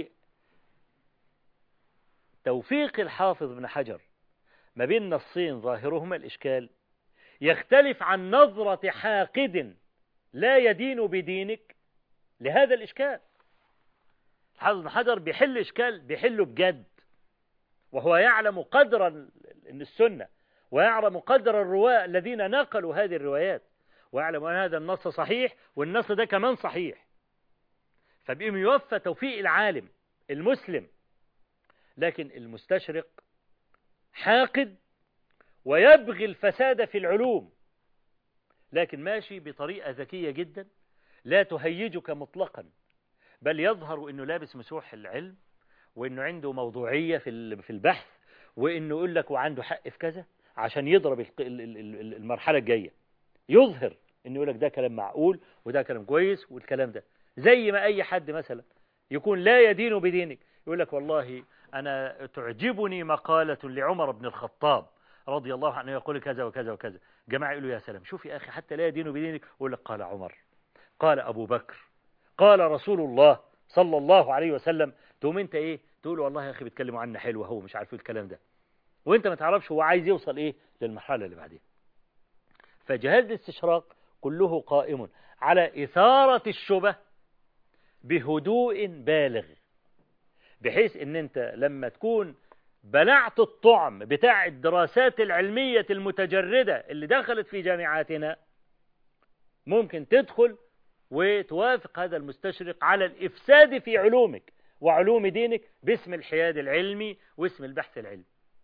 توفيق الحافظ بن حجر ما بين نصين ظاهرهما الإشكال يختلف عن نظرة حاقد لا يدين بدينك لهذا الإشكال الحافظ بن حجر بيحل إشكال بيحله بجد وهو يعلم قدر إن السنة ويعلم قدر الرواة الذين نقلوا هذه الروايات ويعلم أن هذا النص صحيح والنص ده كمان صحيح فبيقوم يوفى توفيق العالم المسلم لكن المستشرق حاقد ويبغي الفساد في العلوم لكن ماشي بطريقة ذكية جدا لا تهيجك مطلقا بل يظهر انه لابس مسوح العلم وانه عنده موضوعية في في البحث وانه يقول لك وعنده حق في كذا عشان يضرب المرحلة الجاية يظهر انه يقول لك ده كلام معقول وده كلام كويس والكلام ده زي ما اي حد مثلا يكون لا يدين بدينك يقول لك والله أنا تعجبني مقالة لعمر بن الخطاب رضي الله عنه يقول كذا وكذا وكذا جماعة يقولوا يا سلام شوف يا أخي حتى لا يدين بدينك يقول لك قال عمر قال أبو بكر قال رسول الله صلى الله عليه وسلم تقوم انت ايه تقول والله يا أخي بيتكلموا عنا حلو هو مش عارف الكلام ده وانت ما تعرفش هو عايز يوصل ايه للمرحلة اللي بعدين فجهاز الاستشراق كله قائم على إثارة الشبه بهدوء بالغ بحيث ان انت لما تكون بلعت الطعم بتاع الدراسات العلمية المتجردة اللي دخلت في جامعاتنا ممكن تدخل وتوافق هذا المستشرق على الإفساد في علومك وعلوم دينك باسم الحياد العلمي واسم البحث العلمي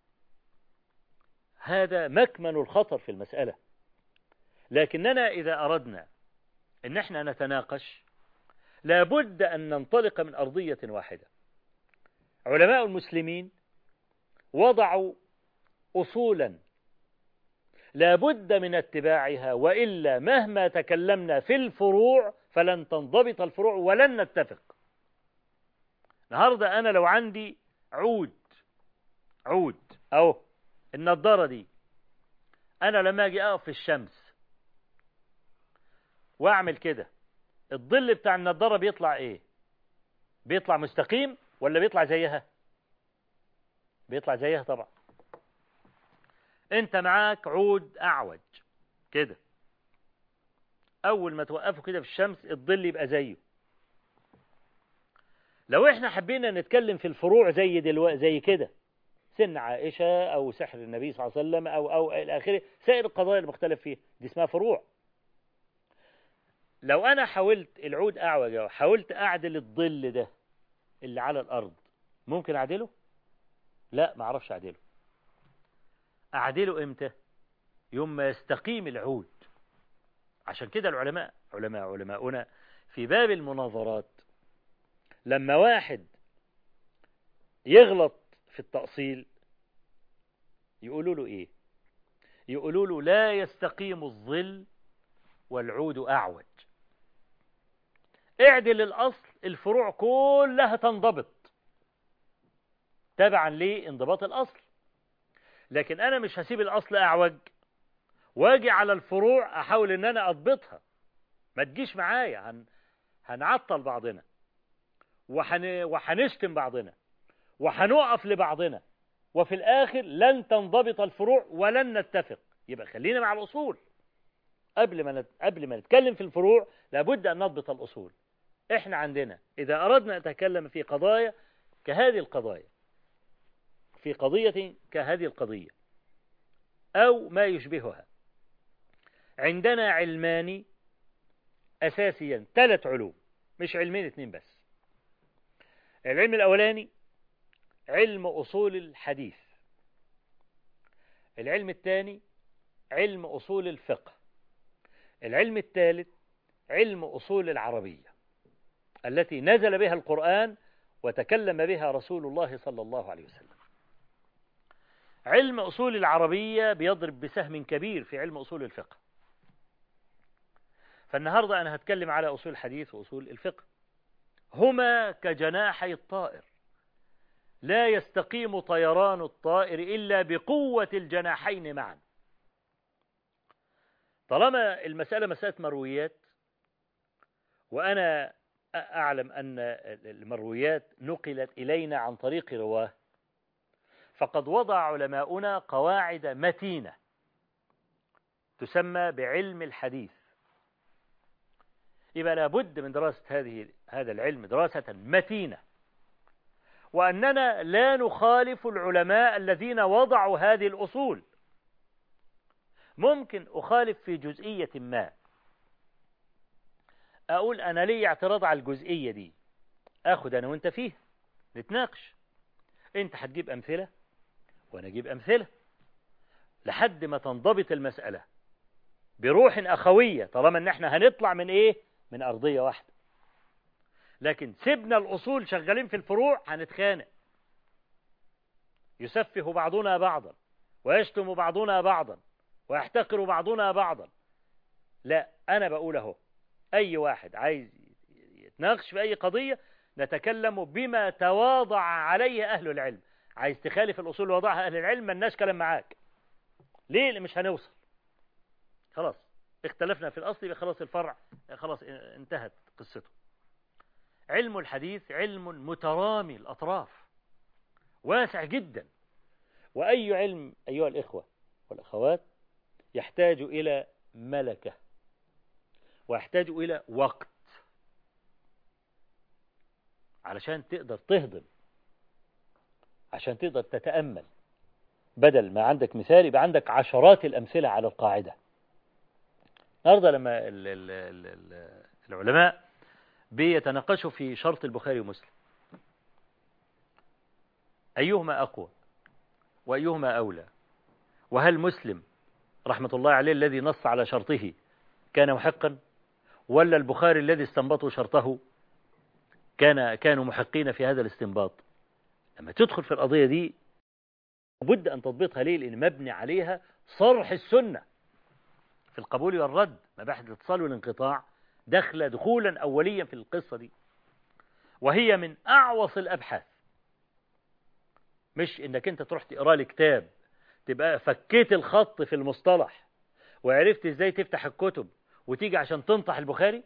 هذا مكمن الخطر في المسألة لكننا إذا أردنا أن احنا نتناقش لابد أن ننطلق من أرضية واحدة علماء المسلمين وضعوا أصولا لابد من اتباعها وإلا مهما تكلمنا في الفروع فلن تنضبط الفروع ولن نتفق النهاردة أنا لو عندي عود عود أو النضارة دي أنا لما أجي أقف في الشمس وأعمل كده الظل بتاع النضارة بيطلع إيه بيطلع مستقيم ولا بيطلع زيها بيطلع زيها طبعا انت معاك عود اعوج كده اول ما توقفه كده في الشمس الظل يبقى زيه لو احنا حبينا نتكلم في الفروع زي دلوقتي زي كده سن عائشة او سحر النبي صلى الله عليه وسلم او او الى اخره سائر القضايا المختلف فيها دي اسمها فروع لو انا حاولت العود اعوج حاولت اعدل الظل ده اللي على الارض ممكن اعدله لا ما اعرفش اعدله اعدله امتى يوم ما يستقيم العود عشان كده العلماء علماء علماؤنا في باب المناظرات لما واحد يغلط في التأصيل يقولوا له ايه يقولوا له لا يستقيم الظل والعود اعوج اعدل الاصل الفروع كلها تنضبط تبعا لانضباط الاصل لكن انا مش هسيب الاصل اعوج واجي على الفروع احاول ان انا اضبطها ما تجيش معايا هن... هنعطل بعضنا وحن... وحنشتم بعضنا وحنقف لبعضنا وفي الاخر لن تنضبط الفروع ولن نتفق يبقى خلينا مع الاصول قبل ما نت... قبل ما نتكلم في الفروع لابد ان نضبط الاصول احنا عندنا اذا اردنا ان نتكلم في قضايا كهذه القضايا في قضية كهذه القضية أو ما يشبهها عندنا علمان أساسيا ثلاث علوم مش علمين اتنين بس العلم الأولاني علم أصول الحديث العلم الثاني علم أصول الفقه العلم الثالث علم أصول العربية التي نزل بها القرآن وتكلم بها رسول الله صلى الله عليه وسلم علم أصول العربية بيضرب بسهم كبير في علم أصول الفقه فالنهاردة أنا هتكلم على أصول الحديث وأصول الفقه هما كجناحي الطائر لا يستقيم طيران الطائر إلا بقوة الجناحين معا طالما المسألة مسألة مرويات وأنا أعلم أن المرويات نقلت إلينا عن طريق رواه فقد وضع علماؤنا قواعد متينة تسمى بعلم الحديث يبقى لابد من دراسة هذه هذا العلم دراسة متينة وأننا لا نخالف العلماء الذين وضعوا هذه الأصول ممكن أخالف في جزئية ما أقول أنا لي اعتراض على الجزئية دي أخد أنا وأنت فيه نتناقش أنت هتجيب أمثلة وأنا أجيب أمثلة لحد ما تنضبط المسألة بروح أخوية طالما إن إحنا هنطلع من إيه؟ من أرضية واحدة لكن سيبنا الأصول شغالين في الفروع هنتخانق يسفه بعضنا بعضا ويشتم بعضنا بعضا ويحتقر بعضنا بعضا لا أنا بقول أهو أي واحد عايز يتناقش في أي قضية نتكلم بما تواضع عليه أهل العلم عايز تخالف الأصول اللي وضعها أهل العلم ملناش كلام معاك ليه اللي مش هنوصل خلاص اختلفنا في الأصل يبقى خلاص الفرع خلاص انتهت قصته علم الحديث علم مترامي الأطراف واسع جدا وأي علم أيها الإخوة والأخوات يحتاج إلى ملكة ويحتاج إلى وقت علشان تقدر تهضم عشان تقدر تتأمل بدل ما عندك مثال يبقى عندك عشرات الأمثلة على القاعدة النهارده لما ال ال ال العلماء بيتناقشوا في شرط البخاري ومسلم أيهما أقوى وأيهما أولى وهل مسلم رحمة الله عليه الذي نص على شرطه كان محقا ولا البخاري الذي استنبطوا شرطه كان كانوا محقين في هذا الاستنباط لما تدخل في القضية دي لابد أن تضبطها ليه لأن مبني عليها صرح السنة في القبول والرد مباحث الاتصال والانقطاع دخل دخولا أوليا في القصة دي وهي من أعوص الأبحاث مش إنك أنت تروح تقرا لي كتاب تبقى فكيت الخط في المصطلح وعرفت إزاي تفتح الكتب وتيجي عشان تنطح البخاري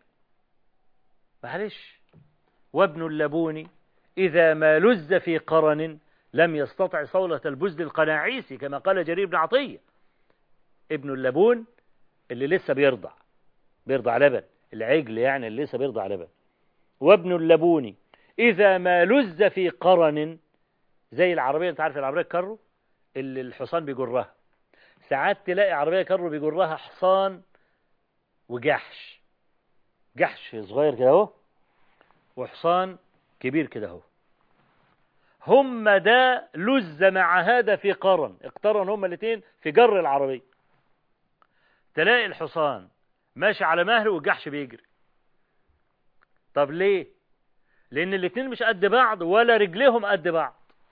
معلش وابن اللبون إذا ما لز في قرن لم يستطع صولة البزل القناعيسي كما قال جرير بن عطية ابن اللبون اللي لسه بيرضع بيرضع لبن العجل يعني اللي لسه بيرضع لبن وابن اللبون إذا ما لز في قرن زي العربية انت عارف العربية الكرو اللي الحصان بيجرها ساعات تلاقي عربية كرو بيجرها حصان وجحش جحش صغير كده اهو وحصان كبير كده اهو هم ده لز مع هذا في قرن اقترن هما الاثنين في جر العربية تلاقي الحصان ماشي على مهله والجحش بيجري طب ليه لان الاثنين مش قد بعض ولا رجليهم قد بعض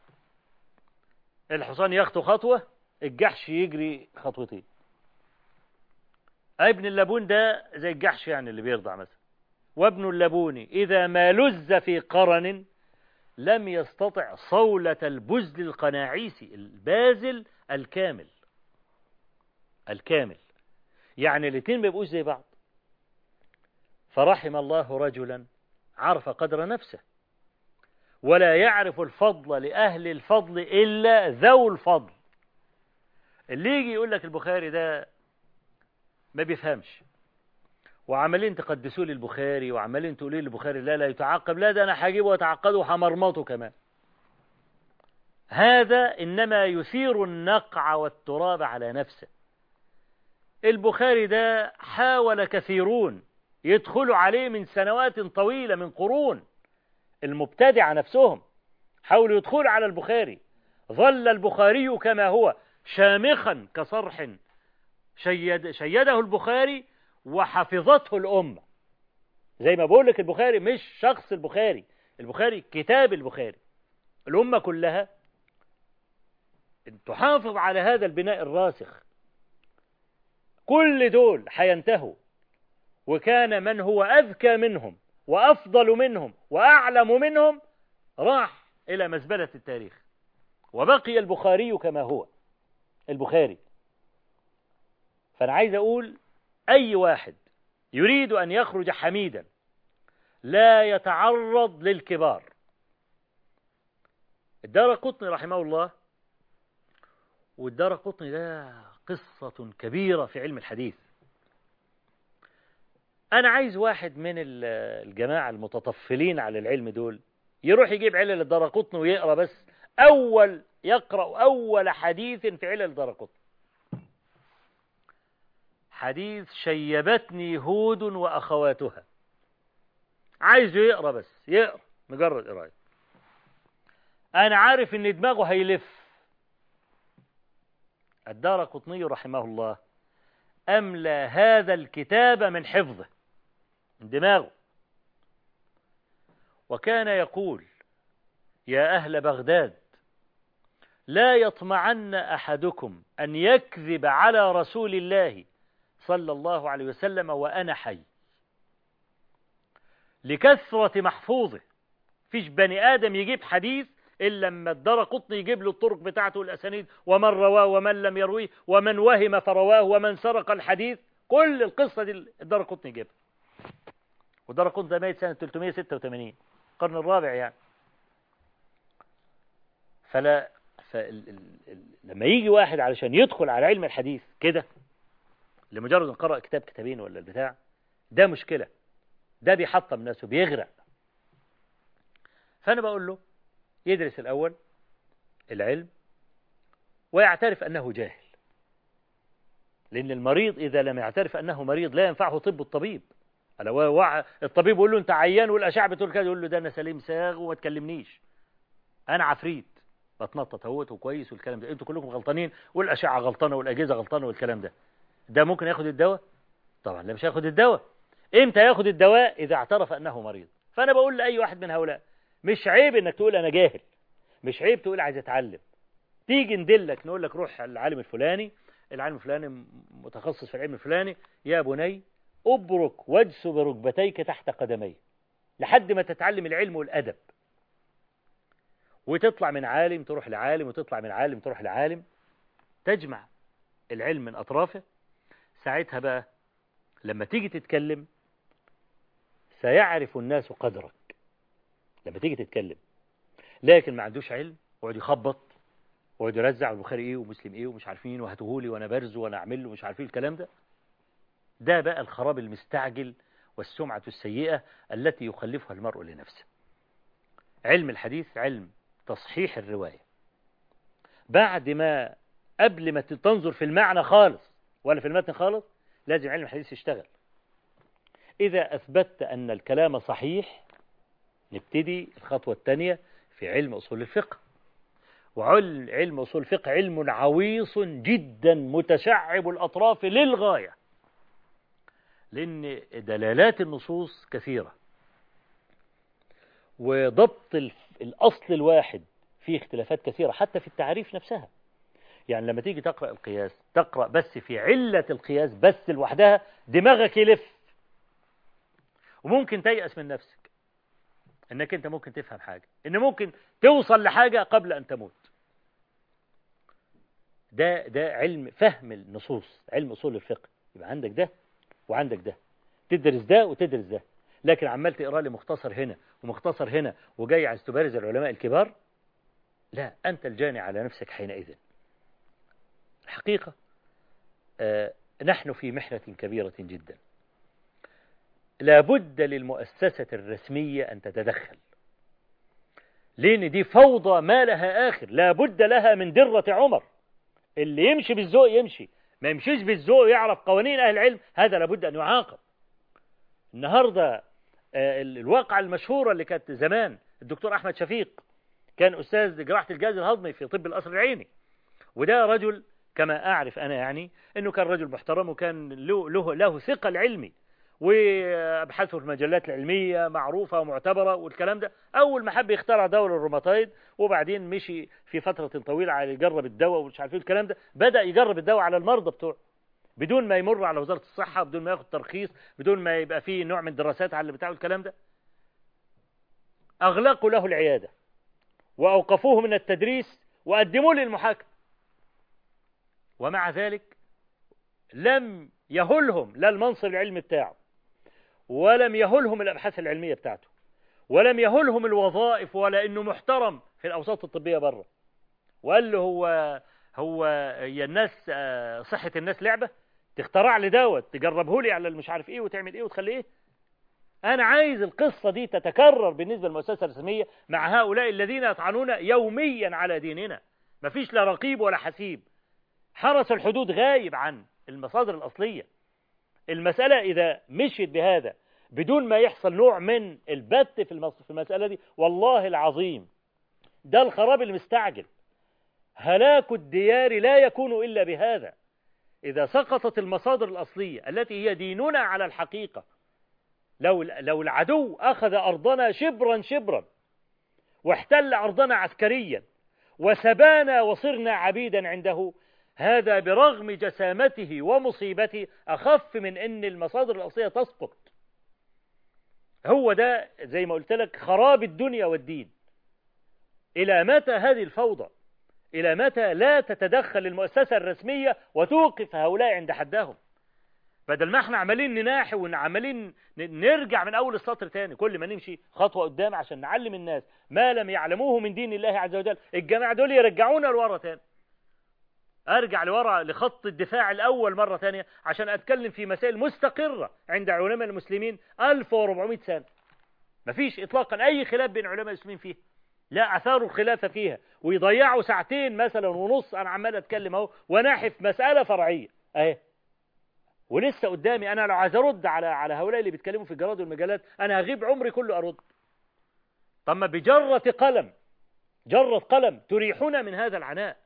الحصان يخطو خطوة الجحش يجري خطوتين ابن اللبون ده زي الجحش يعني اللي بيرضع مثلا وابن اللبون إذا ما لز في قرن لم يستطع صولة البزل القناعيسي البازل الكامل الكامل يعني الاثنين ما يبقوش زي بعض فرحم الله رجلا عرف قدر نفسه ولا يعرف الفضل لأهل الفضل إلا ذو الفضل اللي يجي يقول لك البخاري ده ما بيفهمش وعمالين تقدسوا لي البخاري وعمالين تقولوا لي البخاري لا لا يتعقب لا ده انا هجيبه واتعقده وهمرمطه كمان هذا انما يثير النقع والتراب على نفسه البخاري ده حاول كثيرون يدخلوا عليه من سنوات طويلة من قرون المبتدعة نفسهم حاولوا يدخلوا على البخاري ظل البخاري كما هو شامخا كصرح شيد شيده البخاري وحفظته الأمة زي ما بقول لك البخاري مش شخص البخاري البخاري كتاب البخاري الأمة كلها تحافظ على هذا البناء الراسخ كل دول حينتهوا وكان من هو أذكى منهم وأفضل منهم وأعلم منهم راح إلى مزبلة التاريخ وبقي البخاري كما هو البخاري فأنا عايز أقول أي واحد يريد أن يخرج حميدا لا يتعرض للكبار الدار قطني رحمه الله والدار قطني ده قصة كبيرة في علم الحديث أنا عايز واحد من الجماعة المتطفلين على العلم دول يروح يجيب علل الدار قطني ويقرأ بس أول يقرأ أول حديث في علل الدار قطني حديث شيبتني هود وأخواتها عايزه يقرأ بس يقرأ مجرد قراية أنا عارف إن دماغه هيلف الدار قطني رحمه الله أملى هذا الكتاب من حفظه من دماغه وكان يقول يا أهل بغداد لا يطمعن أحدكم أن يكذب على رسول الله صلى الله عليه وسلم وأنا حي لكثرة محفوظه فيش بني آدم يجيب حديث إلا لما الدار قطني يجيب له الطرق بتاعته الأسانيد ومن رواه ومن لم يرويه ومن وهم فرواه ومن سرق الحديث كل القصة دي الدار قطني يجيبها والدار قطني ده ميت سنة 386 القرن الرابع يعني فلا فال... لما يجي واحد علشان يدخل على علم الحديث كده لمجرد ان قرأ كتاب كتابين ولا البتاع ده مشكلة ده بيحطم نفسه بيغرق فأنا بقول له يدرس الأول العلم ويعترف أنه جاهل لأن المريض إذا لم يعترف أنه مريض لا ينفعه طب الطبيب الطبيب يقول له أنت عيان والأشعة بتقول كده يقول له ده أنا سليم ساغ وما تكلمنيش أنا عفريت بتنطط اهوت وكويس والكلام ده انتوا كلكم غلطانين والأشعة غلطانة والأجهزة غلطانة والكلام ده ده ممكن ياخد الدواء طبعا لا مش هياخد الدواء امتى ياخد الدواء إذا اعترف أنه مريض فأنا بقول لأي واحد من هؤلاء مش عيب انك تقول انا جاهل مش عيب تقول عايز اتعلم تيجي ندلك نقول لك روح العالم الفلاني العالم الفلاني متخصص في العلم الفلاني يا بني ابرك واجس بركبتيك تحت قدمي لحد ما تتعلم العلم والادب وتطلع من عالم تروح لعالم وتطلع من عالم تروح لعالم تجمع العلم من اطرافه ساعتها بقى لما تيجي تتكلم سيعرف الناس قدرك لما تيجي تتكلم لكن ما عندوش علم ويقعد يخبط ويقعد يرزع البخاري ايه ومسلم ايه ومش عارفين وهاتهولي وانا برزه وانا اعمل له مش عارفين الكلام ده ده بقى الخراب المستعجل والسمعة السيئة التي يخلفها المرء لنفسه علم الحديث علم تصحيح الرواية بعد ما قبل ما تنظر في المعنى خالص ولا في المتن خالص لازم علم الحديث يشتغل إذا أثبتت أن الكلام صحيح نبتدي الخطوة الثانية في علم أصول الفقه وعلم أصول الفقه علم عويص جدا متشعب الأطراف للغاية لأن دلالات النصوص كثيرة وضبط الأصل الواحد فيه اختلافات كثيرة حتى في التعريف نفسها يعني لما تيجي تقرأ القياس تقرأ بس في علة القياس بس لوحدها دماغك يلف وممكن تيأس من نفسك انك انت ممكن تفهم حاجة ان ممكن توصل لحاجة قبل ان تموت ده ده علم فهم النصوص علم اصول الفقه يبقى عندك ده وعندك ده تدرس ده وتدرس ده لكن عمال تقرا لي مختصر هنا ومختصر هنا وجاي عايز تبارز العلماء الكبار لا انت الجاني على نفسك حينئذ الحقيقة آه نحن في محنة كبيرة جدا لابد للمؤسسة الرسمية أن تتدخل لأن دي فوضى ما لها آخر لابد لها من درة عمر اللي يمشي بالذوق يمشي ما يمشيش بالذوق يعرف قوانين أهل العلم هذا لابد أن يعاقب النهاردة آه، ال- الواقعة المشهورة اللي كانت زمان الدكتور أحمد شفيق كان أستاذ جراحة الجهاز الهضمي في طب القصر العيني وده رجل كما أعرف أنا يعني أنه كان رجل محترم وكان له, له, له ثقل علمي وأبحاثه في المجلات العلمية معروفة ومعتبرة والكلام ده أول ما حب يخترع دواء الروماتايد وبعدين مشي في فترة طويلة على يجرب الدواء ومش عارف ايه الكلام ده بدأ يجرب الدواء على المرضى بتوعه بدون ما يمر على وزارة الصحة بدون ما ياخد ترخيص بدون ما يبقى فيه نوع من الدراسات على اللي بتاعه الكلام ده أغلقوا له العيادة وأوقفوه من التدريس وقدموه للمحاكمة ومع ذلك لم يهلهم لا المنصب العلمي بتاعه ولم يهلهم الأبحاث العلمية بتاعته ولم يهلهم الوظائف ولا إنه محترم في الأوساط الطبية بره وقال له هو هو هي الناس آه، صحة الناس لعبة تخترع لي دوت تجربه لي على المش عارف ايه وتعمل ايه وتخلي ايه انا عايز القصة دي تتكرر بالنسبة للمؤسسة الرسمية مع هؤلاء الذين يطعنون يوميا على ديننا مفيش لا رقيب ولا حسيب حرس الحدود غايب عن المصادر الأصلية المسألة إذا مشيت بهذا بدون ما يحصل نوع من البت في المس- في المسألة دي والله العظيم ده الخراب المستعجل هلاك الديار لا يكون إلا بهذا إذا سقطت المصادر الأصلية التي هي ديننا على الحقيقة لو لو العدو أخذ أرضنا شبرا شبرا واحتل أرضنا عسكريا وسبانا وصرنا عبيدا عنده هذا برغم جسامته ومصيبته أخف من أن المصادر الأصلية تسقط هو ده زي ما قلت لك خراب الدنيا والدين إلى متى هذه الفوضى إلى متى لا تتدخل المؤسسة الرسمية وتوقف هؤلاء عند حدهم بدل ما احنا عمالين نناحي وعمالين ن- نرجع من أول السطر تاني كل ما نمشي خطوة قدام عشان نعلم الناس ما لم يعلموه من دين الله عز وجل الجماعة دول يرجعونا لورا تاني ارجع لورا لخط الدفاع الاول مرة ثانية عشان اتكلم في مسائل مستقرة عند علماء المسلمين 1400 سنة مفيش اطلاقا اي خلاف بين علماء المسلمين فيها لا اثاروا الخلاف فيها ويضيعوا ساعتين مثلا ونص انا عمال اتكلم اهو وناحف مسألة فرعية اهي ولسه قدامي انا لو عايز ارد على على هؤلاء اللي بيتكلموا في الجرائد والمجلات انا هغيب عمري كله ارد طب ما بجرة قلم جرة قلم تريحنا من هذا العناء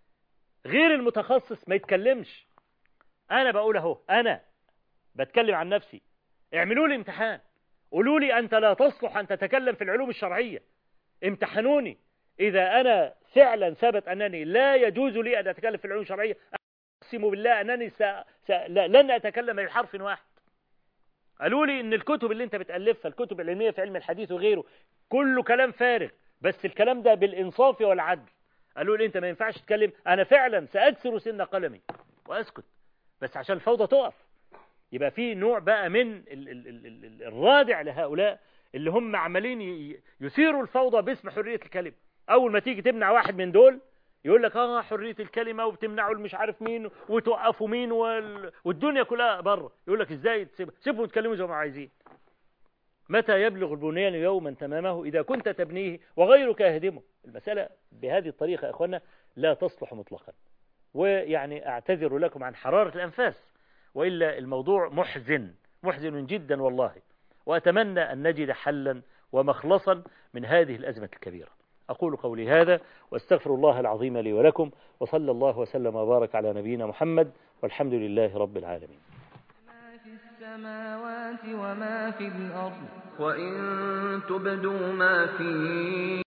غير المتخصص ما يتكلمش انا بقول اهو انا بتكلم عن نفسي اعملوا لي امتحان قولوا لي انت لا تصلح ان تتكلم في العلوم الشرعية امتحنوني اذا انا فعلا ثبت انني لا يجوز لي ان اتكلم في العلوم الشرعية اقسم بالله انني س... س... لا... لن اتكلم بحرف واحد قالوا لي ان الكتب اللي انت بتالفها الكتب العلميه في علم الحديث وغيره كله كلام فارغ بس الكلام ده بالانصاف والعدل قالوا لي انت ما ينفعش تتكلم انا فعلا ساكسر سن قلمي واسكت بس عشان الفوضى تقف يبقى في نوع بقى من ال ال ال ال ال الرادع لهؤلاء اللي هم عمالين ي- يثيروا الفوضى باسم حريه الكلمه اول ما تيجي تمنع واحد من دول يقول لك اه حريه الكلمه وبتمنعوا مش عارف مين وتوقفوا مين وال... والدنيا كلها بره يقول لك ازاي تسيب سيبهم يتكلموا زي ما عايزين متى يبلغ البنيان يوما تمامه إذا كنت تبنيه وغيرك يهدمه المسألة بهذه الطريقة يا أخوانا لا تصلح مطلقا ويعني أعتذر لكم عن حرارة الأنفاس وإلا الموضوع محزن محزن جدا والله وأتمنى أن نجد حلا ومخلصا من هذه الأزمة الكبيرة أقول قولي هذا واستغفر الله العظيم لي ولكم وصلى الله وسلم وبارك على نبينا محمد والحمد لله رب العالمين ما في السماوات وما في الأرض وإن تبدوا ما في